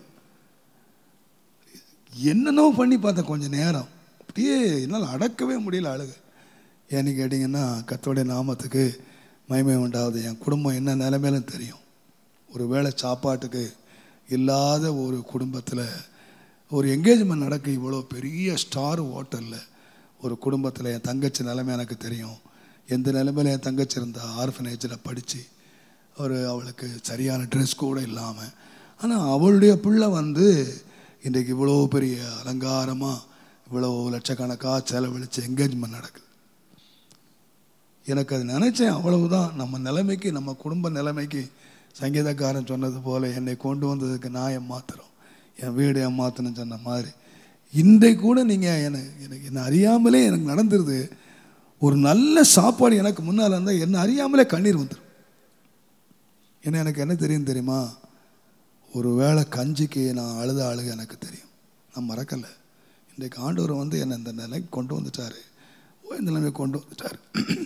என்னென்னவோ பண்ணி பார்த்தேன் கொஞ்சம் நேரம் அப்படியே என்னால் அடக்கவே முடியல அழுக ஏன்னு கேட்டிங்கன்னா கர்த்தருடைய நாமத்துக்கு மகிமை உண்டாகுது என் குடும்பம் என்ன நிலைமையிலும் தெரியும் ஒரு வேளை சாப்பாட்டுக்கு இல்லாத ஒரு குடும்பத்தில் ஒரு என்கேஜ்மெண்ட் நடக்க இவ்வளோ பெரிய ஸ்டார் ஹோட்டலில் ஒரு குடும்பத்தில் என் தங்கச்சி நிலைமை எனக்கு தெரியும் எந்த நிலைமையில் என் தங்கச்சி இருந்தா ஆர்ஃபனேஜில் படித்து ஒரு அவளுக்கு சரியான ட்ரெஸ் கூட இல்லாமல் ஆனால் அவளுடைய பிள்ளை வந்து இன்றைக்கு இவ்வளோ பெரிய அலங்காரமாக இவ்வளோ லட்சக்கணக்காக செலவழித்து என்கேஜ்மெண்ட் நடக்குது எனக்கு அது நினச்சேன் அவ்வளவுதான் நம்ம நிலைமைக்கு நம்ம குடும்ப நிலைமைக்கு சங்கீதக்காரன் சொன்னது போல என்னை கொண்டு வந்ததுக்கு நான் ஏமாத்துறோம் என் வீடு ஏமாத்தணும்னு சொன்ன மாதிரி இன்றைக்கு கூட நீங்கள் எனக்கு எனக்கு என்ன அறியாமலே எனக்கு நடந்துருது ஒரு நல்ல சாப்பாடு எனக்கு முன்னால் இருந்தால் என்ன அறியாமலே கண்ணீர் வந்துடும் ஏன்னா எனக்கு என்ன தெரியும் தெரியுமா ஒரு வேளை கஞ்சிக்கு நான் அழுத அழுக எனக்கு தெரியும் நான் மறக்கலை இன்றைக்கு ஆண்டவர் வந்து என்னை இந்த நிலைக்கு கொண்டு வந்துட்டாரு ஓ இந்த நிலைமைக்கு கொண்டு வந்துட்டார்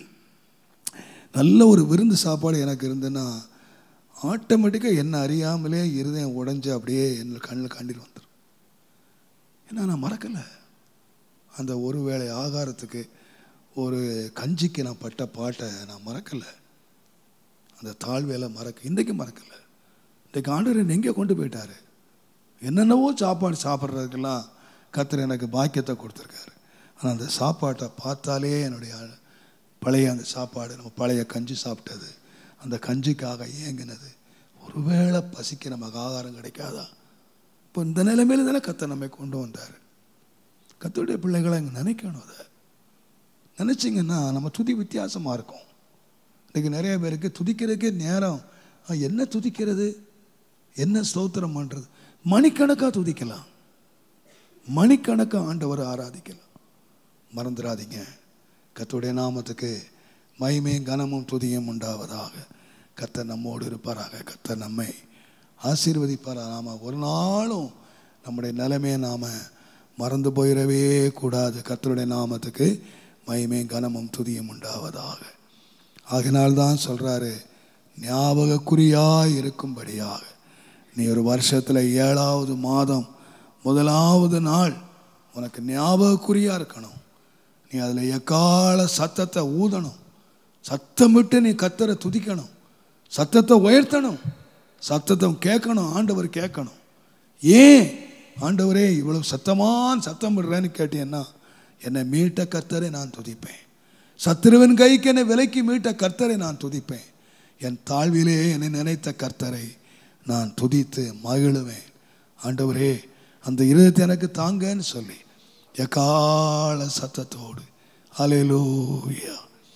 நல்ல ஒரு விருந்து சாப்பாடு எனக்கு இருந்துன்னா ஆட்டோமேட்டிக்காக என்ன அறியாமலே இருதயம் உடைஞ்சு அப்படியே என் கண்ணில் கண்ணீர் வந்துடும் ஏன்னா நான் மறக்கலை அந்த ஒரு வேளை ஆகாரத்துக்கு ஒரு கஞ்சிக்கு நான் பட்ட பாட்டை நான் மறக்கலை அந்த தாழ்வேலை மறக்க இன்றைக்கு மறக்கலை இன்றைக்கு ஆண்டவர் என்னை எங்கே கொண்டு போயிட்டாரு என்னென்னவோ சாப்பாடு சாப்பிட்றதுக்கெல்லாம் கர்த்தர் எனக்கு பாக்கியத்தை கொடுத்துருக்காரு ஆனால் அந்த சாப்பாட்டை பார்த்தாலே என்னுடைய ஆ- பழைய அந்த சாப்பாடு நம்ம பழைய கஞ்சி சாப்பிட்டது அந்த கஞ்சிக்காக ஏங்கினது ஒருவேளை பசிக்கு நமக்கு ஆகாரம் கிடைக்காதா இப்போ இந்த நிலைமையில தானே கர்த்தர் நம்மை கொண்டு வந்தார் கர்த்தருடைய பிள்ளைகளை அங்கே நினைக்கணும் அதை நினச்சிங்கன்னா நம்ம துதி வித்தியாசமாக இருக்கும் இன்றைக்கி நிறைய பேருக்கு துதிக்கிறதுக்கே நேரம் ஆ, என்ன துதிக்கிறது என்ன ஸ்தோத்திரம் பண்ணுறது மணிக்கணக்காக துதிக்கலாம் மணிக்கணக்காக ஆண்டவரை ஆராதிக்கலாம் மறந்துடாதீங்க கர்த்தருடைய நாமத்துக்கு மகிமையும் கனமும் துதியும் உண்டாவதாக கர்த்தர் நம்மோடு இருப்பாராக கர்த்தர் நம்மை ஆசீர்வதிப்பாராக நாம் ஒரு நாளும் நம்முடைய நிலைமையை நாம் மறந்து போயிடவே கூடாது கர்த்தருடைய நாமத்துக்கு மகிமையும் கனமும் துதியும் உண்டாவதாக ஆகினால்தான் சொல்கிறாரு ஞாபகக்குறியாய் இருக்கும்படியாக நீ ஒரு வருஷத்தில் ஏழாவது மாதம் முதலாவது நாள் உனக்கு ஞாபகக்குறியாக இருக்கணும் நீ அதில் எக்கால சத்தத்தை ஊதணும் சத்தமிட்டு நீ கத்தரை துதிக்கணும் சத்தத்தை உயர்த்தணும் சத்தத்தை கேட்கணும் ஆண்டவர் கேட்கணும் ஏன் ஆண்டவரே இவ்வளவு சத்தமான சத்தம் விடுறேன்னு கேட்டீங்கன்னா என்னை மீட்ட கர்த்தரை நான் துதிப்பேன் சத்துருவின் கைக்கு என்னை விலைக்கு மீட்ட கர்த்தரை நான் துதிப்பேன் என் தாழ்விலே என்னை நினைத்த கர்த்தரை நான் துதித்து மகிழுவேன் ஆண்டவரே அந்த இருதயத்தை எனக்கு தாங்கன்னு சொல்லி எக்கால சத்தத்தோடு அலையலூயா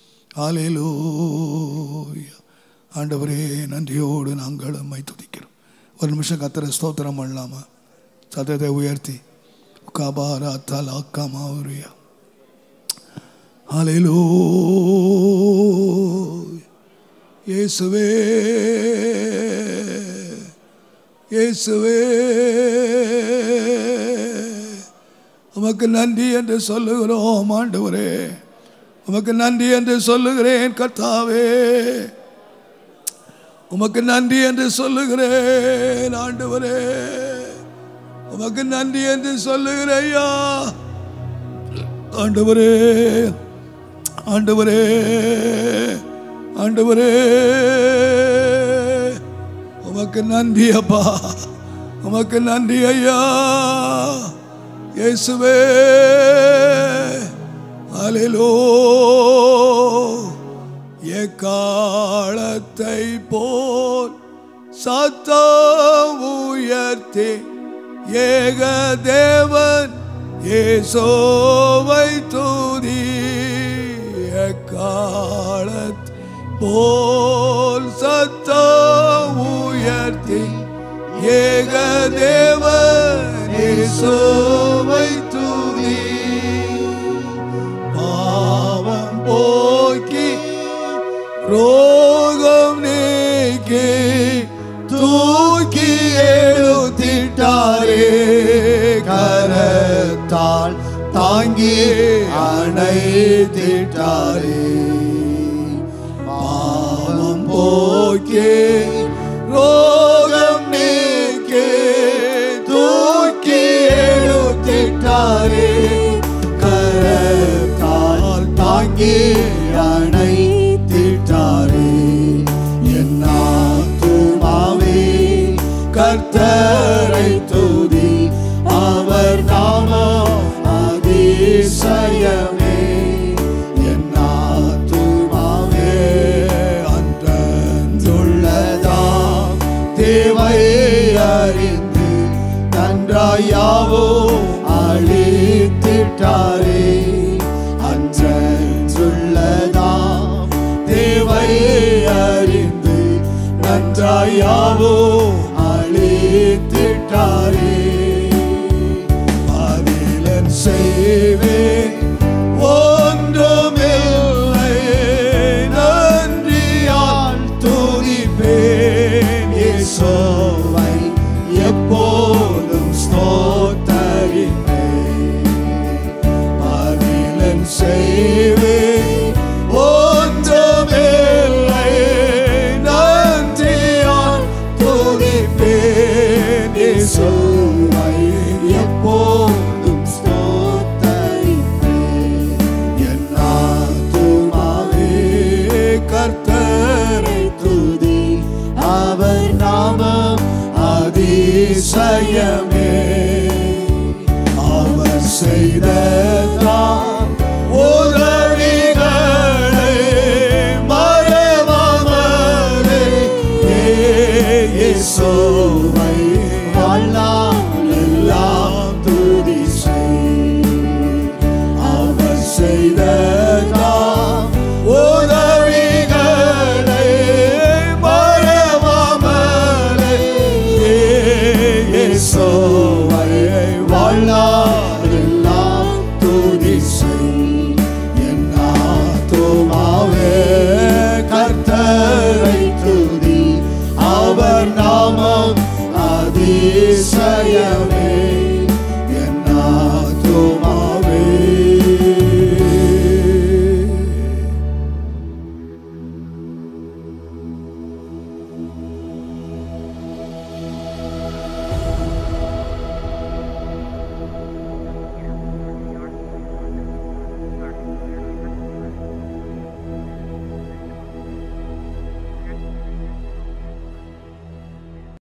அலையலூயா ஆண்டவரே நன்றியோடு நாங்கள் அம்மை துதிக்கிறோம் ஒரு நிமிஷம் கத்தரை ஸ்தோத்திரம் பண்ணலாமா சத்தத்தை உயர்த்தி கபாரா தலா கமாவுரியா அலையலூ இயேசுவே இயேசுவே உமக்கு நன்றி என்று சொல்லுகிறோம் ஆண்டவரே உமக்கு நன்றி என்று சொல்லுகிறேன் கர்த்தாவே உமக்கு நன்றி என்று சொல்லுகிறேன் ஆண்டவரே உமக்கு நன்றி என்று சொல்லுகிறேன் ஐயா ஆண்டவரே ஆண்டவரே ஆண்டவரே உமக்கு நன்றி அப்பா உமக்கு நன்றி ஐயா இயேசுவே அலிலோ எக்காலத்தை போல் சத்தம் உயர்த்தி ஏக தேவன் ஏசோவை தூதி எக்காலத் போல் சத்தம் உயர்த்தி ஏக தேவன் ஏசோவை தூதி பாவம் போக்கி ரோகம் நீக்கி தூக்கி எழுத்திட்டாரே கரத்தால் தாங்கி அணைத்திட்டாரே பாவம் போக்கி ரோகம் நீக்கி தூக்கி எழுத்திட்டாரே கரத்தால் தாங்கி அணைத்திட்டாரே என் ஆத்துமாவே கர்த்தரை துதி அவர் நாமம் அதிசயமே என் ஆத்துமாவே அன்றுள்ளதாம் தேவை அறிந்து நன்றாயாவோ அழித்திட்டாரே அன்றுள்ளதாம் தேவை அறிந்து நன்றாய் யாவோ